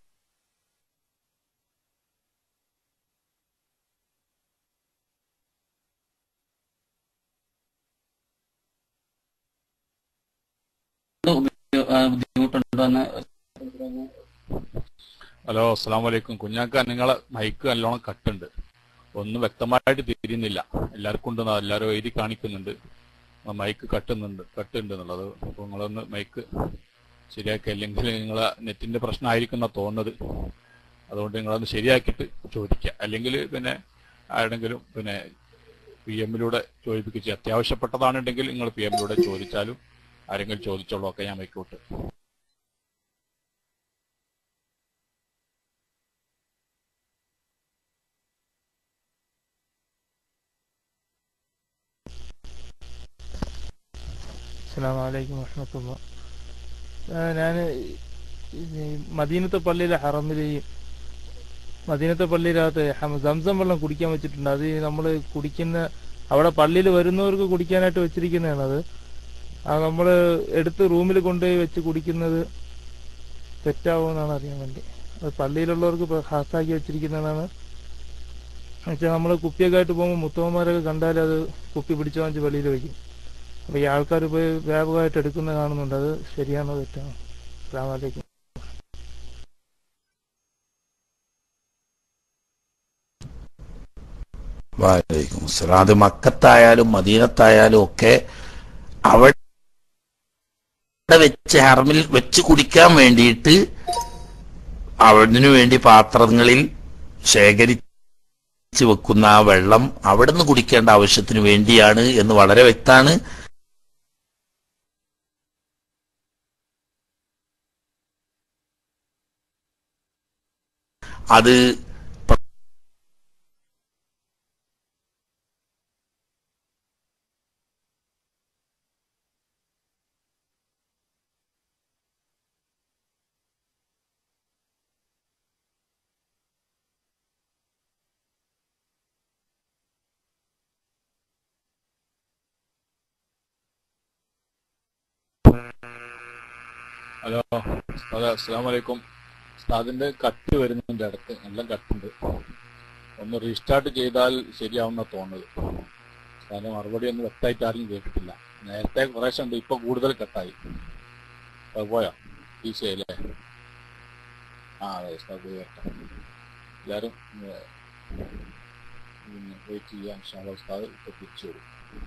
ഉപയോ- ആ, ബുദ്ധിമുട്ടുണ്ടോ എന്ന് ഹലോ അസ്സാം വലൈക്കും കുഞ്ഞാക്ക നിങ്ങളെ മൈക്ക് നല്ലോണം കട്ടുണ്ട് ഒന്നും വ്യക്തമായിട്ട് തിരിയുന്നില്ല എല്ലാവർക്കും ഉണ്ട് എല്ലാവരും എഴുതി കാണിക്കുന്നുണ്ട് ആ മൈക്ക് കട്ടുന്നുണ്ട് കട്ടുണ്ട് എന്നുള്ളത് അപ്പോൾ നിങ്ങളൊന്ന് മൈക്ക് ശരിയാക്കി അല്ലെങ്കിൽ നിങ്ങളെ നെറ്റിന്റെ പ്രശ്നമായിരിക്കുന്ന തോന്നുന്നത് അതുകൊണ്ട് നിങ്ങളൊന്ന് ശരിയാക്കിയിട്ട് ചോദിക്കുക അല്ലെങ്കിൽ പിന്നെ ആരുടെങ്കിലും പിന്നെ പി എമ്മിലൂടെ ചോദിപ്പിക്കുക അത്യാവശ്യപ്പെട്ടതാണെന്നുണ്ടെങ്കിൽ നിങ്ങൾ പി എമ്മിലൂടെ ചോദിച്ചാലും ആരെങ്കിലും ചോദിച്ചോളൂ ഒക്കെ ഞാൻ മൈക്ക് വിട്ട് അസ്സലാമലൈക്കും വറഹമത്തുള്ള ഞാൻ മദീനത്തെ പള്ളിയിലെ ഹറമിൽ ഈ മദീനത്തെ പള്ളിയിലകത്ത് ഹം- സംസം വെള്ളം കുടിക്കാൻ വെച്ചിട്ടുണ്ട് അത് നമ്മൾ കുടിക്കുന്ന അവിടെ പള്ളിയിൽ വരുന്നവർക്ക് കുടിക്കാനായിട്ട് വെച്ചിരിക്കുന്നതാണ് അത് ആ നമ്മൾ എടുത്ത് റൂമിൽ കൊണ്ടുപോയി വെച്ച് കുടിക്കുന്നത് തെറ്റാവുമെന്നാണ് അറിയാൻ വേണ്ടി അത് പള്ളിയിലുള്ളവർക്ക് ഇപ്പൊ ഹാസാക്കി വെച്ചിരിക്കുന്നതാണ് വെച്ചാൽ നമ്മൾ കുപ്പിയൊക്കെ ആയിട്ട് പോകുമ്പോൾ മുത്തമ്മമാരൊക്കെ കണ്ടാൽ അത് കുപ്പി പിടിച്ചു വാങ്ങിച്ച് വെളിയിൽ വയ്ക്കും അപ്പൊ ഈ ആൾക്കാർ ഇപ്പോൾ വ്യാപകമായിട്ട് എടുക്കുന്ന കാണുന്നുണ്ട് അത് ശരിയാണോ തെറ്റാണോ അസ്സാം വലൈക്കും വാലൈക്കും അസ്സലാം. അത് മക്കത്തായാലും മദീനത്തായാലും ഒക്കെ അവിടെ വെച്ച് ഹർമിൽ വെച്ച് കുടിക്കാൻ വേണ്ടിയിട്ട് അതിനു വേണ്ടി പാത്രങ്ങളിൽ ശേഖരിച്ച് വെക്കുന്ന ആ വെള്ളം അവിടെ നിന്ന് കുടിക്കേണ്ട ആവശ്യത്തിന് വേണ്ടിയാണ് എന്ന് വളരെ വ്യക്തമാണ് അത് ഹലോ ഉസ്താദ് അസ്സാം വലൈക്കും ഉസ്താദിന്റെ കട്ട് വരുന്നുണ്ട് അടുത്ത് നല്ല കട്ടുണ്ട് ഒന്ന് റീസ്റ്റാർട്ട് ചെയ്താൽ ശരിയാവുന്ന തോന്നുന്നത് ഉസ്താദിന്റെ മറുപടി ഒന്നും വ്യക്തമായിട്ട് ആരും കേട്ടിട്ടില്ല നേരത്തെ കുറേശ്ശെ ഉണ്ട് ഇപ്പൊ കൂടുതൽ കട്ടായി അത് പോയോ ഈസിയായില്ലേ ആ അതെ ഉസ്താദ് പോയി വരട്ടെ എല്ലാവരും വെയിറ്റ് ചെയ്യാൻ ഇൻഷാല്ലാ ഉസ്താദ് ഇപ്പൊ തിരിച്ചു വരും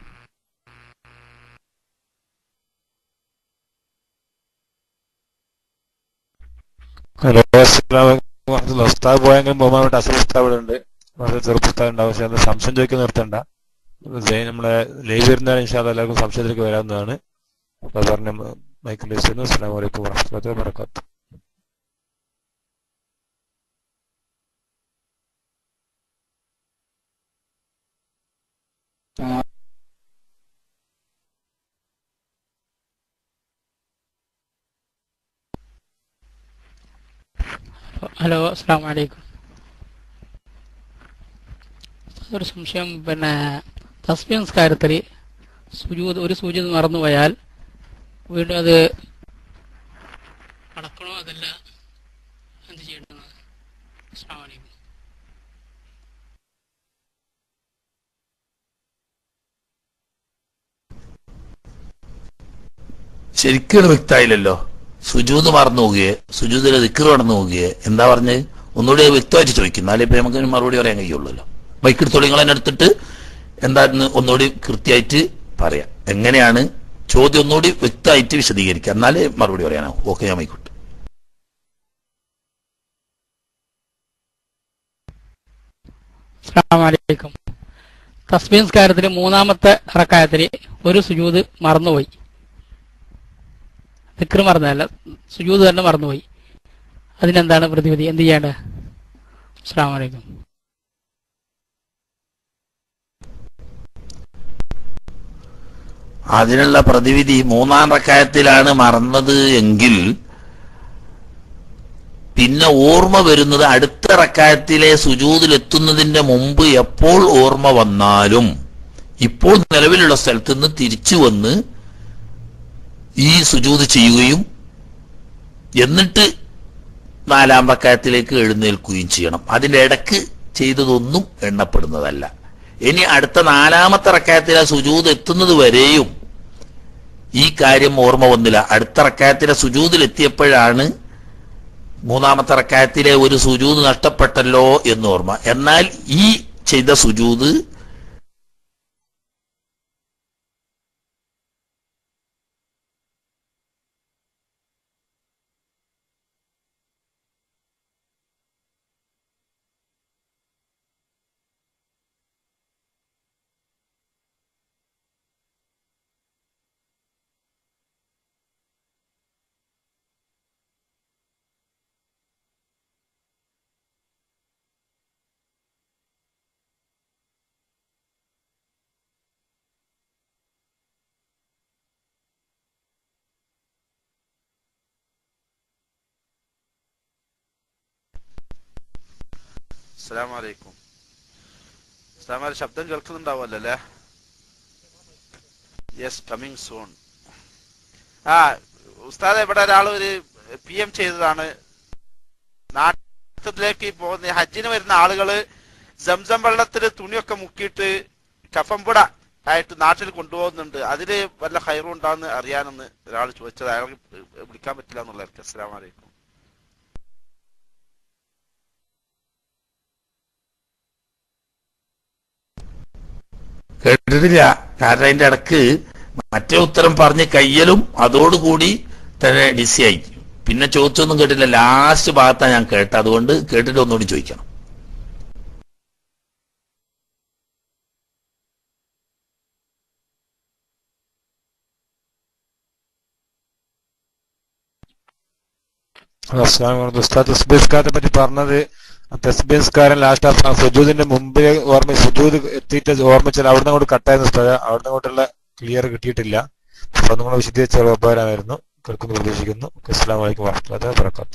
ഹലോ അസ്സലാമു അലൈക്കും വറഹ്മത്തുള്ളാഹി. ഉസ്താദ് പോയെങ്കിലും ബഹുമാനപ്പെട്ട അസൽ ഉസ്താദ് ഇവിടെ ഉണ്ട് വളരെ ചെറുപ്പ ഉസ്താദ് ഉണ്ടാവും പക്ഷെ അത് സംശയം ചോദിക്കാൻ നിർത്തണ്ട ജയ് നമ്മളെ ലൈവ് വരുന്നതാണ് ഇൻഷാല്ല എല്ലാവർക്കും സംശയത്തിലേക്ക് വരാവുന്നതാണ് അപ്പൊ പറഞ്ഞ മൈക്കിൽ വെച്ചിരുന്നു അസ്സലാമു അലൈക്കും വറഹ്മത്തുള്ളാഹി വബറകാതുഹു ഹലോ അസ്സാം വലൈക്കും ഒരു സംശയം പിന്നെ തസ്ബീഹ് നിസ്കാരത്തിൽ സുജൂദ് ഒരു സൂചിത് മറന്നുപോയാൽ വീണ്ടും അത് അടക്കണോ അതല്ല എന്ത് ചെയ്യേണ്ടത് അസ്സാം വലൈക്കും ശരിക്കും വ്യക്തമായില്ലല്ലോ സുജൂത് മറന്നു പോവുകയെ സുജൂതിലെ ദിക്കറ് കടന്നു പോവുകയെ എന്താ പറഞ്ഞത് ഒന്നുകൂടി അത് വ്യക്തമായിട്ട് ചോദിക്കും എന്നാലേ ഇപ്പൊ നമുക്ക് മറുപടി പറയാൻ കഴിയുള്ളല്ലോ ബൈക്കെടുത്തോളി നിങ്ങൾ എന്നെ എടുത്തിട്ട് എന്താന്ന് ഒന്നുകൂടി കൃത്യമായിട്ട് പറയാം എങ്ങനെയാണ് ചോദ്യം ഒന്നുകൂടി വ്യക്തമായിട്ട് വിശദീകരിക്കുക എന്നാലേ മറുപടി പറയാനാവും ഓക്കെ ഞാൻ മൈക്കോട്ടെ അസ്സാം വലൈക്കും തസ്ബീഹ് നിസ്കാരത്തിൽ മൂന്നാമത്തെ റക്കായത്തിൽ ഒരു സുജൂദ് മറന്നുപോയി ദിക്ർ മറന്നതല്ല സുജൂദ് തന്നെ മറന്നുപോയി അതിനെന്താണ് പ്രതിവിധി എന്ത് ചെയ്യേണ്ടത് അസ്സാം വലൈക്കും അതിനുള്ള പ്രതിവിധി മൂന്നാം റക്കായത്തിലാണ് മറന്നത് എങ്കിൽ പിന്നെ ഓർമ്മ വരുന്നത് അടുത്ത റക്കായത്തിലെ സുജൂതിലെത്തുന്നതിന്റെ മുമ്പ് എപ്പോൾ ഓർമ്മ വന്നാലും ഇപ്പോൾ നിലവിലുള്ള സ്ഥലത്ത് നിന്ന് തിരിച്ചു വന്ന് ഈ സുജൂത് ചെയ്യുകയും എന്നിട്ട് നാലാം റക്കായത്തിലേക്ക് എഴുന്നേൽക്കുകയും ചെയ്യണം അതിന്റെ ഇടക്ക് ചെയ്തതൊന്നും എണ്ണപ്പെടുന്നതല്ല ഇനി അടുത്ത നാലാമത്തെ റക്കായത്തിലെ സുജൂത് എത്തുന്നത് വരെയും ഈ കാര്യം ഓർമ്മ വന്നില്ല അടുത്ത റക്കായത്തിലെ സുജൂതിൽ എത്തിയപ്പോഴാണ് മൂന്നാമത്തെ റക്കായത്തിലെ ഒരു സുജൂത് നഷ്ടപ്പെട്ടല്ലോ എന്ന് ഓർമ്മ എന്നാൽ ഈ ചെയ്ത സുജൂത് അസ്സലാമലൈക്കും ഉസ്താമാരെ ശബ്ദം കേൾക്കുന്നുണ്ടാവുമല്ലോ അല്ലേ യെസ് കമ്മിങ് സൂൺ ആ ഉസ്താദ് ഇവിടെ ഒരാൾ ഒരു പി എം ചെയ്തതാണ് നാട്ടിലേക്ക് പോകുന്ന ഹജ്ജിന് വരുന്ന ആളുകള് സംസം വെള്ളത്തിൽ തുണിയൊക്കെ മുക്കിയിട്ട് കഫംപുട ആയിട്ട് നാട്ടിൽ കൊണ്ടുപോകുന്നുണ്ട് അതില് വല്ല ഹൈറും ഉണ്ടാന്ന് അറിയാനെന്ന് ഒരാൾ ചോദിച്ചത് അയാൾക്ക് വിളിക്കാൻ പറ്റില്ല എന്നുള്ള അസ്സലാമു അലൈക്കും കേട്ടിട്ടില്ല കാരണം അതിന്റെ ഇടക്ക് മറ്റേ ഉത്തരം പറഞ്ഞ് കയ്യലും അതോടുകൂടി തന്നെ ഡിസി ആയി പിന്നെ ചോദിച്ചൊന്നും കേട്ടില്ല ലാസ്റ്റ് ഭാഗത്താണ് ഞാൻ കേട്ടത് അതുകൊണ്ട് കേട്ടിട്ട് ഒന്നുകൂടി ചോദിക്കണം തസ്ബീസ്കാരത്തെ പറ്റി പറഞ്ഞത് തസ്ബീസ്കാരൻ ലാസ്റ്റ് ആ സുജൂദിന്റെ മുമ്പിൽ ഓർമ്മ സുജൂദ് എത്തിയിട്ട് ഓർമ്മിച്ചാൽ അവിടുന്ന് അങ്ങോട്ട് കട്ടായിരുന്ന സ്ഥലം അവിടുന്ന് അങ്ങോട്ടുള്ള ക്ലിയർ കിട്ടിയിട്ടില്ല അപ്പൊ നിങ്ങൾ വിശദീകരിച്ച ഉപകാരമായിരുന്നു കേൾക്കുന്നു പ്രതീക്ഷിക്കുന്നു അസ്സാം വലൈക്കും വാഹത്തുല്ലാ വാബർക്കാത്തു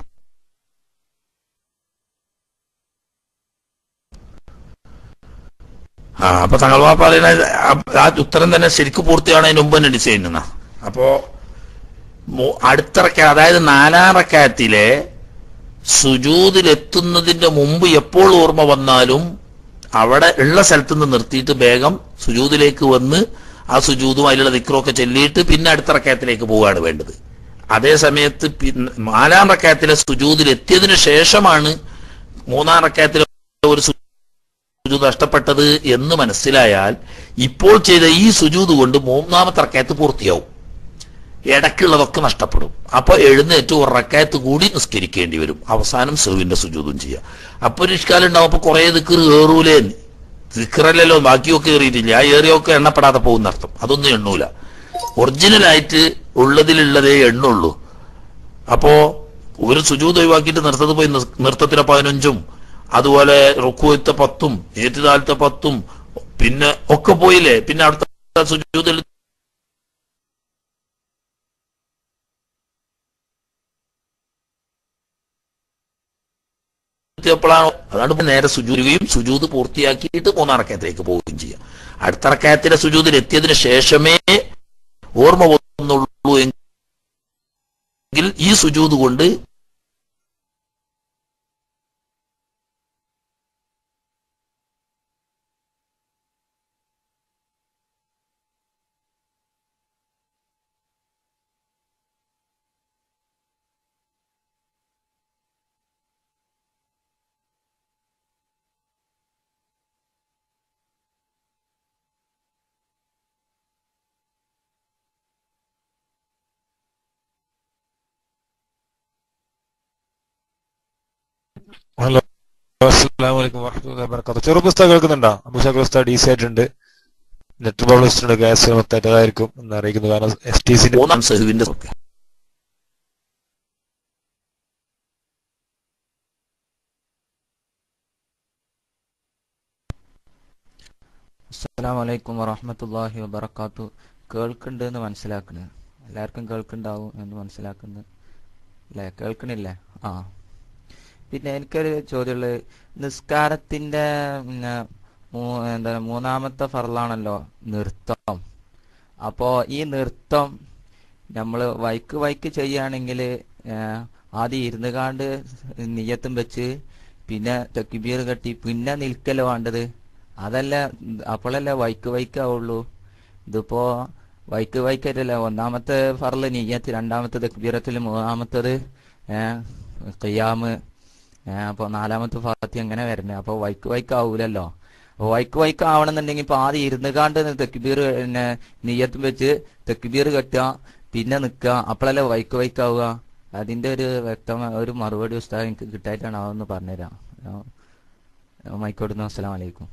ആ അപ്പൊ തങ്ങൾ വാപ്പ പറയുന്ന ആ- ആ ഉത്തരം തന്നെ ശരിക്കും പൂർത്തിയാണതിന് മുമ്പ് തന്നെ ഡിസൈൻ ചെയ്യുന്ന അപ്പോ മു- അടുത്ത റക്ക അതായത് നാലാം റക്കായത്തിലെ സുജൂതിലെത്തുന്നതിന്റെ മുമ്പ് എപ്പോൾ ഓർമ്മ വന്നാലും അവിടെ ഉള്ള സ്ഥലത്ത് നിന്ന് നിർത്തിയിട്ട് വേഗം സുജൂതിലേക്ക് വന്ന് ആ സുജൂതും അതിലുള്ള ദിക്റൊക്കെ ചെല്ലിയിട്ട് പിന്നെ അടുത്ത റക്കായത്തിലേക്ക് പോവുകയാണ് വേണ്ടത് അതേ സമയത്ത് പിൻ- നാലാം റക്കായത്തിലെ സുജൂതിൽ എത്തിയതിനു ശേഷമാണ് മൂന്നാം റക്കായത്തിലെ ഒരു സു- സുജൂദ് നഷ്ടപ്പെട്ടത് എന്ന് മനസ്സിലായാൽ ഇപ്പോൾ ചെയ്ത ഈ സുജൂദ് കൊണ്ട് മൂന്നാമത്തെ റക്കായത്ത് പൂർത്തിയാവും ഇടയ്ക്കുള്ളതൊക്കെ നഷ്ടപ്പെടും അപ്പൊ എഴുന്നേറ്റ് ഒരു റക്കായത്ത് കൂടി നിസ്കരിക്കേണ്ടി വരും അവസാനം സെഹുവിന്റെ സുജൂതും ചെയ്യാം അപ്പൊ ഒരു ഇഷ്കാലം ഉണ്ടാവും അപ്പൊ കുറെ ദിക്കർ ഏറൂലേ ദിക്കറല്ലല്ലോ ബാക്കിയൊക്കെ ഏറിയിട്ടില്ല ആ ഏറിയൊക്കെ എണ്ണപ്പെടാതെ പോകുന്ന അർത്ഥം അതൊന്നും എണ്ണൂല ഒറിജിനലായിട്ട് ഉള്ളതിലുള്ളതേ എണ്ണുള്ളൂ അപ്പോ ഒരു സുജൂത് ഒഴിവാക്കിയിട്ട് നിർത്തത് പോയി നിർ- നൃത്തത്തിലെ പതിനഞ്ചും അതുപോലെ റുക്കുവത്തെ പത്തും ഏറ്റുതാലത്തെ പത്തും പിന്നെ ഒക്കെ പോയില്ലേ പിന്നെ അടുത്ത സുജൂതിൽ എത്തിയപ്പോഴാണ് അതാണ് ഇപ്പൊ നേരെ സുജൂരുകയും സുജൂത് പൂർത്തിയാക്കിയിട്ട് മൂന്നാറക്കയത്തിലേക്ക് പോവുകയും ചെയ്യാം അടുത്ത റക്കയത്തിലെ സുജൂതിൽ എത്തിയതിനു ശേഷമേ ഓർമ്മ വന്നുള്ളൂ എങ്കിൽ ഈ സുജൂത് കൊണ്ട് ഹലോ അസ്സാം വലൈക്കും വാഹമത്തുല്ലാ വാബർക്കാത്തു ചെറു പുസ്തകം കേൾക്കുന്നുണ്ടോ അബുഷാഖ് ഉസ്താദ് ഡി സി ആയിട്ടുണ്ട് നെറ്റ് പ്രോബ്ലംസ് ഉണ്ട് ഗ്യാസ് മൊത്തമായിട്ടായിരിക്കും എന്ന് അറിയിക്കുന്നു കാരണം എസ് ടി സി മൂന്നാം സെഹുവിന്റെ അസ്സലാം വലൈക്കും വറഹമത്തല്ലാഹി വബർക്കാത്തു കേൾക്കുന്നുണ്ട് എന്ന് മനസ്സിലാക്കണ് എല്ലാവർക്കും കേൾക്കുന്നുണ്ടാവും എന്ന് മനസ്സിലാക്കുന്നു അല്ലേ കേൾക്കണില്ലേ ആ പിന്നെ എനിക്കൊരു ചോദ്യമുള്ളത് നിസ്കാരത്തിന്റെ പിന്നെ മൂ- എന്താ മൂന്നാമത്തെ ഫറലാണല്ലോ നൃത്തം അപ്പോ ഈ നൃത്തം നമ്മൾ വൈക്ക് വൈക്ക് ചെയ്യുകയാണെങ്കിൽ ആദ്യം ഇരുന്ന് കാണ്ട് നിയത്തും വെച്ച് പിന്നെ തെക്കിബീർ കെട്ടി പിന്നെ നിൽക്കല്ലോ വേണ്ടത് അതല്ല അപ്പോഴല്ലേ വൈക്ക് വൈക്കാവുള്ളൂ ഇതിപ്പോ വൈക്ക് വൈക്കല്ല ഒന്നാമത്തെ ഫറല് നിയ്യത്ത് രണ്ടാമത്തെ തെക്ബീറത്തിൽ മൂന്നാമത്തത് ഏഹ് ഖിയാമ് ഏഹ് അപ്പൊ നാലാമത്തെ ഫാത്തി അങ്ങനെ വരുന്നത് അപ്പൊ വൈക്ക് വൈക്ക് ആവൂലല്ലോ അപ്പൊ വൈക്ക് വൈക്ക് ആവണമെന്നുണ്ടെങ്കിൽ ഇപ്പൊ ആദ്യം ഇരുന്ന് കാണ്ട് തെക്ബീർ പിന്നെ നിയ്യത്തും വെച്ച് തെക്ബീർ കെട്ടുക പിന്നെ നിക്കുക അപ്പോഴല്ലേ വൈക്ക് വൈക്ക് ആവുക അതിന്റെ ഒരു വ്യക്തമായ ഒരു മറുപടി ഉസ്താദ് എനിക്ക് കിട്ടായിട്ടാണ് അതൊന്ന് പറഞ്ഞുതരാം മൈക്കോടുന്നു അസ്സലാം വലൈക്കും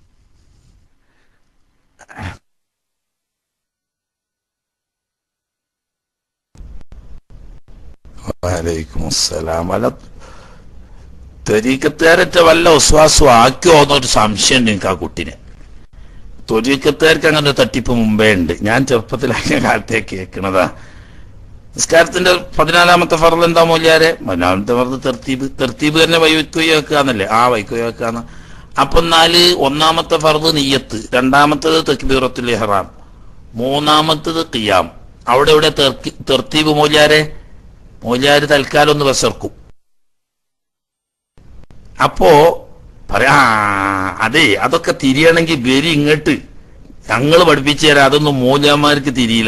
വലൈക്കും അസ്സലാം അല്ല ത്വരീക്കത്തുകാരറ്റ വല്ല വിശ്വാസവും ആക്കിയോ എന്നൊരു സംശയം ഉണ്ട് എനിക്ക് ആ കുട്ടിനെ ത്വരീക്കത്തുകാർക്ക് അങ്ങനെ ഒരു തട്ടിപ്പ് മുമ്പേ ഉണ്ട് ഞാൻ ചെറുപ്പത്തിലാക്കിയ കാലത്തെ കേൾക്കണതാ നിസ്കാരത്തിന്റെ പതിനാലാമത്തെ ഫറൽ എന്താ മൂല്യാരെ പതിനാലാമത്തെ ഫറൽ തെർത്തീബ് തെർത്തീബ് തന്നെ വൈവയ്ക്കുകയെന്നല്ലേ ആ വൈക്കുകയെന്ന് അപ്പൊ എന്നാല് ഒന്നാമത്തെ ഫറദ് നീയത്ത് രണ്ടാമത്തത് തെക്ബീറത്തുൽ ഇഹ്റാം മൂന്നാമത്തത് ഖിയാം അവിടെ ഇവിടെ തെർക്കി- തെർത്തീബ് മൂല്യാരെ മൂല്യാര് തൽക്കാലം ഒന്ന് വിസർക്കും അപ്പോ പറയാ ആ, അതെ അതൊക്കെ തിരിയണമെങ്കിൽ ബരി ഇങ്ങോട്ട് ഞങ്ങൾ പഠിപ്പിച്ചു തരാം അതൊന്നും മൂല്യന്മാർക്ക് തിരിയില്ല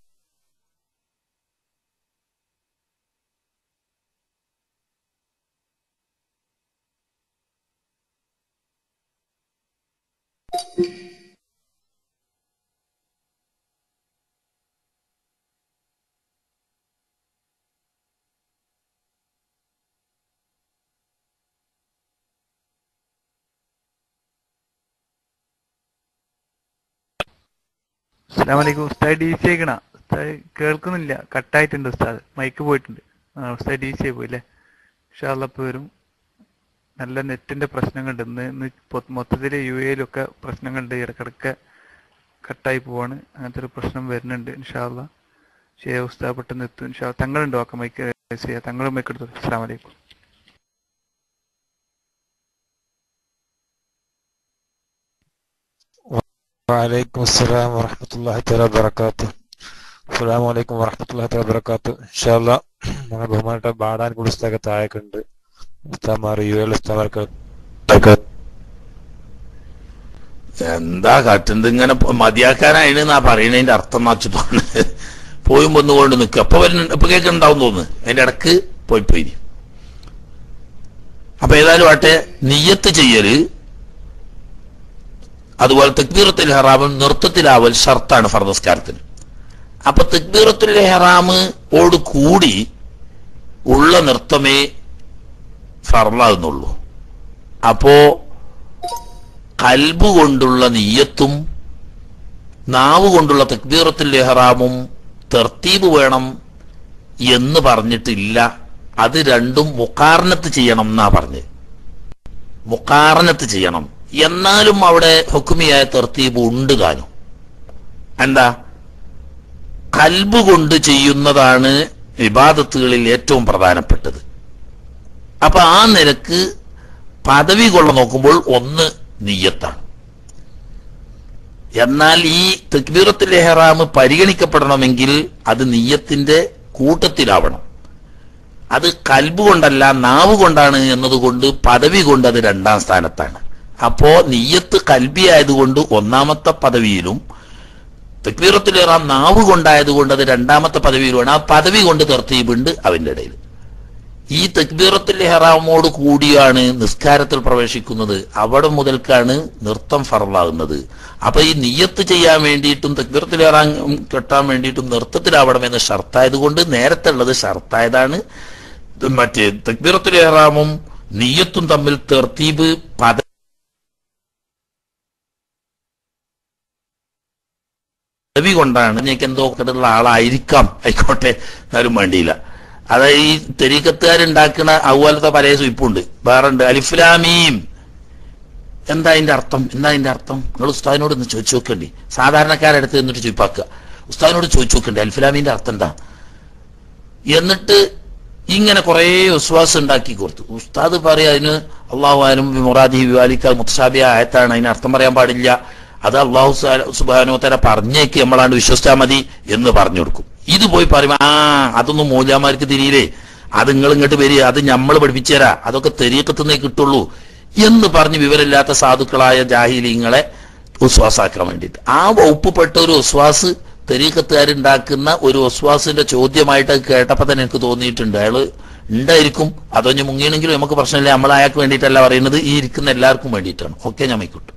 അസ്സലാമലൈക്കും ഉസ്താദ് ഡി സി ആയിക്കണ ഉസ്താദ് കേൾക്കുന്നില്ല കട്ടായിട്ടുണ്ട് ഉസ്താദ് മൈക്ക് പോയിട്ടുണ്ട് ആ ഉസ്താദ് ഡി സി ആയി പോയില്ലേ ഇൻഷാല്ല ഇപ്പോൾ വരും നല്ല നെറ്റിന്റെ പ്രശ്നങ്ങളുണ്ട് ഇന്ന് ഇന്ന് മൊത്തത്തിൽ യു എയിലൊക്കെ പ്രശ്നങ്ങളുണ്ട് ഇടക്കിടക്ക് കട്ടായി പോവാണ് അങ്ങനത്തെ ഒരു പ്രശ്നം വരുന്നുണ്ട് ഇൻഷാല്ല ഷേ ഉസ്താദ് പെട്ടെന്ന് എത്തും ഇൻഷാ തങ്ങളുണ്ടോ ഒക്കെ മൈക്ക് ചെയ്യാം തങ്ങളും മൈക്ക് എടുത്തു അസ്സാം വലൈക്കും വലൈക്കും അസ്സലാം വറഹമത്തല്ലാഹി തആല വബറകാതുഹു അസ്സലാമു അലൈക്കും വറഹമത്തല്ലാഹി തആല വബറകാതുഹു ഇൻഷാല്ലാ നമ്മുടെ ബഹുമാനപ്പെട്ട ബാടാൻ കുടുസ്തക താഴെക്കുണ്ട് ഉസ്താമാർ യു എൽ ഉസ്താമാർക്ക് എന്താ കാട്ടുന്നത് ഇങ്ങനെ പ- മതിയാക്കാനായിന്നാ പറയണതിന്റെ അർത്ഥം വെച്ചിട്ടാണ് പോയും വന്നുകൊണ്ട് നിൽക്കുക അപ്പൊ വരുന്നുണ്ട് ഇപ്പൊ കേൾക്കുന്നുണ്ടാവും തോന്നുന്നു അതിന്റെ ഇടക്ക് പോയി പോയി അപ്പൊ ഏതായാലും ആട്ടെ നിയ്യത്ത് ചെയ്യല് അതുപോലെ തെക്ബീറത്തിൽ ഹറാമും നൃത്തത്തിലാവൽ ഷർത്താണ് ഫർദസ്കാരത്തിന് അപ്പൊ തെക്ബീറത്തുൽ ഹറാമ് ഓട് കൂടി ഉള്ള നൃത്തമേ ഫർലാകുന്നുള്ളൂ അപ്പോ കൽബ് കൊണ്ടുള്ള നീയത്തും നാവ് കൊണ്ടുള്ള തക്ബീറത്തുൽ ഇഹ്റാമും തെർത്തീബ് വേണം എന്ന് പറഞ്ഞിട്ടില്ല അത് രണ്ടും മുക്കാർനത്ത് ചെയ്യണം എന്നാ പറഞ്ഞത് മുക്കാർനത്ത് ചെയ്യണം എന്നാലും അവിടെ ഹുക്കുമിയായ തെർത്തീബ് ഉണ്ട് താനും എന്താ കൽബ് കൊണ്ട് ചെയ്യുന്നതാണ് വിവാദത്തുകളിൽ ഏറ്റവും പ്രധാനപ്പെട്ടത് അപ്പൊ ആ നിരക്ക് പദവി കൊള്ള നോക്കുമ്പോൾ ഒന്ന് നീയത്താണ് എന്നാൽ ഈ തക്ബീറത്തിൽ എഹ്റാം പരിഗണിക്കപ്പെടണമെങ്കിൽ അത് നീയത്തിന്റെ കൂട്ടത്തിലാവണം അത് കൽബ് കൊണ്ടല്ല നാവ് കൊണ്ടാണ് എന്നതുകൊണ്ട് പദവി കൊണ്ട് അത് രണ്ടാം സ്ഥാനത്താണ് അപ്പോ നീയത്ത് കൽബി ആയതുകൊണ്ട് ഒന്നാമത്തെ പദവിയിലും തക്ബീറത്തിൽ ഇറാം നാവ് കൊണ്ടായതുകൊണ്ട് അത് രണ്ടാമത്തെ പദവിയിലുമാണ് ആ പദവി കൊണ്ട് തെർത്തീബുണ്ട് അവന്റെ ഇടയിൽ ഈ തക്ബീറത്തിൽ ഹെറാമോട് കൂടിയാണ് നിസ്കാരത്തിൽ പ്രവേശിക്കുന്നത് അവിടെ മുതൽക്കാണ് നൃത്തം ഫറലാകുന്നത് അപ്പൊ ഈ നിയത്ത് ചെയ്യാൻ വേണ്ടിയിട്ടും തക്ബീറത്തിൽ ഹെറാം കെട്ടാൻ വേണ്ടിയിട്ടും നൃത്തത്തിലാവണമെന്ന് ഷർത്തായതുകൊണ്ട് നേരത്തെ ഉള്ളത് ഷർത്തായതാണ് ഇത് മറ്റേ തക്ബീറത്തിൽ ഹെറാമും നിയത്തും തമ്മിൽ തെർത്തീബ് പദ പദവി കൊണ്ടാണ് എനിക്ക് എന്തോ ഉള്ള ആളായിരിക്കാം ആയിക്കോട്ടെ എന്നാലും വേണ്ടിയില്ല അത് ഈ തെരീക്കത്തുകാരുണ്ടാക്കുന്ന അതുപോലത്തെ പല സ്വീപ്പുണ്ട് വേറെ ഉണ്ട് അലിഫ്ലാമീം എന്താ അതിന്റെ അർത്ഥം എന്താ അതിന്റെ അർത്ഥം നിങ്ങൾ ഉസ്താദിനോട് ഒന്ന് ചോദിച്ചു നോക്കണ്ടി സാധാരണക്കാരടുത്ത് എന്നിട്ട് ചോദിപ്പാക്കുക ഉസ്താദിനോട് ചോദിച്ചു നോക്കണ്ടി അൽഫിലാമീന്റെ അർത്ഥം എന്താ എന്നിട്ട് ഇങ്ങനെ കുറെ വിശ്വാസം ഉണ്ടാക്കി കൊടുത്തു ഉസ്താദ് പറയാ അതിന് അള്ളാഹു ആലും മുറാദി വിവാലിക്കാൽ മുത്തസാബിയ ആയത്താണ് അതിന് അർത്ഥം പറയാൻ പാടില്ല അത് അള്ളാഹു സുബാനോ തല പറഞ്ഞേക്ക് നമ്മളാണ്ട് വിശ്വസിച്ചാൽ മതി എന്ന് പറഞ്ഞു കൊടുക്കും ഇത് പോയി പറയുമ്പോ ആ അതൊന്നും മൂല്യമാർക്ക് തിരിയില്ലേ അത് നിങ്ങൾ ഇങ്ങോട്ട് വരിക അത് നമ്മൾ പഠിപ്പിച്ചു തരാ അതൊക്കെ തെരീക്കത്തുനിന്നേ കിട്ടുള്ളൂ എന്ന് പറഞ്ഞ് വിവരമില്ലാത്ത സാധുക്കളായ ജാഹിലീങ്ങളെ ഉസ്വാസാക്കാൻ വേണ്ടിയിട്ട് ആ വകുപ്പുപെട്ട ഒരു ഉസ്വാസ് തെരീക്കത്തുകാരുണ്ടാക്കുന്ന ഒരു ഒസ്വാസിന്റെ ചോദ്യമായിട്ട് അത് കേട്ടപ്പോ തന്നെ എനിക്ക് തോന്നിയിട്ടുണ്ട് അയാള് ഉണ്ടായിരിക്കും അതൊഞ്ഞ് മുങ്ങിയണെങ്കിലും നമുക്ക് പ്രശ്നമില്ല നമ്മൾ അയാൾക്ക് വേണ്ടിയിട്ടല്ല പറയുന്നത് ഈ ഇരിക്കുന്ന എല്ലാവർക്കും വേണ്ടിയിട്ടാണ് ഓക്കെ ഞാൻ മൈക്കോട്ടെ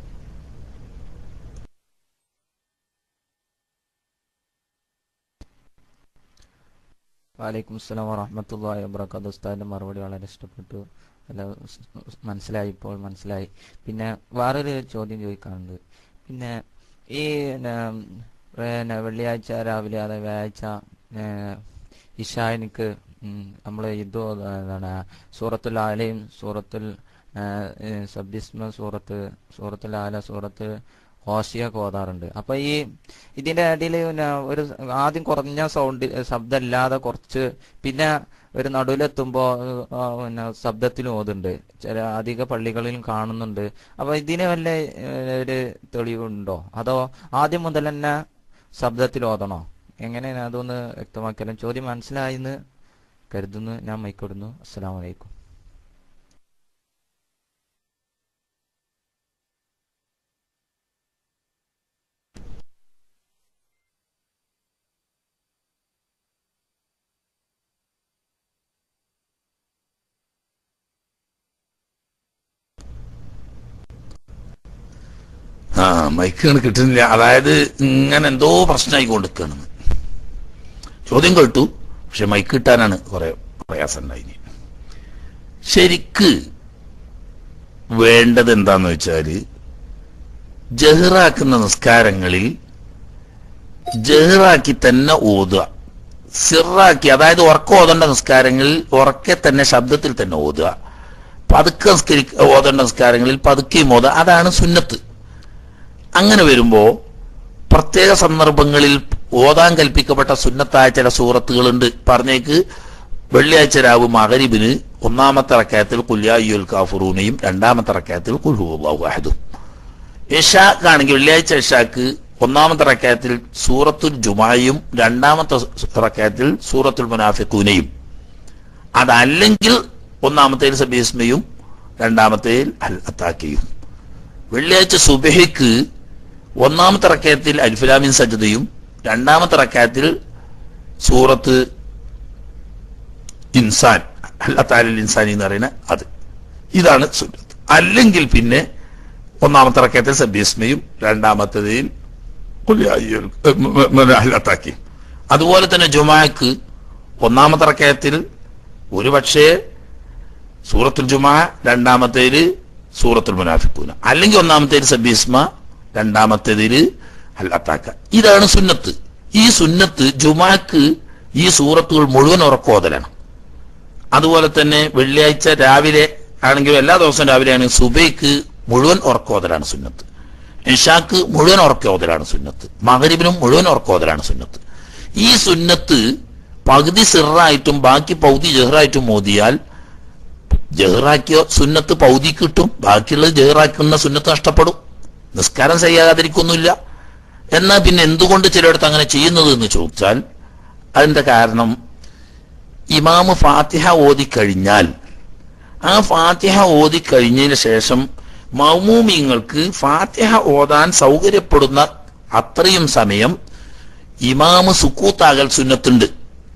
വാലൈക്കും സ്ലാം വറഹമത്തല്ലാഹി വബർക്കാത്തു ഉസ്താദിന്റെ മറുപടി വളരെ ഇഷ്ടപ്പെട്ടു അല്ല ഉസ് ഉസ് മനസ്സിലായി ഇപ്പോൾ മനസ്സിലായി പിന്നെ വേറൊരു ചോദ്യം ചോദിക്കാനുണ്ട് പിന്നെ ഈ പിന്നെ പിന്നെ വെള്ളിയാഴ്ച രാവിലെ അതായത് വ്യാഴാഴ്ച ഇഷായനിക്ക് നമ്മൾ ഇത് എന്താണ് സൂറത്തുൽ ആലയും സൂറത്തുൽ സബ്ദിസ്മ സൂറത്ത് സൂറത്തുൽ ആല സൂറത്ത് ഹോഷിയൊക്കെ ഓതാറുണ്ട് അപ്പൊ ഈ ഇതിന്റെ ഇടയിൽ പിന്നെ ഒരു ആദ്യം കുറഞ്ഞ സൗണ്ട് ശബ്ദമില്ലാതെ കുറച്ച് പിന്നെ ഒരു നടുവിലെത്തുമ്പോ ആ, പിന്നെ ശബ്ദത്തിലും ഓതുണ്ട് ചില അധിക പള്ളികളിലും കാണുന്നുണ്ട് അപ്പൊ ഇതിന് വല്ല ഏഹ്, ഒരു തെളിവുണ്ടോ അതോ ആദ്യം മുതൽ തന്നെ ശബ്ദത്തിൽ ഓതണോ എങ്ങനെയാണ് അതൊന്ന് വ്യക്തമാക്കിയാലും ചോദ്യം മനസ്സിലായിന്ന് കരുതുന്നു ഞാൻ മൈക്കൊടുന്നു അസ്സലാം വലൈക്കും ആ മൈക്ക് കിട്ടുന്നില്ല അതായത് ഇങ്ങനെ എന്തോ പ്രശ്നമായി കൊണ്ടിരിക്കുകയാണ് ചോദ്യം കേട്ടു പക്ഷെ മൈക്ക് കിട്ടാനാണ് കുറെ പ്രയാസം ഉണ്ടായി ശരിക്ക് വേണ്ടത് എന്താന്ന് വെച്ചാല് ജഹിറാക്കുന്ന നിസ്കാരങ്ങളിൽ ജഹിറാക്കി തന്നെ ഓതുക സിറാക്കി അതായത് ഉറക്ക ഓതേണ്ട നിസ്കാരങ്ങളിൽ ഉറക്കെ തന്നെ ശബ്ദത്തിൽ തന്നെ ഓതുക പതുക്കെ നിസ്കരി ഓതേണ്ട നിസ്കാരങ്ങളിൽ പതുക്കെയും ഓതുക അതാണ് സുന്നത്ത് അങ്ങനെ വരുമ്പോ പ്രത്യേക സന്ദർഭങ്ങളിൽ ഓതാൻ കൽപ്പിക്കപ്പെട്ട സുന്നത്തായ ചില സൂറത്തുകളുണ്ട് പറഞ്ഞേക്ക് വെള്ളിയാഴ്ച രാവ് മകരിബിന് ഒന്നാമത്തെ റക്കായത്തിൽ കുല്യായുൽ കാഫുറൂനയും രണ്ടാമത്തെ റക്കായത്തിൽ കുൽഹുല്ലാഹുദും ഇഷാക്കാണെങ്കിൽ വെള്ളിയാഴ്ച ഇഷാക്ക് ഒന്നാമത്തെ റക്കായത്തിൽ സൂറത്തുൽ ജുമായും രണ്ടാമത്തെ റക്കായത്തിൽ സൂറത്തുൽ മുനാഫിഖൂനയും അതല്ലെങ്കിൽ ഒന്നാമത്തേൽ സബീസ്മയും രണ്ടാമത്തേൽ അൽ അത്താക്കിയും വെള്ളിയാഴ്ച സുബഹിക്ക് ഒന്നാമത്തെ റക്കായത്തിൽ അൽഫിലാമിൻ സജ്ജതയും രണ്ടാമത്തെ റക്കായത്തിൽ സൂറത്ത് ഇൻസാൻ അല്ലാത്താലിൽ ഇൻസാനി എന്ന് പറയുന്ന അത് ഇതാണ് സുന്നത്ത് അല്ലെങ്കിൽ പിന്നെ ഒന്നാമത്തെ റക്കയത്തിൽ സബീസ്മയും രണ്ടാമത്തേതിൽ അല്ലാത്താക്കി അതുപോലെ തന്നെ ജുമാക്ക് ഒന്നാമത്തെ റക്കയത്തിൽ ഒരു പക്ഷേ സൂറത്തുൽ ജുമാ രണ്ടാമത്തേതിൽ സൂറത്തുൽ മുനാഫിക്കൂന അല്ലെങ്കിൽ ഒന്നാമത്തേതിൽ സബീസ്മ രണ്ടാമത്തേതിൽ അല്ലാത്താക്ക ഇതാണ് സുന്നത്ത് ഈ സുന്നത്ത് ജുമാക്ക് ഈ സൂറത്തുകൾ മുഴുവൻ ഉറക്കോതലാണ് അതുപോലെ തന്നെ വെള്ളിയാഴ്ച രാവിലെ ആണെങ്കിലും എല്ലാ ദിവസവും രാവിലെ ആണെങ്കിൽ സുബൈക്ക് മുഴുവൻ ഉറക്കോതലാണ് സുന്നത്ത് ഇഷാക്ക് മുഴുവൻ ഉറക്കോതലാണ് സുന്നത്ത് മകരിബിനും മുഴുവൻ ഉറക്കോതലാണ് സുന്നത്ത് ഈ സുന്നത്ത് പകുതി സിറായിട്ടും ബാക്കി പൗതി ജഹറായിട്ടും മോദിയാൽ ജഹറാക്കിയ സുന്നത്ത് പൗതി കിട്ടും ബാക്കിയുള്ളത് ജഹറാക്കുന്ന സുന്നത്ത് നഷ്ടപ്പെടും നിസ്കാരം ചെയ്യാതിരിക്കൊന്നുമില്ല എന്നാൽ പിന്നെ എന്തുകൊണ്ട് ചിലയിടത്ത് അങ്ങനെ ചെയ്യുന്നത് എന്ന് ചോദിച്ചാൽ അതിന്റെ കാരണം ഇമാമ് ഫാത്തിഹ ഓതിക്കഴിഞ്ഞാൽ ആ ഫാത്തിഹ ഓതിക്കഴിഞ്ഞതിന് ശേഷം മൗമൂമിങ്ങൾക്ക് ഫാത്തിഹ ഓതാൻ സൗകര്യപ്പെടുന്ന അത്രയും സമയം ഇമാമ് സുക്കൂത്താകൽ സുന്നത്തുണ്ട്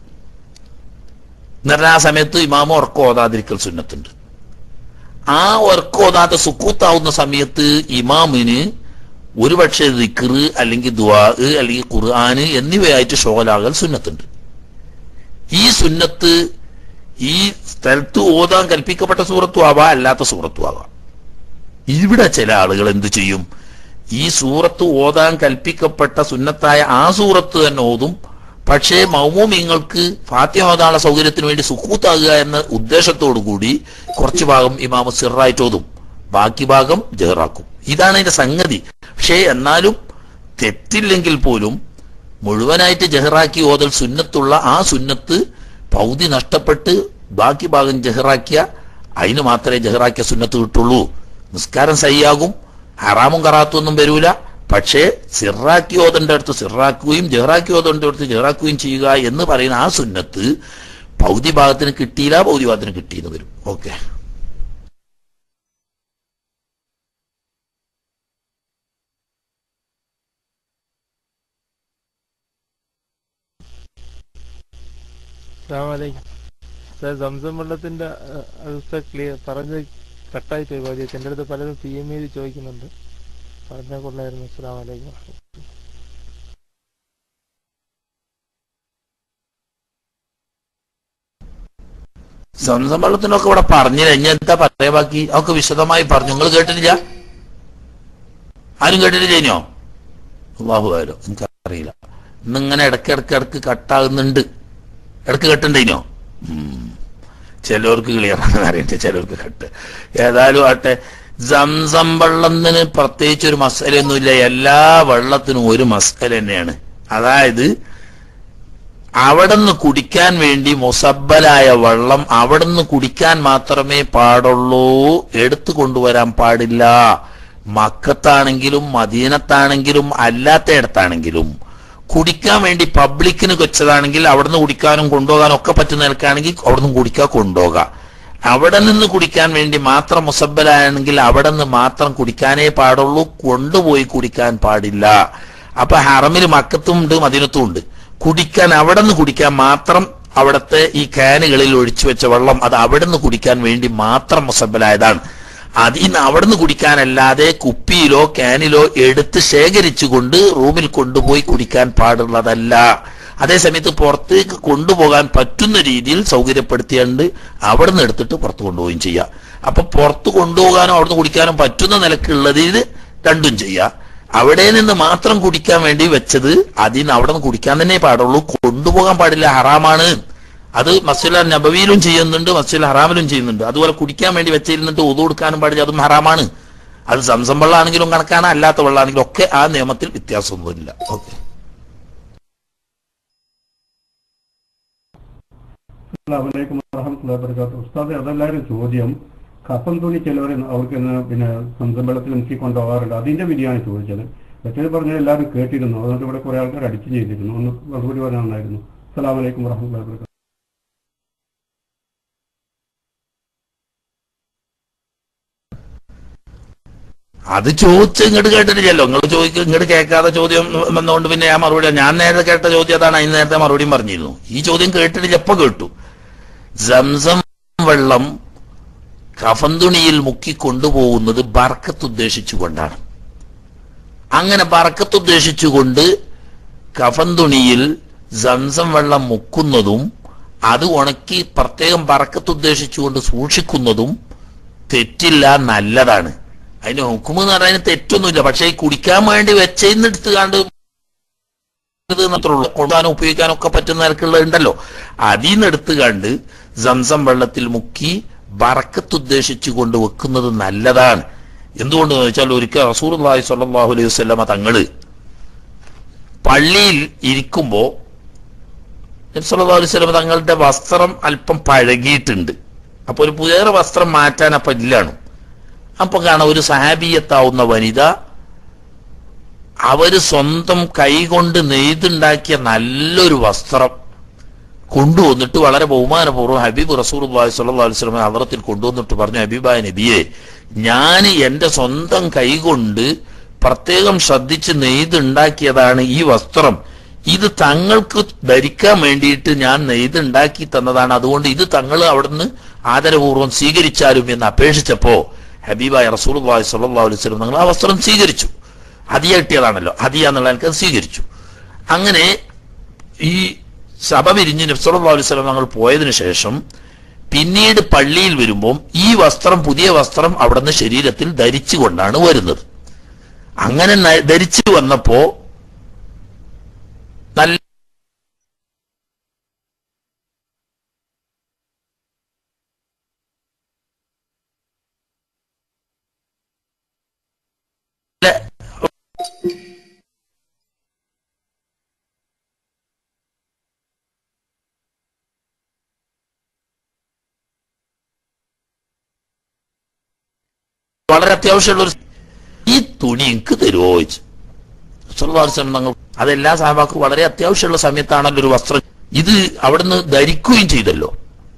എന്നാൽ ആ സമയത്ത് ഇമാമ് ഉറക്കം ഓതാതിരിക്കൽ സുന്നത്തുണ്ട് ആ ഉറക്കം ഓതാതെ സുക്കൂത്താവുന്ന സമയത്ത് ഇമാമിന് ഒരുപക്ഷെ ദിക്റ് അല്ലെങ്കിൽ ദുവാ അല്ലെങ്കിൽ ഖുർആന് എന്നിവയായിട്ട് ഷോലാകൽ സുന്നത്തുണ്ട് ഈ സുന്നത്ത് ഈ സ്ഥലത്ത് ഓതാൻ കൽപ്പിക്കപ്പെട്ട സൂറത്തും ആവാം അല്ലാത്ത സൂറത്തും ആവാം ഇവിടെ ചില ആളുകൾ എന്ത് ചെയ്യും ഈ സൂറത്ത് ഓതാൻ കൽപ്പിക്കപ്പെട്ട സുന്നത്തായ ആ സൂറത്ത് തന്നെ ഓതും പക്ഷേ മൗമൂമിങ്ങൾക്ക് ഫാത്തിഹ ഓതാനുള്ള സൗകര്യത്തിന് വേണ്ടി സുക്കൂത്താകുക എന്ന ഉദ്ദേശത്തോടു കൂടി കുറച്ച് ഭാഗം ഇമാമ സിറായിട്ട് ഓതും ബാക്കി ഭാഗം ജഹറാക്കും ഇതാണ് അതിന്റെ സംഗതി പക്ഷേ എന്നാലും തെറ്റില്ലെങ്കിൽ പോലും മുഴുവനായിട്ട് ജഹറാക്കി ഓതൽ സുന്നത്തുള്ള ആ സുന്നത്ത് പൗതി നഷ്ടപ്പെട്ട് ബാക്കി ഭാഗം ജഹറാക്കിയ അതിന് മാത്രമേ ജഹറാക്കിയ സുന്നത്ത് കിട്ടുള്ളൂ നിസ്കാരം സയ്യാകും ഹറാമും കറാത്തും ഒന്നും വരൂല പക്ഷേ സിറാക്കി ഓതന്റെ അടുത്ത് സിറാക്കുകയും ജഹറാക്കി ഓതന്റെ അടുത്ത് ജഹറാക്കുകയും ചെയ്യുക എന്ന് പറയുന്ന ആ സുന്നത്ത് പൗതി ഭാഗത്തിന് കിട്ടിയില്ല പൗതി ഭാഗത്തിന് കിട്ടിയെന്ന് വരും ഓക്കെ അസ്സലാമലൈക്കും സാർ സംസം വെള്ളത്തിന്റെ അഹ്, അവസ്ഥ ക്ലിയർ പറഞ്ഞത് കട്ടായി പോയി ബാധ്യത എൻ്റെ അടുത്ത് പലരും പി എം എഴുതി ചോദിക്കുന്നുണ്ട് പറഞ്ഞാൽ കൊള്ളായിരുന്നു അസ്സലാമലൈക്കും സംസം വെള്ളത്തിനൊക്കെ ഇവിടെ പറഞ്ഞില്ല ഇനി എന്താ പറയാ ബാക്കി ഒക്കെ വിശദമായി പറഞ്ഞു നിങ്ങൾ കേട്ടിട്ടില്ല ആരും കേട്ടിട്ടില്ല ഇനിയോ അള്ളാഹു ആരോ എനിക്കറിയില്ല ഇന്നിങ്ങനെ ഇടയ്ക്ക് ഇടയ്ക്ക് ഇടയ്ക്ക് കട്ടാകുന്നുണ്ട് ഇടയ്ക്ക് കെട്ടുണ്ടേനോ ചിലവർക്ക് ക്ലിയർ ആണെന്ന് അറിയട്ടെ ചിലവർക്ക് കട്ട് ഏതായാലും ആട്ടെ സംസം വെള്ളത്തിന് പ്രത്യേകിച്ച് ഒരു മസാലയൊന്നുമില്ല എല്ലാ വെള്ളത്തിനും ഒരു മസാല തന്നെയാണ് അതായത് അവിടുന്ന് കുടിക്കാൻ വേണ്ടി മുസബലായ വെള്ളം അവിടുന്ന് കുടിക്കാൻ മാത്രമേ പാടുള്ളൂ എടുത്തു കൊണ്ടുവരാൻ പാടില്ല മക്കത്താണെങ്കിലും മദീനത്താണെങ്കിലും അല്ലാത്തയിടത്താണെങ്കിലും കുടിക്കാൻ വേണ്ടി പബ്ലിക്കിന് വെച്ചതാണെങ്കിൽ അവിടുന്ന് കുടിക്കാനും കൊണ്ടുപോകാനും ഒക്കെ പറ്റുന്ന നിലക്കാണെങ്കിൽ അവിടുന്ന് കുടിക്കാൻ കൊണ്ടുപോകാം അവിടെ നിന്ന് കുടിക്കാൻ വേണ്ടി മാത്രം മുസബലാണെങ്കിൽ അവിടെ നിന്ന് മാത്രം കുടിക്കാനേ പാടുള്ളൂ കൊണ്ടുപോയി കുടിക്കാൻ പാടില്ല അപ്പൊ ഹറമിൽ മക്കത്തും ഉണ്ട് മദീനത്തും ഉണ്ട് കുടിക്കാൻ അവിടെ നിന്ന് കുടിക്കാൻ മാത്രം അവിടുത്തെ ഈ കാനുകളിൽ ഒഴിച്ചു വെച്ച വെള്ളം അത് അവിടെ നിന്ന് കുടിക്കാൻ വേണ്ടി മാത്രം മുസബലായതാണ് അതിന്ന് അവിടുന്ന് കുടിക്കാനല്ലാതെ കുപ്പിയിലോ ക്യാനിലോ എടുത്ത് ശേഖരിച്ചുകൊണ്ട് റൂമിൽ കൊണ്ടുപോയി കുടിക്കാൻ പാടുള്ളതല്ല അതേസമയത്ത് പുറത്തേക്ക് കൊണ്ടുപോകാൻ പറ്റുന്ന രീതിയിൽ സൗകര്യപ്പെടുത്തിയാണ്ട് അവിടുന്ന് എടുത്തിട്ട് പുറത്ത് കൊണ്ടുപോവുകയും ചെയ്യാം അപ്പൊ പുറത്ത് കൊണ്ടുപോകാനോ അവിടുന്ന് കുടിക്കാനോ പറ്റുന്ന നിലക്കുള്ളതിൽ രണ്ടും ചെയ്യാം അവിടെ നിന്ന് മാത്രം കുടിക്കാൻ വേണ്ടി വെച്ചത് അതിന് അവിടെ നിന്ന് കുടിക്കാൻ തന്നെ പാടുള്ളൂ കൊണ്ടുപോകാൻ പാടില്ല ഹറാമാണ് അത് മസ്ജിദ് നബവിയിലും ചെയ്യുന്നുണ്ട് മസ്ജിദ് ഹറാമിലും ചെയ്യുന്നുണ്ട് അതുപോലെ കുടിക്കാൻ വേണ്ടി വെച്ചിരുന്നിട്ട് ഒതു കൊടുക്കാനും പാടില്ല അതും ഹറാമാണ് അത് സംസം വെള്ളമാണെങ്കിലും കണക്കാണ് അല്ലാത്ത വെള്ളമാണെങ്കിലും ഒക്കെ ആ നിയമത്തിൽ വ്യത്യാസമൊന്നുമില്ല ഓക്കെ അസ്സലാമലൈക്കും വറഹമത്തുള്ളാഹി വബറകാതുഹു ഉസ്താദെ അതല്ലായിരുന്നു ചോദ്യം കഫം തുണി ചിലവർ അവർക്ക് ഇന്ന് പിന്നെ സ്വന്തം വെള്ളത്തിൽ മുക്കി കൊണ്ടുപോകാറുണ്ട് അതിന്റെ വിധിയാണ് ചോദിച്ചത് മറ്റേത് പറഞ്ഞാൽ എല്ലാവരും കേട്ടിരുന്നു അതുകൊണ്ട് ഇവിടെ കുറെ ആൾക്കാർ അടിച്ചു ചെയ്തിരുന്നു ഒന്ന് മറുപടി പറയാൻ നന്നായിരുന്നു അസ്സലാമലൈക്കും വറഹമത്തുള്ളാഹി വബറകാതുഹു അത് ചോദിച്ച് ഇങ്ങോട്ട് കേട്ടിട്ടില്ലല്ലോ നിങ്ങൾ ചോദിക്കും ഇങ്ങോട്ട് കേൾക്കാതെ ചോദ്യം വന്നുകൊണ്ട് പിന്നെ ഞാൻ മറുപടി ഞാൻ നേരത്തെ കേട്ട ചോദ്യം അതാണ് അതിന് നേരത്തെ മറുപടിയും പറഞ്ഞിരുന്നു ഈ ചോദ്യം കേട്ടിട്ടില്ല എപ്പോ കേട്ടു സംസം വെള്ളം കഫന്തുണിയിൽ മുക്കി കൊണ്ടുപോകുന്നത് ബർക്കത്ത് ഉദ്ദേശിച്ചുകൊണ്ടാണ് അങ്ങനെ ബർക്കത്ത് ഉദ്ദേശിച്ചുകൊണ്ട് കഫന്തുണിയിൽ സംസം വെള്ളം മുക്കുന്നതും അത് ഉണക്കി പ്രത്യേകം ബർക്കത്ത് ഉദ്ദേശിച്ചുകൊണ്ട് സൂക്ഷിക്കുന്നതും തെറ്റില്ല നല്ലതാണ് അതിന് ഹുക്കുമെന്ന് എന്ന് പറഞ്ഞാൽ അതിന് തെറ്റൊന്നുമില്ല പക്ഷേ ഈ കുടിക്കാൻ വേണ്ടി വെച്ചതിന്ന് എടുത്ത് കണ്ട് ഇത് മാത്രമേ ഉള്ളൂ കൊണ്ടുപോകാനും ഉപയോഗിക്കാനും ഒക്കെ പറ്റുന്ന നിരക്കുള്ളത് ഉണ്ടല്ലോ അതിൽ നിന്ന് എടുത്ത് കണ്ട് സംസം വെള്ളത്തിൽ മുക്കി ബറക്കത്ത് ഉദ്ദേശിച്ചു കൊണ്ട് വെക്കുന്നത് നല്ലതാണ് എന്തുകൊണ്ടെന്ന് വെച്ചാൽ ഒരിക്കൽ റസൂർ അള്ളാഹി സ്വല്ലല്ലാഹു അലൈഹി വസല്ലമ തങ്ങള് പള്ളിയിൽ ഇരിക്കുമ്പോ നബി സല്ലല്ലാഹു അലൈഹി വസല്ലമ തങ്ങളുടെ വസ്ത്രം അല്പം പഴകിയിട്ടുണ്ട് അപ്പൊ ഒരു പുതിയ വസ്ത്രം മാറ്റാൻ അപ്പൊ ഇല്ലാണ് അപ്പൊ കാണാം ഒരു സഹാബിയത്താവുന്ന വനിത അവര് സ്വന്തം കൈകൊണ്ട് നെയ്തുണ്ടാക്കിയ നല്ലൊരു വസ്ത്രം കൊണ്ടുവന്നിട്ട് വളരെ ബഹുമാനപൂർവ്വം ഹബീബ് റസൂർ സല്ലല്ലാഹു അലൈഹി വസല്ലം അവറത്തിൽ കൊണ്ടുവന്നിട്ട് പറഞ്ഞു ഹബീബായ നബിയെ ഞാൻ എന്റെ സ്വന്തം കൈകൊണ്ട് പ്രത്യേകം ശ്രദ്ധിച്ച് നെയ്തുണ്ടാക്കിയതാണ് ഈ വസ്ത്രം ഇത് തങ്ങൾക്ക് ധരിക്കാൻ വേണ്ടിയിട്ട് ഞാൻ നെയ്തുണ്ടാക്കി തന്നതാണ് അതുകൊണ്ട് ഇത് തങ്ങൾ അവിടുന്ന് ആദരപൂർവ്വം സ്വീകരിച്ചാലും എന്ന് അപേക്ഷിച്ചപ്പോ ഹബീബായ റസൂൽ സല്ലല്ലാഹു അലൈഹി വസല്ലം തങ്ങൾ ആ വസ്ത്രം സ്വീകരിച്ചു ഹദിയ കിട്ടിയതാണല്ലോ ഹദിയ എന്നുള്ള എനിക്ക് അത് സ്വീകരിച്ചു അങ്ങനെ ഈ സഭ പിരിഞ്ഞ് നബ്സല്ലാ അലൈഹി സ്വലം തങ്ങൾ പോയതിനു ശേഷം പിന്നീട് പള്ളിയിൽ വരുമ്പം ഈ വസ്ത്രം പുതിയ വസ്ത്രം അവിടുന്ന് ശരീരത്തിൽ ധരിച്ചുകൊണ്ടാണ് വരുന്നത് അങ്ങനെ ന- ധരിച്ചു വന്നപ്പോ നല്ല വളരെ അത്യാവശ്യമുള്ള ഒരു ഈ തുണി എനിക്ക് തരുമോ ചോദിച്ചു റസൂലുള്ളാഹി സ്വല്ലല്ലാഹു അലൈഹി വസല്ലം തങ്ങൾ അതെല്ലാ സാഹബാക്കും വളരെ അത്യാവശ്യമുള്ള സമയത്താണല്ലോ ഒരു വസ്ത്രം ഇത് അവിടുന്ന് ധരിക്കുകയും ചെയ്തല്ലോ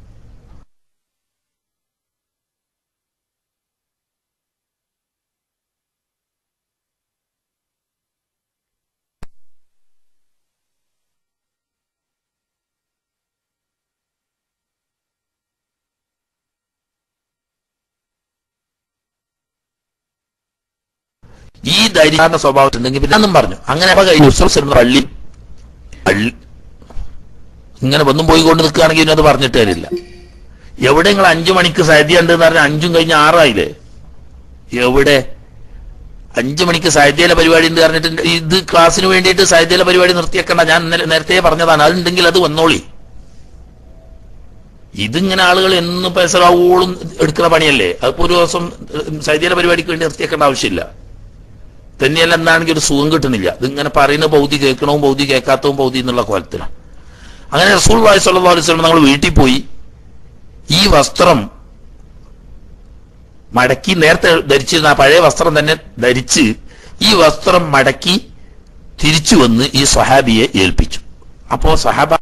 ഈ ധൈര്യ സ്വഭാവത്തിലുണ്ടെങ്കിൽ പിന്നെ അന്നും പറഞ്ഞു അങ്ങനെ അപ്പൊ കഴിഞ്ഞു ഉസ്സവം പള്ളി പള്ളി ഇങ്ങനെ വന്നും പോയി കൊണ്ട് നിൽക്കുകയാണെങ്കിൽ ഇനി അത് പറഞ്ഞിട്ട് കാര്യമില്ല എവിടെ നിങ്ങൾ അഞ്ചു മണിക്ക് സൈദ്യ ഉണ്ട് എന്ന് പറഞ്ഞാൽ അഞ്ചും കഴിഞ്ഞ് ആറായില്ലേ എവിടെ അഞ്ചു മണിക്ക് സാഹിത്യയിലെ പരിപാടി ഉണ്ട് പറഞ്ഞിട്ട് ഇത് ക്ലാസ്സിന് വേണ്ടിയിട്ട് സാഹിത്യയിലെ പരിപാടി നിർത്തിയേക്കണ്ട ഞാൻ ഇന്നലെ നേരത്തെ പറഞ്ഞതാണ് അതുണ്ടെങ്കിൽ അത് വന്നോളി ഇതിങ്ങനെ ആളുകൾ എന്ന് പൈസലാവോളും എടുക്കുന്ന പണിയല്ലേ അതിപ്പോ ഒരു ദിവസം സൈദ്യയിലെ പരിപാടിക്ക് വേണ്ടി നിർത്തിയേക്കേണ്ട ആവശ്യമില്ല തന്നെയല്ല എന്താണെങ്കിൽ ഒരു സുഖം കിട്ടുന്നില്ല ഇതിങ്ങനെ പറയുന്ന ബൗദ്ധി കേൾക്കണവും ബൗദ്ധി കേൾക്കാത്തവും ബൗദ്ധി എന്നുള്ള കോലത്തിലാണ് അങ്ങനെ റസൂൽ വായി സല്ലല്ലാഹു അലൈഹി വസല്ലം നമ്മൾ വീട്ടിൽ പോയി ഈ വസ്ത്രം മടക്കി നേരത്തെ ധരിച്ചിരുന്ന ആ പഴയ വസ്ത്രം തന്നെ ധരിച്ച് ഈ വസ്ത്രം മടക്കി തിരിച്ചു വന്ന് ഈ സഹാബിയെ ഏൽപ്പിച്ചു അപ്പോ സഹാബ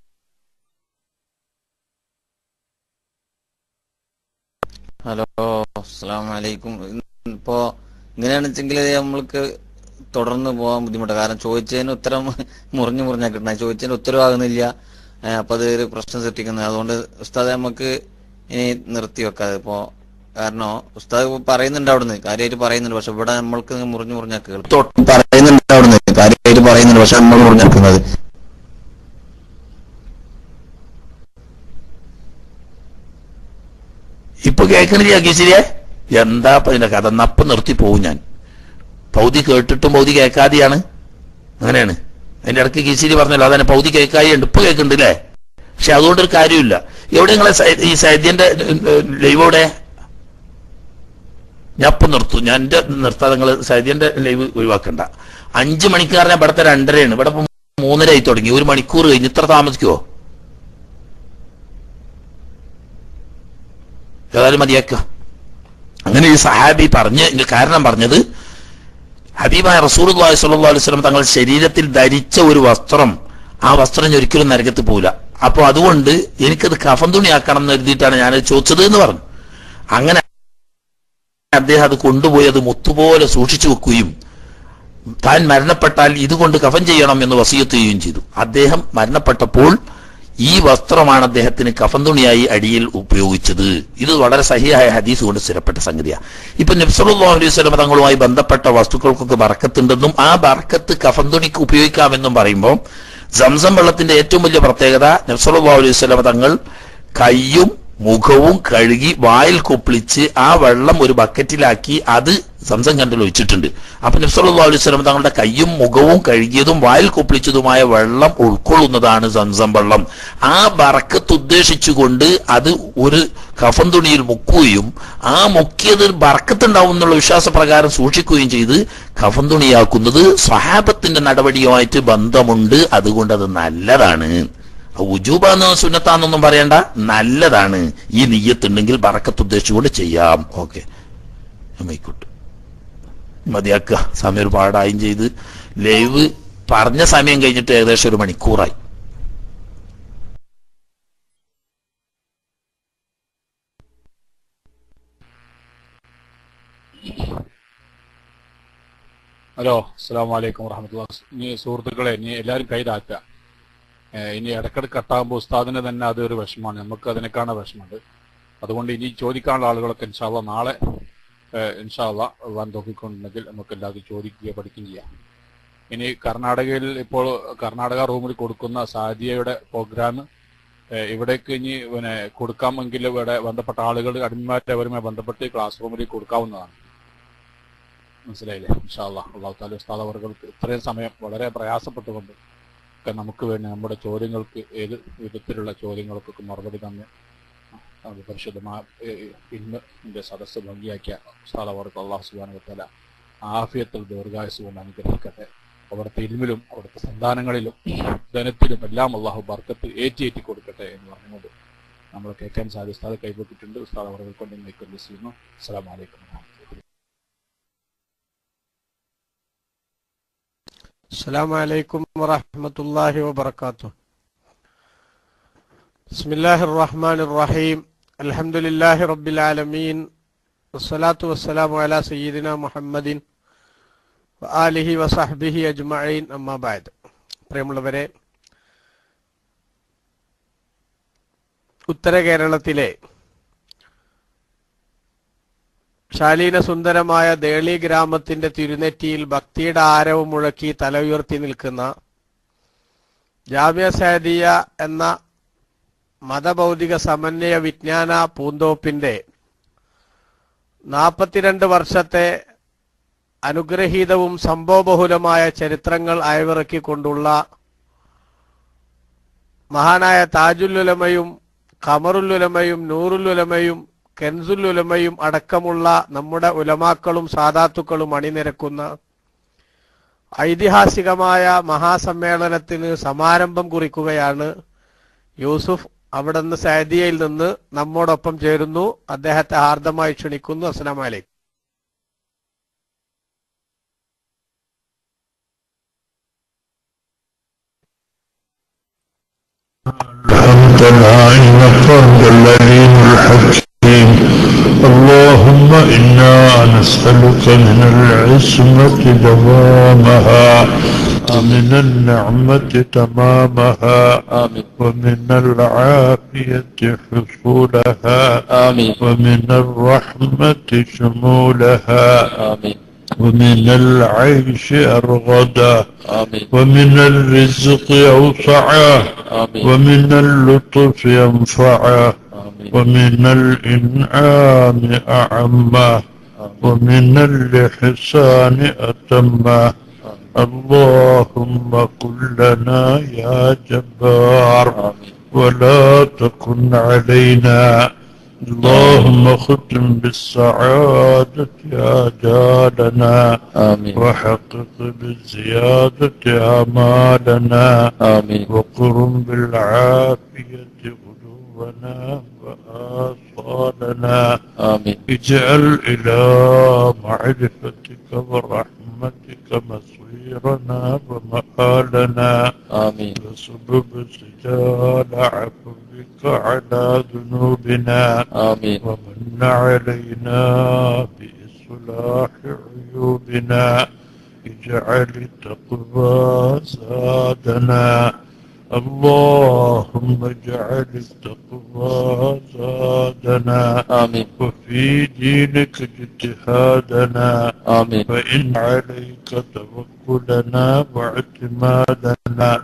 ഹലോ അസ്സാം വലൈക്കും ഇപ്പോ ഇങ്ങനെയാണെന്ന് വെച്ചെങ്കിൽ നമ്മൾക്ക് തുടർന്ന് പോകാൻ ബുദ്ധിമുട്ടാണ് കാരണം ചോദിച്ചതിന് ഉത്തരം മുറിഞ്ഞു മുറിഞ്ഞാ കിട്ടണം ചോദിച്ചതിന് ഉത്തരവാകുന്നില്ല ഏഹ് അപ്പൊ അത് ഒരു പ്രശ്നം സൃഷ്ടിക്കുന്നത് അതുകൊണ്ട് ഉസ്താദ് നമുക്ക് ഇനി നിർത്തി വെക്കാതെ ഇപ്പോ കാരണം ഉസ്താദ് പറയുന്നുണ്ട് അവിടുന്ന് കാര്യമായിട്ട് പറയുന്നുണ്ട് പക്ഷെ ഇവിടെ നമ്മൾക്ക് മുറിഞ്ഞു മുറിഞ്ഞാ കേൾക്കും പറയുന്നുണ്ട് അവിടുന്ന് കാര്യമായിട്ട് പറയുന്നുണ്ട് പക്ഷെ നമ്മൾ മുറിഞ്ഞേക്കുന്നത് ഇപ്പൊ കേൾക്കണില്ല കേശരിയെ എന്താ ഇപ്പൊ ഇതിന്റെ കഥ നപ്പം നിർത്തി പോവും ഞാൻ പൗതി കേട്ടിട്ടും പൗതി കേൾക്കാതെയാണ് അങ്ങനെയാണ് അതിന്റെ ഇടയ്ക്ക് കേശരി പറഞ്ഞല്ലോ അതന്നെ പൗതി കേൾക്കാതെ ഉണ്ട് ഇപ്പൊ കേൾക്കുന്നുണ്ട് അല്ലേ പക്ഷെ അതുകൊണ്ടൊരു കാര്യമില്ല എവിടെ നിങ്ങളെ സൈ- ഈ സൈദ്യന്റെ ലൈവ് എവിടെ ഞാൻ ഇപ്പം നിർത്തും ഞാൻ എന്റെ നിർത്താതെ നിങ്ങൾ സൈദ്യന്റെ ലൈവ് ഒഴിവാക്കണ്ട അഞ്ചു മണിക്കാരനെ ഇവിടുത്തെ രണ്ടരയാണ് ഇവിടെ ഇപ്പം മൂന്നര ആയി തുടങ്ങി ഒരു മണിക്കൂർ കഴിഞ്ഞ് ഇത്ര താമസിക്കുവോ ഏതായാലും മതിയാക്കുക അങ്ങനെ ഈ സഹാബി പറഞ്ഞ് ഇതിന്റെ കാരണം പറഞ്ഞത് ഹബീബായ റസൂൽ സ്വല്ലല്ലാഹു അലൈഹി വസല്ലം തങ്ങൾ ശരീരത്തിൽ ധരിച്ച ഒരു വസ്ത്രം ആ വസ്ത്രം ഇനി ഒരിക്കലും നരകത്ത് പോവില്ല അപ്പൊ അതുകൊണ്ട് എനിക്കത് കഫൻ തുണിയാക്കണം എന്ന് കരുതിയിട്ടാണ് ഞാൻ ചോദിച്ചത് എന്ന് പറഞ്ഞു അങ്ങനെ അദ്ദേഹം അത് കൊണ്ടുപോയി അത് മുത്തുപോലെ സൂക്ഷിച്ചു വെക്കുകയും താൻ മരണപ്പെട്ടാൽ ഇതുകൊണ്ട് കഫൻ ചെയ്യണം എന്ന് വസീയത്ത് ചെയ്യുകയും ചെയ്തു അദ്ദേഹം മരണപ്പെട്ടപ്പോൾ ഈ വസ്ത്രമാണ് അദ്ദേഹത്തിന് കഫൻ തുണിയായി അടിയിൽ ഉപയോഗിച്ചത് ഇത് വളരെ സഹിയായ ഹദീസ് കൊണ്ട് സ്ഥിരപ്പെട്ട സംഗതിയാണ് ഇപ്പൊ നബ്സല്ലാ അലൈഹി സ്വലം തങ്ങളുമായി ബന്ധപ്പെട്ട വസ്തുക്കൾക്കൊക്കെ ബറക്കത്തുണ്ടെന്നും ആ ബറക്കത്ത് കഫൻ തുണിക്ക് ഉപയോഗിക്കാമെന്നും പറയുമ്പോൾ സംസം വെള്ളത്തിന്റെ ഏറ്റവും വലിയ പ്രത്യേകത നബ്സല്ലാ അലൈഹി സ്വലം തങ്ങൾ കയ്യും മുഖവും കഴുകി വായിൽ കൊപ്പിളിച്ച് ആ വെള്ളം ഒരു ബക്കറ്റിലാക്കി അത് സംസം കണ്ടിൽ ഒഴിച്ചിട്ടുണ്ട് അപ്പൊ നബ്സല്ലാ അലൈഹി സ്വലം തങ്ങളുടെ കയ്യും മുഖവും കഴുകിയതും വായിൽ കൊപ്പിളിച്ചതുമായ വെള്ളം ഉൾക്കൊള്ളുന്നതാണ് സംസം വെള്ളം ആ ബറക്കത്ത് ഉദ്ദേശിച്ചുകൊണ്ട് അത് ഒരു കഫൻ തുണിയിൽ മുക്കുകയും ആ മുക്കിയത് ബറക്കത്തുണ്ടാവും എന്നുള്ള വിശ്വാസപ്രകാരം സൂക്ഷിക്കുകയും ചെയ്ത് കഫൻ തുണിയാക്കുന്നത് സ്വഹാബത്തിന്റെ നടപടിയുമായിട്ട് ബന്ധമുണ്ട് അതുകൊണ്ട് അത് നല്ലതാണ് ഉജൂബാന്നോ സുന്നത്താന്നൊന്നും പറയണ്ട നല്ലതാണ് ഈ നീയത്തുണ്ടെങ്കിൽ ബറക്കത്ത് ഉദ്ദേശിച്ചുകൊണ്ട് ചെയ്യാം ഓക്കെ മൈക്കോട്ട് മതിയാക്കുക സമയം ഒരുപാടായും ചെയ്ത് ലൈവ് പറഞ്ഞ സമയം കഴിഞ്ഞിട്ട് ഏകദേശം ഒരു മണിക്കൂറായി ഹലോ അസ്സാം വലൈക്കും വറഹമത്തുള്ള ഇനി സുഹൃത്തുക്കളെ ഇനി എല്ലാവരും കൈതാക്കുക ഏഹ് ഇനി ഇടക്കിടക്ക് കട്ടാകുമ്പോൾ ഉസ്താദിന് തന്നെ അതൊരു വിഷമമാണ് നമുക്ക് അതിനേക്കാണ് വിഷമമുണ്ട് അതുകൊണ്ട് ഇനി ചോദിക്കാനുള്ള ആളുകളൊക്കെ ഇൻഷാല്ല നാളെ ഏഹ് ഇൻഷാല്ല വൻ തോക്കിക്കൊണ്ടുണ്ടെങ്കിൽ നമുക്ക് എല്ലാവരും ചോദിക്കുകയോ പഠിക്കുകയും ചെയ്യാം ഇനി കർണാടകയിൽ ഇപ്പോൾ കർണാടക റൂമിൽ കൊടുക്കുന്ന സാദിയയുടെ പ്രോഗ്രാം ഇവിടേക്ക് ഇനി പിന്നെ കൊടുക്കാമെങ്കിൽ ഇവിടെ ബന്ധപ്പെട്ട ആളുകൾ അഡ്മിന്മാരുടെ അവരുമായി ബന്ധപ്പെട്ട് ക്ലാസ് റൂമിൽ കൊടുക്കാവുന്നതാണ് മനസ്സിലായില്ലേ ഇൻഷാല്ലാ അള്ളാഹു താല ഉസ്താദ് അവർക്ക് ഇത്രയും സമയം വളരെ പ്രയാസപ്പെട്ടുകൊണ്ട് ഒക്കെ നമുക്ക് വേണ്ടി നമ്മുടെ ചോദ്യങ്ങൾക്ക് ഏത് വിധത്തിലുള്ള ചോദ്യങ്ങൾക്കൊക്കെ മറുപടി തന്നെ അത് പരിശുദ്ധമായ ഇന്ന് സദസ്സ് ഭംഗിയാക്കിയ ഉസ്താദ് അവർക്ക് അള്ളാഹു സുബാനുവത്തല ആഫിയത്തിൽ ദീർഘായുസ് കൊണ്ട് അനുഗ്രഹിക്കട്ടെ അവിടുത്തെ ഇൽമിലും അവിടുത്തെ സന്താനങ്ങളിലും ധനത്തിലും എല്ലാം അള്ളാഹു ബർക്കത്ത് ഏറ്റിയേറ്റി കൊടുക്കട്ടെ എന്ന് പറഞ്ഞുകൊണ്ട് നമ്മൾ കേൾക്കാൻ സാധ്യത ഉസ്താദ് കൈപൊക്കിയിട്ടുണ്ട് ഉസ്താദ് അവർക്ക് കൊണ്ട് ഇന്നേക്കൊല്ലം ചെയ്യുന്നു അസ്സാം വലൈക്കും السلام عليكم ورحمة الله وبركاته بسم الله الرحمن الرحيم الحمد لله رب العالمين والصلاة والسلام على سيدنا محمد وآله وصحبه أجمعين أما بعد പ്രിയമുള്ളവരെ ഉത്തര കേരളത്തിലെ ശാലീന സുന്ദരമായ ദേളി ഗ്രാമത്തിന്റെ തിരുനെറ്റിയിൽ ഭക്തിയുടെ ആരവം മുഴക്കി തല ഉയർത്തി നിൽക്കുന്ന ജാമ്യ സാദിയ എന്ന മതഭൗതിക സമന്വയ വിജ്ഞാന പൂന്തോപ്പിന്റെ നാൽപ്പത്തിരണ്ട് വർഷത്തെ അനുഗ്രഹീതവും സംഭവബഹുലമായ ചരിത്രങ്ങൾ അയവിറക്കിക്കൊണ്ടുള്ള മഹാനായ താജുല്ലുലമയും ഖമറുല്ലുലമയും നൂറുല്ലുലമയും കെൻസുല്ലുലമയും അടക്കമുള്ള നമ്മുടെ ഉലമാക്കളും സാധാത്തുക്കളും അണിനിരക്കുന്ന ഐതിഹാസികമായ മഹാസമ്മേളനത്തിന് സമാരംഭം കുറിക്കുകയാണ് യൂസുഫ് അവിടെ നിന്ന് സൈദിയയിൽ നിന്ന് നമ്മോടൊപ്പം ചേരുന്നു അദ്ദേഹത്തെ ഹാർദമായി ക്ഷണിക്കുന്നു അസ്സലാം വലൈക്കും الحمد لله العليم الحكيم اللهم إنا نسألك من العصمة دوامها ومن النعمة تمامها آمين ومن العافية حصولها آمين ومن الرحمة شمولها آمين ومن العيش أرغدا آمين ومن الرزق أوسعا آمين ومن اللطف ينفعا ومن الإنعام أعما ومن الإحسان أتما اللهم كن لنا يا جبار ولا تكن علينا اللهم ختم بالسعادة يا جالنا آمين وحقق بالزيادة آمالنا آمين وقرم بالعافية قلوبنا وآصالنا آمين اجعل إلى معرفتك ورحمتك مصيرنا ومآلنا آمين وسبب سجال عفوك على ذنوبنا آمين ومن علينا بإصلاح عيوبنا اجعل التقوى زادنا اللهم اجعل التقوى زادنا آمين وفي دينك اجتهادنا آمين فإن عليك توكلنا واعتمادنا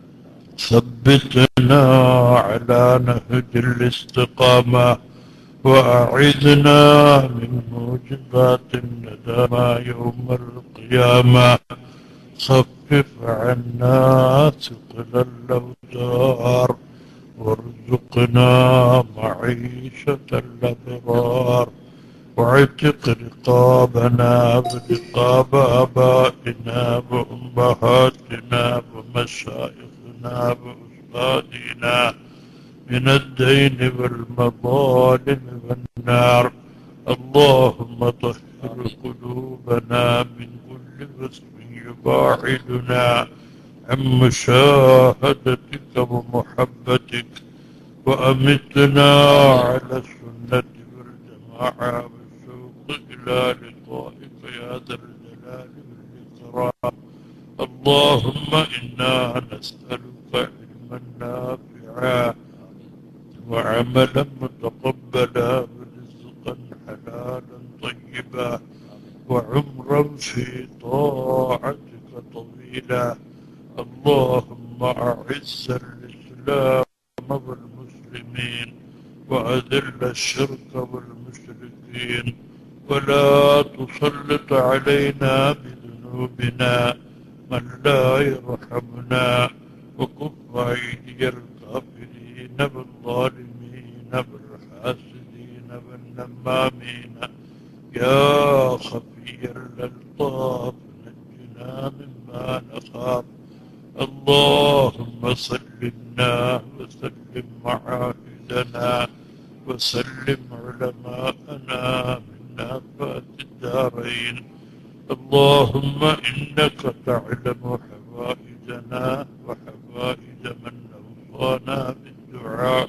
ثبتنا على نهج الاستقامة وأعذنا من موجبات الندامة يوم القيامة خفف عنا ثقل الأوزار وارزقنا معيشة الأبرار واعتق رقابنا ورقاب آبائنا وأمهاتنا ومشايخنا وأستاذنا من الدين والمظالم والنار اللهم طهر قلوبنا من كل وسم يباعدنا عن مشاهدتك ومحبتك وأمتنا على السنة والجماعة والشوق إلى لقائك يا ذا الجلال والإكرام اللهم إنا نسألك علما نافعا وعملا متقبلا ورزقا حلالا طيبا وعمرا في طاعتك طويلا اللهم أعز الإسلام والمسلمين وأذل الشرك والمشركين ولا تسلط علينا بذنوبنا من لا يرحمنا وكف أيدي الكافرين والظالمين والحاسدين والنمامين يا خفي الألطاف نجنا مما نخاف اللهم سلمنا وسلم معاهدنا وسلم علماءنا من آفات الدارين اللهم إنك تعلم حوائجنا وحوائج من أوصانا بالدعاء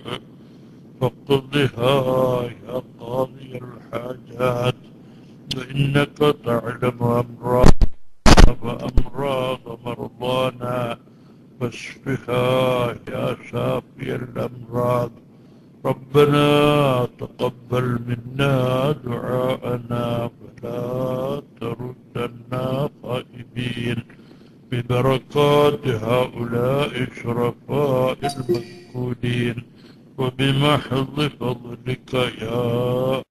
فاقضها يا قاضي الحاجات وإنك تعلم أمراضنا وأمراض مرضانا واشفها يا شافي الأمراض ربنا تقبل منا دعاءنا ولا تردنا خائبين ببركات هؤلاء الشرفاء المذكورين وبمحض فضلك يا